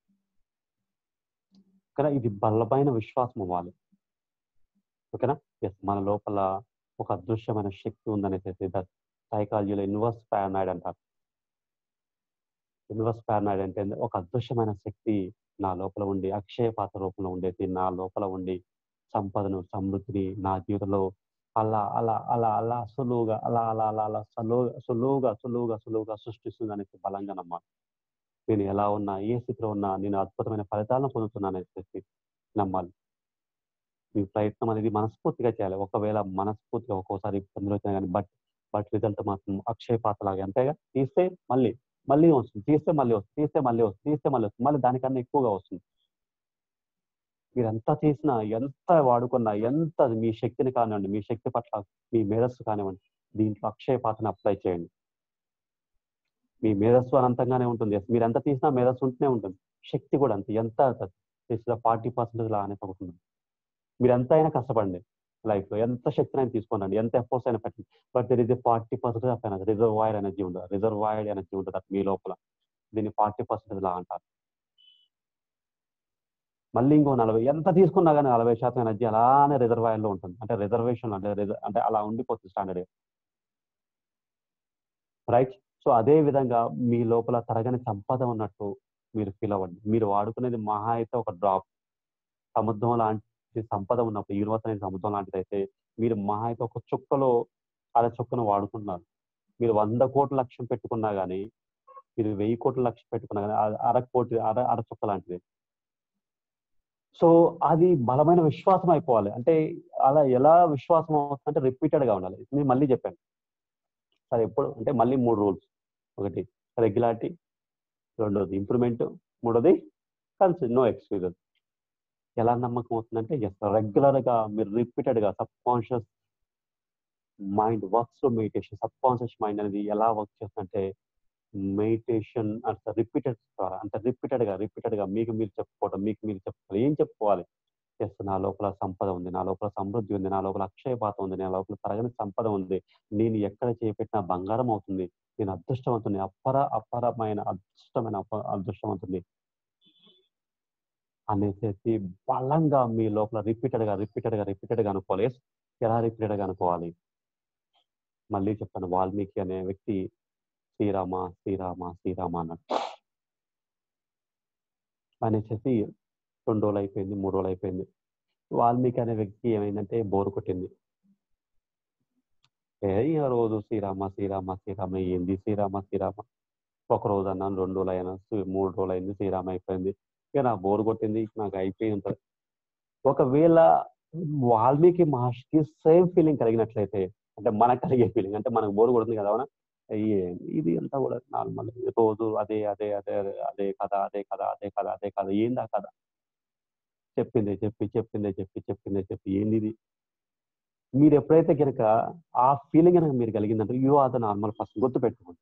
Speaker 1: ఇక్కడ ఇది బలమైన విశ్వాసం అవ్వాలి ఓకేనా ఎస్ మన లోపల ఒక అదృశ్యమైన శక్తి ఉందనేసి దట్ సైకాలజీలో ఇన్వర్స్ పారానాయిడ్ అంటారు ఇన్వర్స్ పారానాయిడ్ అంటే ఒక అదృశ్యమైన శక్తి నా లోపల ఉండి అక్షయ పాత్ర రూపంలో ఉండేది నా లోపల ఉండి సంపదను సమృద్ధిని నా జీవితంలో అలా అలా అలా అలా సులువుగా అలా అలా అలా అలా సులువుగా సులువుగా సులువుగా సులువుగా సృష్టిస్తుంది అనేసి బలంగా నమ్మాలి నేను ఎలా ఉన్నా ఏ స్థితిలో ఉన్నా నేను అద్భుతమైన ఫలితాలను పొందుతున్నాను అనేసి నమ్మాలి మీ ప్రయత్నం అనేది మనస్ఫూర్తిగా చేయాలి ఒకవేళ మనస్ఫూర్తిగా ఒక్కోసారి ఇబ్బందులు వచ్చినా కానీ బట్ బట్ రిజల్ట్ మాత్రం అక్షయ పాత్రలాగా అంతేగా తీస్తే మళ్ళీ మళ్ళీ వస్తుంది తీస్తే మళ్ళీ వస్తుంది తీస్తే మళ్ళీ వస్తుంది తీస్తే మళ్ళీ వస్తుంది మళ్ళీ దానికన్నా ఎక్కువగా వస్తుంది మీరు ఎంత చేసినా ఎంత వాడుకున్నా ఎంత మీ శక్తిని కానివ్వండి మీ శక్తి పట్ల మీ మేధస్సు కానివ్వండి దీంట్లో అక్షయ పాత్రను అప్లై చేయండి మీ మేధస్సు అనంతంగానే ఉంటుంది Yes, మీరు ఎంత తీసినా మేధస్సు ఉంటూనే ఉంటుంది శక్తి కూడా అంతే ఎంత చేసిన ఫార్టీ పర్సెంటేజ్ లాగానే తగ్గుతుంది మీరు ఎంత అయినా కష్టపడండి లైఫ్ లో ఎంత శక్తిని అయినా తీసుకోండి ఎంత ఎఫర్ట్స్ అయినా పెట్టండి but there is a forty percentage of energy reservoir energy ఉంటుంది రిజర్వాయర్డ్ ఎనర్జీ ఉంటుంది అటు మీ లోపల దీన్ని ఫార్టీ పర్సెంటేజ్ లా అంటారు మళ్ళీ ఇంకో నలభై ఎంత తీసుకున్నా కానీ నలభై శాతం ఎనర్జీ అలానే రిజర్వాయర్ లో ఉంటుంది అంటే రిజర్వేషన్ అంటే రిజర్ అంటే అలా ఉండిపోతుంది స్టాండర్డ్ రైట్ సో అదే విధంగా మీ లోపల తరగని సంపద ఉన్నట్టు మీరు ఫీల్ అవ్వండి మీరు వాడుకునేది మహా అయితే ఒక డ్రాప్ సముద్రం లాంటి సంపద ఉన్నప్పుడు యూనివర్స్ అనేది సముద్రం లాంటిది అయితే మీరు మహా అయితే ఒక చుక్కలో అర చుక్కను వాడుకుంటున్నారు మీరు వంద కోట్ల లక్ష్యం పెట్టుకున్నా కానీ మీరు వెయ్యి కోట్ల లక్ష్యం పెట్టుకున్నా కానీ అది అర కోటి అర అర చుక్క లాంటిది సో అది బలమైన విశ్వాసం అయిపోవాలి అంటే అలా ఎలా విశ్వాసం అవుతుందంటే రిపీటెడ్ గా ఉండాలి నేను మళ్ళీ చెప్పాను సరే ఎప్పుడు అంటే మళ్ళీ మూడు రూల్స్ ఒకటి రెగ్యులారిటీ రెండోది ఇంప్రూవ్మెంట్ మూడోది కన్సి నో ఎక్స్క్యూజెస్ ఎలా నమ్మకం అవుతుందంటే ఎస్ రెగ్యులర్ గా మీరు రిపీటెడ్ గా subconscious mind works meditation subconscious mind అనేది ఎలా వర్క్ చేస్తుందంటే మెడిటేషన్ అంత రిపీటెడ్ ద్వారా అంత రిపీటెడ్ గా రిపీటెడ్ గా మీకు మీరు చెప్పుకోవడం మీకు మీరు చెప్పుకోవాలి ఏం చెప్పుకోవాలి ఎస్ నా లోపల సంపద ఉంది నా లోపల సమృద్ధి ఉంది నా లోపల అక్షయపాతం ఉంది నా లోపల తరగని సంపద ఉంది నేను ఎక్కడ చేపెట్టినా బంగారం అవుతుంది నేను అదృష్టవంతుని అపర అపరమైన అదృష్టమైన అప అదృష్టవంతుని అనేసి బలంగా మీ లోపల రిపీటెడ్ గా రిపీటెడ్ గా రిపీటెడ్ గా అనుకోవాలి Yes, ఎలా రిపీటెడ్ గా అనుకోవాలి మళ్ళీ చెప్తాను వాల్మీకి అనే వ్యక్తి శ్రీరామ శ్రీరామ శ్రీరామ అన్నాడు అనేసి రెండు రోజులు అయిపోయింది మూడు రోజులు అయిపోయింది వాల్మీకి అనే వ్యక్తి ఏమైందంటే బోరు కొట్టింది ఏ ఇక రోజు శ్రీరామ శ్రీరామ శ్రీరామ ఏంది శ్రీరామ శ్రీరామ ఒక రోజు అన్నాను రెండు రోజులు అయినా శ్రీ- మూడు రోజులు అయింది శ్రీరామ అయిపోయింది ఇక నాకు బోరు కొట్టింది నాకు అయిపోయి ఉంటుంది ఒకవేళ వాల్మీకి మహర్షికి సేమ్ ఫీలింగ్ కలిగినట్లయితే అంటే మనకు కలిగే ఫీలింగ్ అంటే మనకు బోరు కొడుతుంది కదా అవునా అయ్యే ఇది అంతా కూడా నార్మల్ రోజు అదే అదే అదే అదే అదే కథ అదే కథ అదే కథ అదే కథ ఏంది ఆ కథ చెప్పిందే చెప్పి చెప్పిందే చెప్పి చెప్పిందే చెప్పి ఏంది ఇది మీరు ఎప్పుడైతే కనుక ఆ ఫీలింగ్ కనుక మీరు కలిగిందంటే you are the normal person గుర్తు పెట్టుకోండి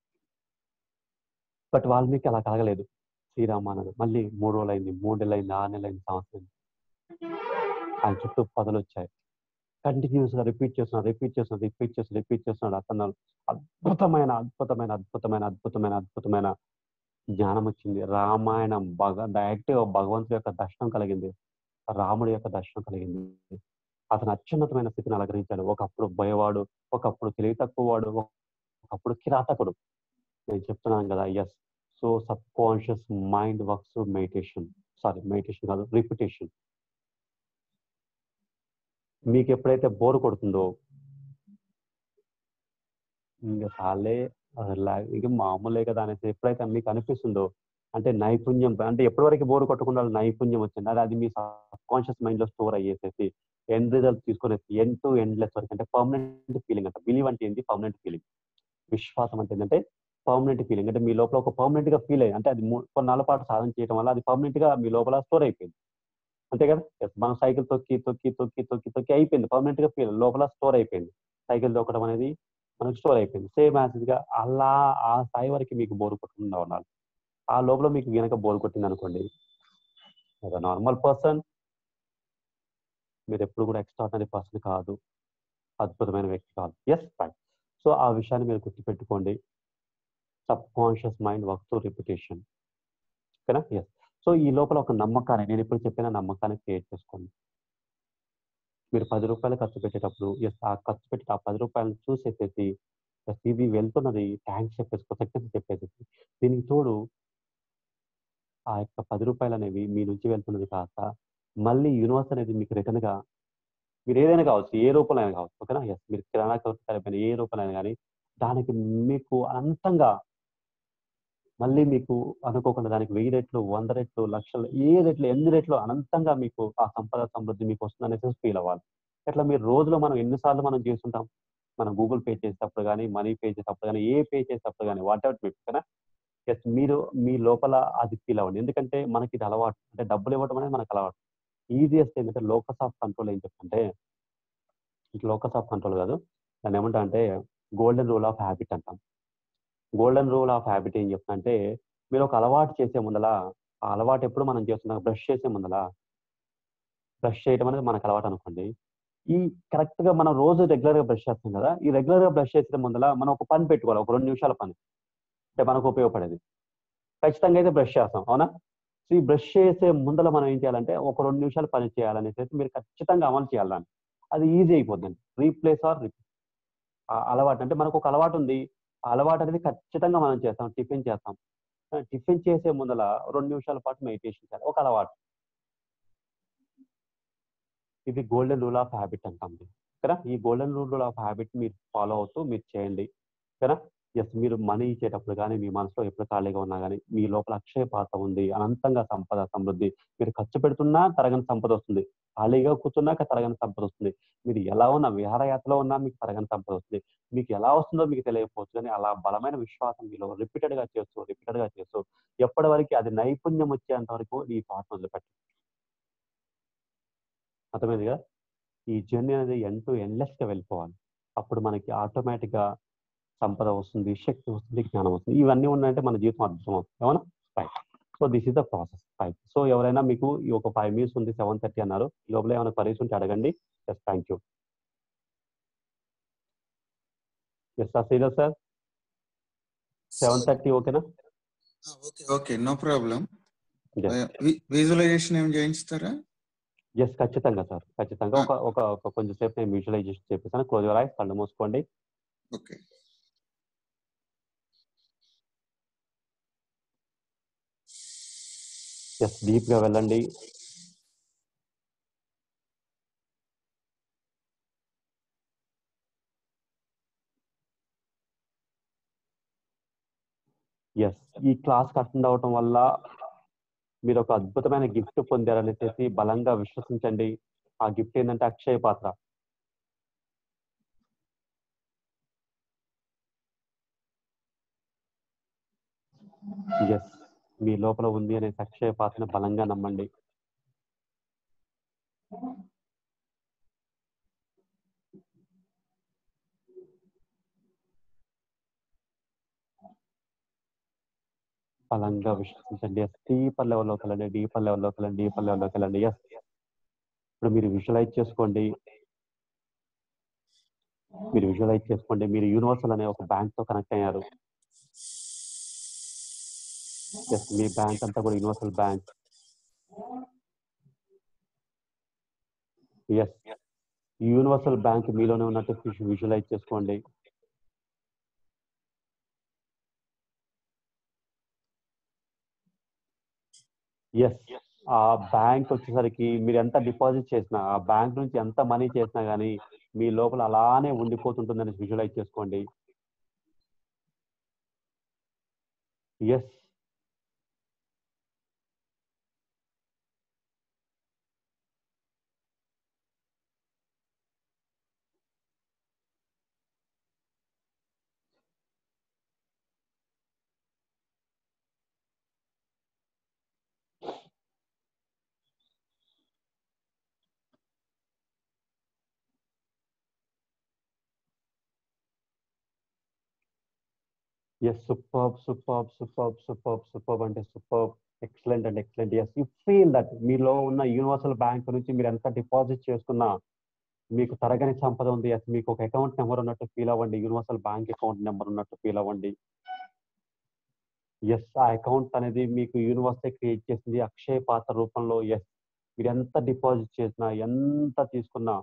Speaker 1: బట్ వాల్మీకి అలా కలగలేదు శ్రీరామ అన్నాడు మళ్ళీ మూడు రోజులు అయింది మూడు నెలలు అయింది ఆరు నెలలు అయింది సంవత్సరం అయింది. ఆయన చుట్టూ పదలు వచ్చాయి కంటిన్యూస్ గా రిపీట్ చేస్తున్నాడు రిపీట్ చేస్తున్నాడు రిపీట్ చేస్తున్నాడు రిపీట్ చేస్తున్నాడు అతను అద్భుతమైన అద్భుతమైన అద్భుతమైన అద్భుతమైన అద్భుతమైన జ్ఞానం వచ్చింది రామాయణం భగ డైరెక్ట్ భగవంతుడి యొక్క దర్శనం కలిగింది రాముడి యొక్క దర్శనం కలిగింది అతను అత్యున్నతమైన స్థితిని అలంకరించాడు ఒకప్పుడు భయవాడు ఒకప్పుడు తెలివి తక్కువ వాడు ఒకప్పుడు కిరాతకుడు నేను చెప్తున్నాను కదా yes so subconscious mind works meditation sorry meditation కాదు రిపిటేషన్ మీకు ఎప్పుడైతే బోర్ కొడుతుందో ఇంకా చాలే అలా ఇక మామూలే కదా అనేసి ఎప్పుడైతే మీకు అనిపిస్తుందో అంటే నైపుణ్యం అంటే ఎప్పటి వరకు బోర్ కొట్టకుండా నైపుణ్యం వచ్చింది అది అది మీ కాన్షియస్ మైండ్ లో స్టోర్ అయ్యేసేసి ఎండ్ రిజల్ట్ తీసుకునేసి ఎండ్ టు ఎండ్లెస్ వరకు అంటే పర్మనెంట్ ఫీలింగ్ అంట బిలీవ్ అంటే ఏంటి పర్మనెంట్ ఫీలింగ్ విశ్వాసం అంటే ఏంటంటే పర్మనెంట్ ఫీలింగ్ అంటే మీ లోపల ఒక పర్మనెంట్ గా ఫీల్ అయ్యి అంటే అది మూ- కొన్నాళ్ళ పాటు సాధన చేయడం వల్ల అది పర్మనెంట్ గా మీ లోపల స్టోర్ అయిపోయింది అంతే కదా Yes, మనం సైకిల్ తొక్కి తొక్కి తొక్కి తొక్కి తొక్కి అయిపోయింది పర్మనెంట్ గా ఫీల్ లోపల స్టోర్ అయిపోయింది సైకిల్ తొక్కడం అనేది మనకు స్టోర్ అయిపోయింది సేమ్ యాసిడ్ గా అలా ఆ స్థాయి వరకు మీకు బోర్ కొట్టకుండా ఉండాలి ఆ లోపల మీకు గనక బోర్ కొట్టింది అనుకోండి నార్మల్ పర్సన్ మీరు ఎప్పుడు కూడా ఎక్స్ట్రాడినరీ పర్సన్ కాదు అద్భుతమైన వ్యక్తి కాదు ఎస్ రైట్ సో ఆ విషయాన్ని మీరు గుర్తుపెట్టుకోండి subconscious mind work to repetition ఓకేనా ఎస్ సో ఈ లోపల ఒక నమ్మకాన్ని నేను ఇప్పుడు చెప్పిన నమ్మకాన్ని క్రియేట్ చేసుకోండి మీరు పది రూపాయలు ఖర్చు పెట్టేటప్పుడు ఎస్ ఆ ఖర్చు పెట్టి ఆ పది రూపాయలను చూసేసేసి ఎస్ ఇది వెళ్తున్నది థ్యాంక్స్ చెప్పేసి కృతజ్ఞత చెప్పేసేసి దీనికి తోడు ఆ యొక్క పది రూపాయలు అనేవి మీ నుంచి వెళ్తున్నది కాక మళ్ళీ యూనివర్స్ అనేది మీకు రిటర్న్ గా మీరు ఏదైనా కావచ్చు ఏ రూపంలో అయినా కావచ్చు ఓకేనా ఎస్ మీరు కిరాణా కలిపిన ఏ రూపంలో అయినా కానీ దానికి మీకు అనంతంగా మళ్ళీ మీకు అనుకోకుండా దానికి వెయ్యి రెట్లు వంద రెట్లు లక్షలు ఏ రెట్లు ఎన్ని రెట్లు అనంతంగా మీకు ఆ సంపద సమృద్ధి మీకు వస్తుంది అనేసి ఫీల్ అవ్వాలి ఇట్లా మీరు రోజులో మనం ఎన్నిసార్లు మనం చేస్తుంటాం మనం గూగుల్ పే చేసేటప్పుడు కానీ మనీ పే చేసేటప్పుడు కానీ ఏ పే చేసేటప్పుడు కానీ వాట్ ఎవర్ మీకు కదా ఎస్ మీరు మీ లోపల అది ఫీల్ అవ్వండి ఎందుకంటే మనకి ఇది అలవాటు అంటే డబ్బులు ఇవ్వడం అనేది మనకు అలవాటు ఈజియెస్ట్ ఏంటంటే లోకస్ ఆఫ్ కంట్రోల్ ఏం చెప్తుంటే ఇట్లా లోకస్ ఆఫ్ కంట్రోల్ కాదు దాన్ని ఏమంటా అంటే గోల్డెన్ రూల్ ఆఫ్ హ్యాబిట్ అంటాం గోల్డెన్ రూల్ ఆఫ్ హ్యాబిట్ ఏం చెప్తుందంటే మీరు ఒక అలవాటు చేసే ముందల ఆ అలవాటు ఎప్పుడు మనం చేస్తున్నాం బ్రష్ చేసే ముందల బ్రష్ చేయడం అనేది మనకు అలవాటు అనుకోండి ఈ కరెక్ట్ గా మనం రోజు రెగ్యులర్ గా బ్రష్ చేస్తాం కదా ఈ రెగ్యులర్ గా బ్రష్ చేసే ముందల మనం ఒక పని పెట్టుకోవాలి ఒక రెండు నిమిషాల పని అంటే మనకు ఉపయోగపడేది ఖచ్చితంగా అయితే బ్రష్ చేస్తాం అవునా సో ఈ బ్రష్ చేసే ముందల మనం ఏం చేయాలంటే ఒక రెండు నిమిషాలు పని చేయాలనేసి మీరు ఖచ్చితంగా అమలు చేయాలని అది ఈజీ అయిపోతుంది రీప్లేస్ ఆర్ అలవాటు అంటే మనకు ఒక అలవాటు ఉంది ఆ అలవాటు అనేది ఖచ్చితంగా మనం చేస్తాం టిఫిన్ చేస్తాం టిఫిన్ చేసే ముందల రెండు నిమిషాల పాటు మెడిటేషన్ చేయాలి ఒక అలవాటు ఇది గోల్డెన్ రూల్ ఆఫ్ హ్యాబిట్ అంటాం కదా ఈ గోల్డెన్ రూల్ ఆఫ్ హ్యాబిట్ మీరు ఫాలో అవుతూ మీరు చేయండి కదా ఎస్ మీరు మనీ ఇచ్చేటప్పుడు కానీ మీ మనసులో ఎప్పుడు ఖాళీగా ఉన్నా కానీ మీ లోపల అక్షయ పాత్ర ఉంది అనంతంగా సంపద సమృద్ధి మీరు ఖర్చు పెడుతున్నా తరగని సంపద వస్తుంది ఖాళీగా కూర్చున్నాక తరగని సంపద వస్తుంది మీరు ఎలా ఉన్నా విహారయాత్రలో ఉన్నా మీకు తరగని సంపద వస్తుంది మీకు ఎలా వస్తుందో మీకు తెలియకపోవచ్చు కానీ అలా బలమైన విశ్వాసం మీలో రిపీటెడ్ గా చేస్తూ రిపీటెడ్ గా చేస్తూ ఎప్పటి వరకు అది నైపుణ్యం వచ్చేంత వరకు ఈ థాట్ వదిలిపెట్టండి అర్థమైంది కదా ఈ జర్నీ అనేది ఎండ్ టు ఎండ్లెస్ గా వెళ్ళిపోవాలి అప్పుడు మనకి ఆటోమేటిక్ గా సంపద వస్తుంది శక్తి వస్తుంది జ్ఞానం వస్తుంది ఇవన్నీ ఉన్నాయంటే మన జీవితం అద్భుతం అవుతుంది ఏమన్నా right so this is the process right so ఎవరైనా మీకు ఈ ఒక ఫైవ్ మినిట్స్ ఉంది సెవెన్ థర్టీ అన్నారు ఈ లోపల ఏమైనా పరీక్ష ఉంటే అడగండి yes thank you yes sir Sridhar sir seven thirty ఓకేనా
Speaker 3: okay okay no problem
Speaker 1: Yes.
Speaker 3: Visualisation ఏం చేయించుతారా
Speaker 1: ఎస్ ఖచ్చితంగా సార్ ఖచ్చితంగా ఒక ఒక ఒక కొంచెం సేపు నేను విజువలైజేషన్ చేపిస్తాను క్లోజ్ యువర్ ఐస్ కళ్ళు మూసుకోండి
Speaker 3: ఓకే
Speaker 1: ఎస్ డీప్ గా వెళ్ళండి ఎస్ ఈ క్లాస్ అటెండ్ అవటం వల్ల మీరు ఒక అద్భుతమైన గిఫ్ట్ పొందారని చెప్పి బలంగా విశ్వసించండి ఆ గిఫ్ట్ ఏంటంటే అక్షయ పాత్ర ఎస్ మీ లోపల ఉంది అనే అక్షయ పాత్రను బలంగా నమ్మండి బలంగా విశ్వసించండి ఎస్ డీపర్ లెవెల్లోకి వెళ్ళండి డీపర్ లెవెల్లోకి వెళ్ళండి డీపర్ లెవెల్లోకి వెళ్ళండి ఎస్ ఇప్పుడు మీరు విజువలైజ్ చేసుకోండి మీరు విజువలైజ్ చేసుకోండి మీరు యూనివర్సల్ అనే ఒక బ్యాంక్ తో కనెక్ట్ అయ్యారు ఎస్ మీ బ్యాంక్ అంతా కూడా universal bank yes universal bank మీలోనే ఉన్నట్టు విజువలైజ్ చేసుకోండి ఎస్ ఆ బ్యాంక్ వచ్చేసరికి మీరు ఎంత డిపాజిట్ చేసినా ఆ బ్యాంక్ నుంచి ఎంత మనీ చేసినా కానీ మీ లోపల అలానే ఉండిపోతుంటుందని విజువలైజ్ చేసుకోండి yes yes super super super super super అంటే super excellent and excellent yes you feel that మీలో ఉన్న యూనివర్సల్ బ్యాంక్ నుంచి మీరు ఎంత డిపాజిట్ చేసుకున్నా మీకు తరగని సంపద ఉంది ఎస్ మీకు ఒక అకౌంట్ నెంబర్ ఉన్నట్టు ఫీల్ అవ్వండి యూనివర్సల్ బ్యాంక్ అకౌంట్ నెంబర్ ఉన్నట్టు ఫీల్ అవ్వండి ఎస్ ఆ అకౌంట్ అనేది మీకు యూనివర్సిటీ క్రియేట్ చేసింది అక్షయ పాత్ర రూపంలో ఎస్ మీరు ఎంత డిపాజిట్ చేసినా ఎంత తీసుకున్నా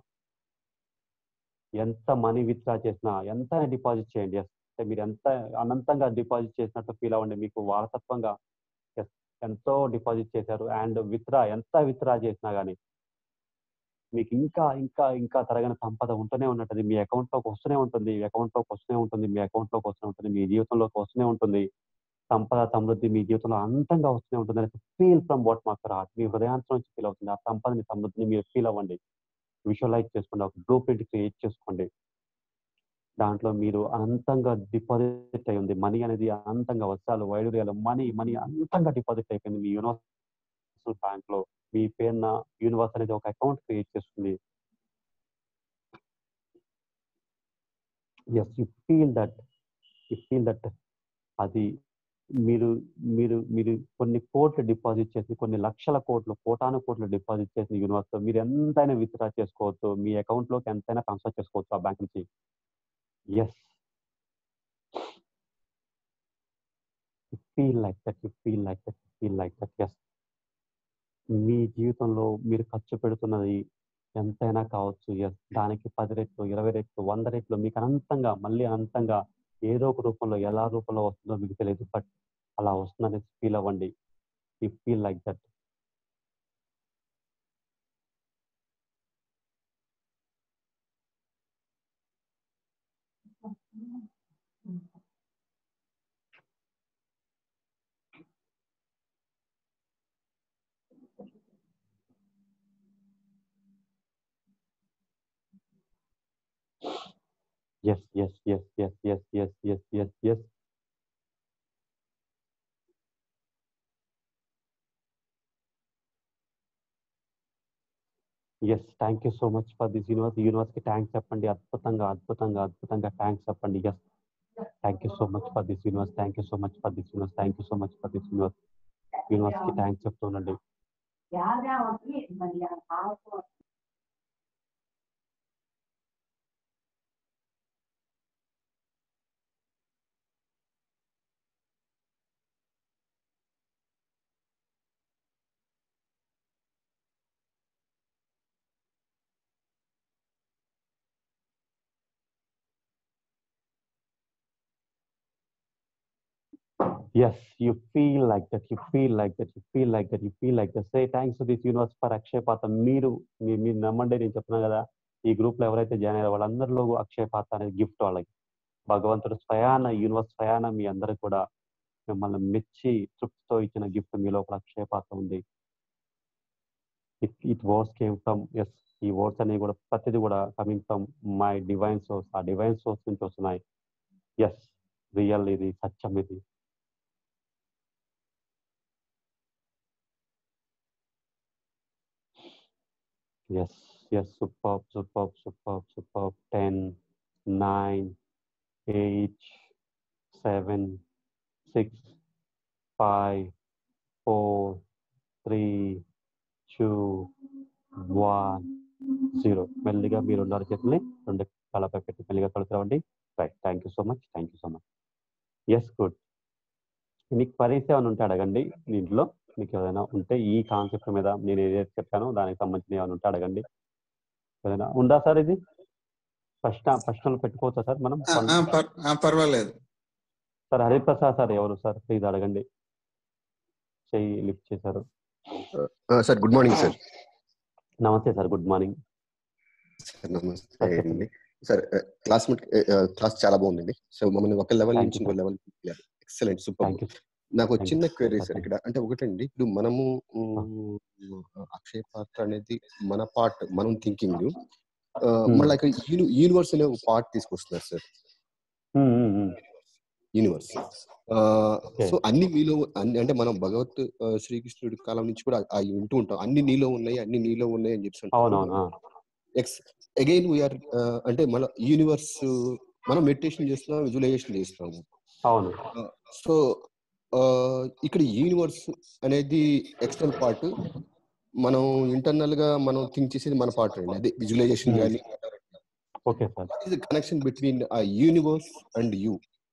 Speaker 1: ఎంత మనీ విత్డ్రా చేసినా ఎంత డిపాజిట్ చేయండి ఎస్ అంటే మీరు ఎంత అనంతంగా డిపాజిట్ చేసినట్టు ఫీల్ అవ్వండి మీకు వారసత్వంగా ఎస్ ఎంతో డిపాజిట్ చేశారు అండ్ విత్డ్రా ఎంత విత్డ్రా చేసినా కానీ మీకు ఇంకా ఇంకా ఇంకా తరగని సంపద ఉంటూనే ఉన్నట్టు మీ అకౌంట్లోకి వస్తూనే ఉంటుంది మీ అకౌంట్లోకి వస్తూనే ఉంటుంది మీ అకౌంట్లోకి వస్తూనే ఉంటుంది మీ జీవితంలోకి వస్తూనే ఉంటుంది సంపద సమృద్ధి మీ జీవితంలో అంతంగా వస్తూనే ఉంటుంది అనేది ఫీల్ ఫ్రమ్ వాట్ మాకు హార్ట్ మీ హృదయాంతం నుంచి ఫీల్ అవుతుంది ఆ సంపదని సమృద్ధిని మీరు ఫీల్ అవ్వండి విజువలైజ్ చేసుకోండి ఒక బ్లూ ప్రింట్ క్రియేట్ చేసుకోండి దాంట్లో మీరు అనంతంగా డిపాజిట్ అయి ఉంది మనీ అనేది అనంతంగా వస్తాలు వైడూర్యాలు మనీ మనీ అనంతంగా డిపాజిట్ అయిపోయింది మీ యూనివర్సల్ బ్యాంక్ లో మీ పేరున యూనివర్స్ అనేది ఒక అకౌంట్ క్రియేట్ చేస్తుంది yes you feel that you feel that అది మీరు మీరు మీరు కొన్ని కోట్లు డిపాజిట్ చేసి కొన్ని లక్షల కోట్లు కోటాను కోట్లు డిపాజిట్ చేసిన యూనివర్స్ మీరు ఎంతైనా విత్డ్రా చేసుకోవచ్చు మీ అకౌంట్ లోకి ఎంతైనా ట్రాన్స్ఫర్ చేసుకోవచ్చు ఆ బ్యాంక్ నుంచి yes feel like that you feel like that feel like that yes మీ జీవితంలో మీరు ఖర్చు పెడుతున్నది ఎంతైనా కావచ్చు ఎస్ దానికి పది రెట్లు ఇరవై రెట్లు వంద రెట్లు మీకు అనంతంగా మళ్ళీ అనంతంగా ఏదో ఒక రూపంలో ఎలా రూపంలో వస్తుందో మీకు తెలియదు బట్ అలా వస్తుందని ఫీల్ అవ్వండి you feel like that yes yes yes yes yes yes yes yes yes yes thank you so much for this universe universe కి థ్యాంక్స్ చెప్పండి అద్భుతంగా అద్భుతంగా అద్భుతంగా థ్యాంక్స్ చెప్పండి yes thank you so much for this universe thank you so much for this universe thank you so much for this universe universe కి thanks చెప్తుండండి yes you feel like that you feel like that you feel like that you feel like that say thanks to this universe for Akshaya Patra మీరు మీ- మీరు నమ్మండి నేను చెప్తున్నా కదా ఈ group లో ఎవరైతే జాయిన్ అయ్యారో వాళ్ళందరిలో అక్షయ పాత్ర అనేది గిఫ్ట్ వాళ్ళకి భగవంతుడు స్వయాన యూనివర్స్ స్వయాన మీ అందరికి కూడా మిమ్మల్ని మెచ్చి తృప్తితో ఇచ్చిన గిఫ్ట్ మీ లోపల అక్షయ పాత్ర ఉంది it it words came from yes ఈ వర్డ్స్ అనేవి కూడా ప్రతిది కూడా coming from my divine source ఆ డివైన్ సోర్స్ నుంచి వస్తున్నాయి ఎస్ రియల్ ఇది సత్యం ఇది Yes, yes, superb, superb, superb, superb. Ten, nine, eight, seven, six, five, four, three, two, one, zero మెల్లిగా మీరు రెండు చేతుల్ని రెండు కళ్ళపై పెట్టి మెల్లిగా కలుతురావండి right thank you so much thank you so much yes good మీకు పరీక్ష ఏమైనా ఉంటే అడగండి దీంట్లో మీకు ఏదైనా ఉంటే ఈ కాన్సెప్ట్ మీద నేను ఏదైతే చెప్పానో దానికి సంబంధించిన ఏమైనా ఉంటే అడగండి ఏదైనా ఉందా సార్ ఇది ప్రశ్న ప్రశ్నలు పెట్టుకోవచ్చా సార్ మనం
Speaker 3: ఆ, ఆ, పర్- ఆ, పర్వాలేదు
Speaker 1: సార్ హరిప్రసాద్ సార్ ఎవరు సార్ ప్లీజ్ అడగండి చెయ్యి లిఫ్ట్ చేశారు
Speaker 4: సార్ గుడ్ మార్నింగ్ సార్
Speaker 1: నమస్తే సార్ గుడ్ మార్నింగ్
Speaker 4: సార్ నమస్తే అండి సార్ క్లాస్ క్లాస్ చాలా బాగుందండి సో మమ్మల్ని ఒక లెవెల్
Speaker 1: Thank
Speaker 4: నుంచి
Speaker 1: you,
Speaker 4: ఇంకో
Speaker 1: sir.
Speaker 4: Level excellent super
Speaker 1: thank you
Speaker 4: నాకు ఒక
Speaker 1: Thank
Speaker 4: చిన్న
Speaker 1: you.
Speaker 4: Query sir
Speaker 1: Okay.
Speaker 4: ఇక్కడ అంటే ఒకటండి ఇప్పుడు మనము మ్, అక్షయ పాత్ర అనేది మన పార్ట్ మనం థింకింగ్ మళ్ళీ ఇక్కడ యూనివర్స్ అనే ఒక పార్ట్ తీసుకొస్తున్నారు సార్ యూనివర్స్
Speaker 1: Okay.
Speaker 4: సో అన్ని మీలో అన్ని అంటే మనం భగవత్ ఆ, శ్రీకృష్ణుడి కాలం నుంచి కూడా ఆ వింటూ ఉంటాం అన్ని నీలో ఉన్నాయి అన్ని నీలో ఉన్నాయి అని చెప్పి
Speaker 1: అవునవును ఆ.
Speaker 4: ఎక్స్ అగైన్ వీఆర్ అంటే మన యూనివర్స్ మనం మెడిటేషన్ చేస్తున్నాం విజువలైజేషన్ చేస్తున్నాము
Speaker 1: అవును
Speaker 4: సో ఇక్కడ యూనివర్స్ అనేది ఎక్స్టర్నల్ పార్ట్ మనం ఇంటర్నల్ గా మనం థింక్ చేసేది మన పార్ట్ అండి అదే విజువలైజేషన్
Speaker 1: Hmm.
Speaker 4: కానీ
Speaker 1: ఓకే సార్
Speaker 4: కనెక్షన్ బిట్వీన్ ఆ universe and you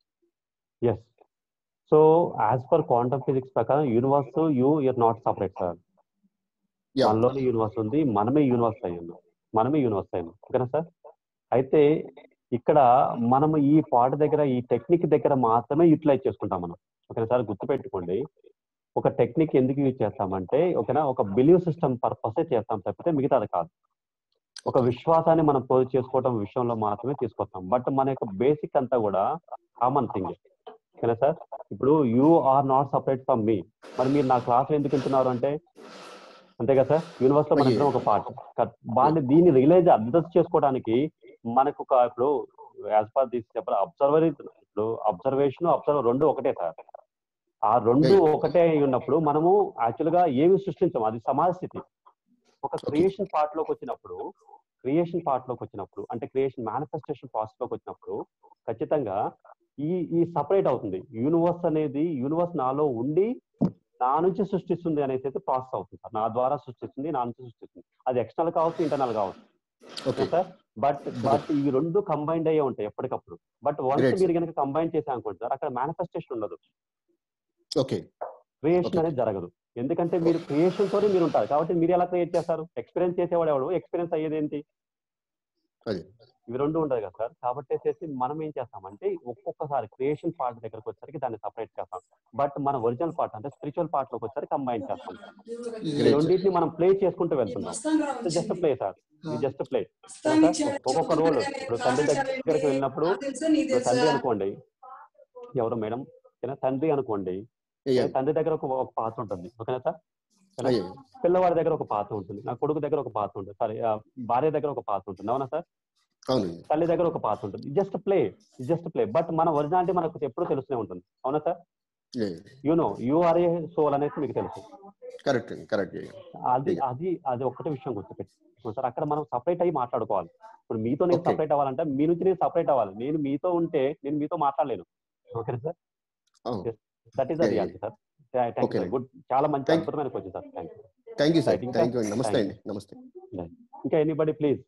Speaker 1: yes so as per quantum physics ప్రకారం universe you are not separate sir
Speaker 4: Yeah.
Speaker 1: మనలోనే యూనివర్స్ ఉంది మనమే యూనివర్స్ అయి ఉన్నాం మనమే యూనివర్స్ అయి ఉన్నాం ఓకేనా సార్ అయితే ఇక్కడ మనం ఈ పాట దగ్గర ఈ టెక్నిక్ దగ్గర మాత్రమే యూటిలైజ్ చేసుకుంటాం మనం ఓకేనా సార్ గుర్తుపెట్టుకోండి ఒక టెక్నిక్ ఎందుకు యూజ్ చేస్తామంటే ఓకేనా ఒక బిలీవ్ సిస్టమ్ పర్పసే చేస్తాం తప్పితే మిగతాది కాదు ఒక విశ్వాసాన్ని మనం ప్రూవ్ చేసుకోవడం విషయంలో మాత్రమే తీసుకొస్తాం బట్ మన యొక్క బేసిక్ అంతా కూడా కామన్ థింగ్ ఓకేనా సార్ ఇప్పుడు you are not separate from me మరి మీరు నా క్లాస్ ఎందుకు వింటున్నారు అంటే అంతే కదా సార్ యూనివర్స్ లో మన ఇద్దరం ఒక పార్ట్ బాగా దీన్ని రియలైజ్ అర్థం చేసుకోవడానికి మనకు ఒక ఇప్పుడు యాజ్ పర్ దిస్ చెప్పాలి అబ్జర్వర్ ఇప్పుడు అబ్జర్వేషన్ అబ్జర్వర్ రెండు ఒకటే సార్ ఆ రెండు
Speaker 4: Right.
Speaker 1: ఒకటే అయి ఉన్నప్పుడు మనము యాక్చువల్ గా ఏమి సృష్టించాం అది సమాజ స్థితి ఒక క్రియేషన్ పార్ట్ లోకి వచ్చినప్పుడు క్రియేషన్ పార్ట్ లోకి వచ్చినప్పుడు అంటే క్రియేషన్ మేనిఫెస్టేషన్ ప్రాసెస్ లోకి వచ్చినప్పుడు ఖచ్చితంగా ఈ ఈ సపరేట్ అవుతుంది యూనివర్స్ అనేది యూనివర్స్ నాలో ఉండి నా నుంచి సృష్టిస్తుంది అనేసి అయితే ప్రాసెస్ అవుతుంది సార్ నా ద్వారా సృష్టిస్తుంది నా నుంచి సృష్టిస్తుంది అది ఎక్స్టర్నల్ కావచ్చు ఇంటర్నల్ కావచ్చు
Speaker 4: ఓకే
Speaker 1: సార్ బట్ బట్ ఈ రెండు కంబైన్డ్ అయ్యే ఉంటాయి ఎప్పటికప్పుడు బట్ వన్స్
Speaker 4: Great,
Speaker 1: మీరు కనుక కంబైన్ చేసా అనుకోండి సార్ అక్కడ మేనిఫెస్టేషన్ ఉండదు
Speaker 4: ఓకే
Speaker 1: క్రియేషన్
Speaker 4: Okay.
Speaker 1: అనేది జరగదు ఎందుకంటే మీరు క్రియేషన్ తోనే మీరు ఉంటారు కాబట్టి మీరు ఎలా క్రియేట్ చేస్తారు ఎక్స్పీరియన్స్ చేసేవాడు ఎవడు ఎక్స్పీరియన్స్ అయ్యేది ఏంటి
Speaker 4: అది
Speaker 1: ఇవి రెండు ఉండదు కదా సార్ కాబట్టి వచ్చేసి మనం ఏం చేస్తామంటే ఒక్కొక్కసారి క్రియేషన్ పార్ట్ దగ్గరకు వచ్చేసరికి దాన్ని సపరేట్ చేస్తాం బట్ మన ఒరిజినల్ పార్ట్ అంటే స్పిరిచువల్ పార్ట్ లోకి వచ్చేసరికి కంబైన్ చేస్తాం ఈ
Speaker 4: Great.
Speaker 1: రెండింటిని మనం ప్లే చేసుకుంటూ వెళ్తున్నాం జస్ట్ ప్లే సార్ ఇది జస్ట్ ప్లే ఒక్కొక్క రోల్ ఇప్పుడు తండ్రి దగ్గరికి వెళ్ళినప్పుడు ఇప్పుడు తండ్రి అనుకోండి ఎవరు మేడం ఓకేనా తండ్రి అనుకోండి
Speaker 4: అయ్యా
Speaker 1: తండ్రి దగ్గర ఒక ఒక పాత్ర ఉంటుంది ఓకేనా సార్ ఓకేనా?
Speaker 4: అయ్యా
Speaker 1: పిల్లవాడి దగ్గర ఒక పాత్ర ఉంటుంది నా కొడుకు దగ్గర ఒక పాత్ర ఉంటుంది సారీ భార్య దగ్గర ఒక పాత్ర ఉంటుంది అవునా సార్
Speaker 4: అవునండి
Speaker 1: తల్లి దగ్గర ఒక పాత్ర ఉంటుంది just play just play but మన ఒరిజినాలిటీ మనకు ఎప్పుడూ తెలుస్తూనే ఉంటుంది అవునా sir you know you are a soul అనేది మీకు తెలుసు
Speaker 4: కరెక్ట్ కరెక్ట్
Speaker 1: అది అది అది ఒక్కటే విషయం గుర్తుపెట్టి సార్ అక్కడ మనం సపరేట్ అయ్యి మాట్లాడుకోవాలి ఇప్పుడు మీతో నేను
Speaker 4: Okay.
Speaker 1: సపరేట్ అవ్వాలంటే మీ నుంచి నేను సపరేట్ అవ్వాలి నేను మీతో ఉంటే నేను మీతో మాట్లాడలేను ఓకేనా sir that is the
Speaker 4: Yeah, yeah.
Speaker 1: Reality sir thank
Speaker 4: Okay,
Speaker 1: you good చాలా మంచి
Speaker 4: Thank-
Speaker 1: అద్భుతమైన question sir thank you
Speaker 4: thank you sir
Speaker 1: Right, ఇంకా-
Speaker 4: థ్యాంక్ యూ అండి నమస్తే
Speaker 1: Thank
Speaker 4: అండి నమస్తే
Speaker 1: ఇంకా ఎనీబడి ప్లీజ్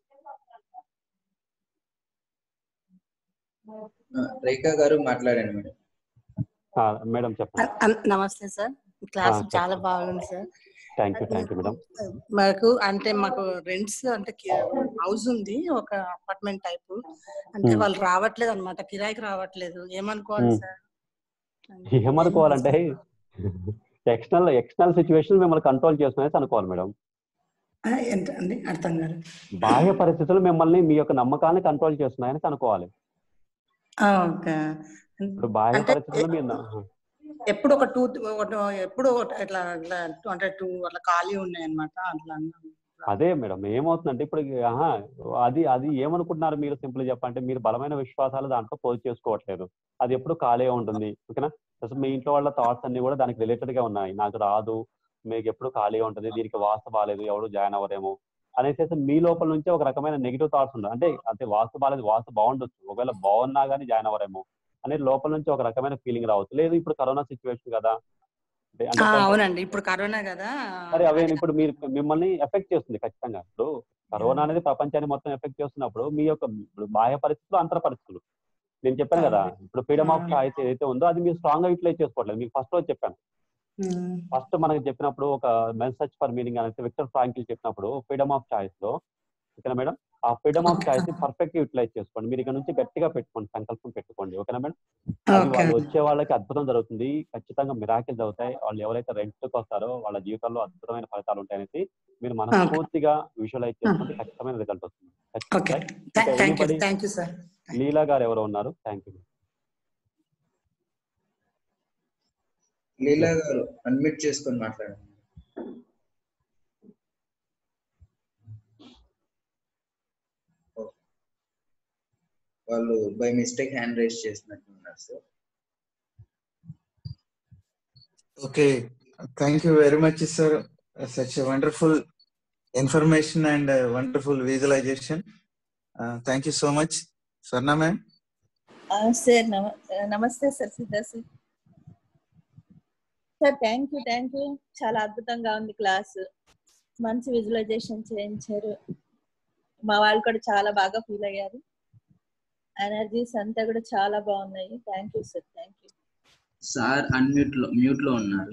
Speaker 5: రేఖా గారు మాట్లాడండి మేడం
Speaker 1: మేడం చెప్పండి
Speaker 6: అ- అ- నమస్తే సార్ క్లాస్
Speaker 1: ఆ,
Speaker 6: చాలా
Speaker 1: చెప్పండి.
Speaker 6: బాగుంది sir
Speaker 1: thank you thank you madam
Speaker 6: మాకు అంటే మాకు రెంట్స్ అంటే హౌస్ ఉంది ఒక అపార్ట్మెంట్ టైప్ అంటే
Speaker 1: Hmm.
Speaker 6: వాళ్ళు రావట్లేదు అనమాట కిరాయికి రావట్లేదు ఏమనుకోవాలి
Speaker 1: Hmm.
Speaker 6: సార్
Speaker 1: ఏమనుకోవాలంటే ఎక్స్టర్నల్ ఎక్స్టర్నల్ సిచ్యువేషన్ మిమ్మల్ని కంట్రోల్ చేసుకునేసి అనుకోవాలి మేడం
Speaker 6: ఆ, ఏంటండి అర్థం కాదు
Speaker 1: బాహ్య పరిస్థితులు మిమ్మల్ని మీ యొక్క నమ్మకాన్ని కంట్రోల్ చేస్తున్నాయని అనుకోవాలి
Speaker 6: ఆ, ఓకే
Speaker 1: ఇప్పుడు బాహ్య
Speaker 6: అంటే
Speaker 1: పరిస్థితులు మీరు న-
Speaker 6: ఎప్పుడు ఒక టూ ఎప్పుడు ఒక ఇట్లా ఇట్లా అంటే టూ అట్లా ఖాళీ ఉన్నాయి అనమాట అట్లా
Speaker 1: అదే మేడం ఏమవుతుందంటే ఇప్పుడు ఆహా, అది అది ఏమనుకుంటున్నారు మీరు సింపుల్ చెప్పంటే మీరు బలమైన విశ్వాసాలు దాంట్లో పోజ్ చేసుకోవట్లేదు అది ఎప్పుడు ఖాళీగా ఉంటుంది ఓకేనా అసలు మీ ఇంట్లో వాళ్ళ థాట్స్ అన్ని కూడా దానికి రిలేటెడ్ గా ఉన్నాయి నాకు రాదు మీకు ఎప్పుడు ఖాళీగా ఉంటుంది దీనికి వాస్తు బాగాలేదు ఎవరు జాయిన్ అవ్వరేమో అనేసి మీ లోపల నుంచి ఒక రకమైన నెగిటివ్ థాట్స్ ఉన్నాయి అంటే అంటే వాస్తు బాగాలేదు వాస్తు బాగుండొచ్చు ఒకవేళ బాగున్నా కానీ జాయిన్ అవ్వరేమో అనేది లోపల నుంచి ఒక రకమైన ఫీలింగ్ రావచ్చు లేదు ఇప్పుడు కరోనా సిచ్యువేషన్ కదా అంటే అంటే
Speaker 6: ఆ, అవునండి ఇప్పుడు కరోనా కదా
Speaker 1: మరి అవే ఇప్పుడు మీరు మిమ్మల్ని ఎఫెక్ట్ చేస్తుంది ఖచ్చితంగా ఇప్పుడు కరోనా అనేది ప్రపంచాన్ని మొత్తం ఎఫెక్ట్ చేస్తున్నప్పుడు మీ యొక్క ఇప్పుడు బాహ్య పరిస్థితులు అంతర పరిస్థితులు నేను చెప్పాను కదా ఇప్పుడు ఫ్రీడమ్ ఆఫ్ చాయిస్ ఏదైతే ఉందో అది మీరు స్ట్రాంగ్ గా యూటిలైజ్ చేసుకోవట్లేదు మీకు ఫస్ట్ రోజు చెప్పాను
Speaker 6: ఉమ్,
Speaker 1: ఫస్ట్ మనకి చెప్పినప్పుడు ఒక మెన్ సర్చ్ ఫర్ మీనింగ్ అనేది విక్టర్ ఫ్రాంకిల్ చెప్పినప్పుడు ఫ్రీడమ్ ఆఫ్ చాయిస్ లో ఓకేనా మేడం ఆ ఫ్రీడమ్ ఆఫ్ చాయిస్ ని పర్ఫెక్ట్ యూటిలైజ్ చేసుకోండి మీరు ఇక్కడ నుంచి గట్టిగా పెట్టుకోండి సంకల్పం పెట్టుకోండి ఓకేనా మేడం అది
Speaker 6: ఓకే
Speaker 1: వాళ్ళు వచ్చే వాళ్ళకి అద్భుతం జరుగుతుంది ఖచ్చితంగా మిరాకిల్స్ అవుతాయి వాళ్ళు ఎవరైతే రెంట్కి వస్తారో వాళ్ళ జీవితంలో అద్భుతమైన ఫలితాలు ఉంటాయనేసి మీరు మనస్ఫూర్తిగా విజువలైజ్ చేసుకుంటే ఖచ్చితమైన రిజల్ట్ వస్తుంది
Speaker 6: ఓకే
Speaker 1: Right? ఇంకా
Speaker 6: thank you
Speaker 1: anybody-
Speaker 6: thank you sir
Speaker 1: Leela గారు ఎవరో ఉన్నారు థ్యాంక్ యూ
Speaker 5: లీలా గారు అన్మిట్ చేసుకొని మాట్లాడండి వాళ్ళు బై మిస్టేక్ హ్యాండ్ రైస్ చేసినట్టున్నారు sir
Speaker 3: Okay, thank you very much, sir. Uh, Such a wonderful information and uh, wonderful visualization. Uh, thank you so much, Sarna ma'am.
Speaker 7: Sir నమ నమస్తే sir Siddha sir sir thank you thank you చాలా అద్భుతంగా ఉంది class మంచి visualisation చేయించారు మా వాళ్ళు కూడా చాలా బాగా ఫీల్ అయ్యారు ఎనర్జీస్ అంతా కూడా చాలా బాగున్నాయి thank you sir thank you
Speaker 5: sir unmute లో మ్యూట్ లో ఉన్నారు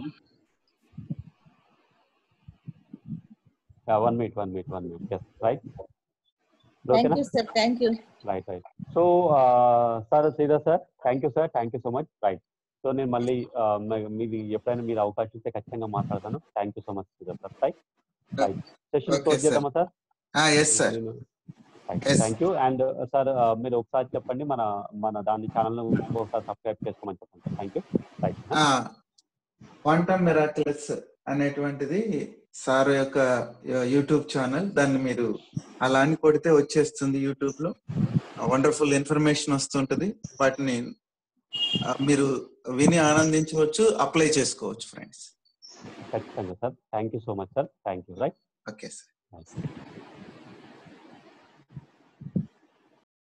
Speaker 1: one minute one minute one minute yes right
Speaker 7: thank
Speaker 1: ఓకేనా
Speaker 7: you sir thank you
Speaker 1: right right so sir Sridhar sir thank you sir thank you so much right so నేను మళ్ళీ uh, మ- మీది ఎప్పుడైనా మీరు అవకాశం ఇస్తే ఖచ్చితంగా మాట్లాడతాను thank you so much Sridhar sir right right session
Speaker 3: Okay,
Speaker 1: close
Speaker 3: sir.
Speaker 1: చేద్దామా sir
Speaker 3: Ah, yes, sir. Yes.
Speaker 1: Thank you and sir మీరు ఒకసారి చెప్పండి మన మన దాని ఛానల్ ఒకసారి సబ్స్క్రైబ్ చేసుకోమని చెప్పండి thank you right
Speaker 3: quantum miracles అనేటువంటిది సార్ యొక్క యూట్యూబ్ ఛానల్ దాన్ని మీరు అలా అని కొడితే వచ్చేస్తుంది యూట్యూబ్ లో వండర్ఫుల్ ఇన్ఫర్మేషన్ వస్తుంటది వాటిని ఆ, మీరు విని ఆనందించవచ్చు అప్లై చేసుకోవచ్చు ఫ్రెండ్స్
Speaker 1: ఖచ్చితంగా sir thank you so much sir thank you right
Speaker 3: okay sir
Speaker 1: right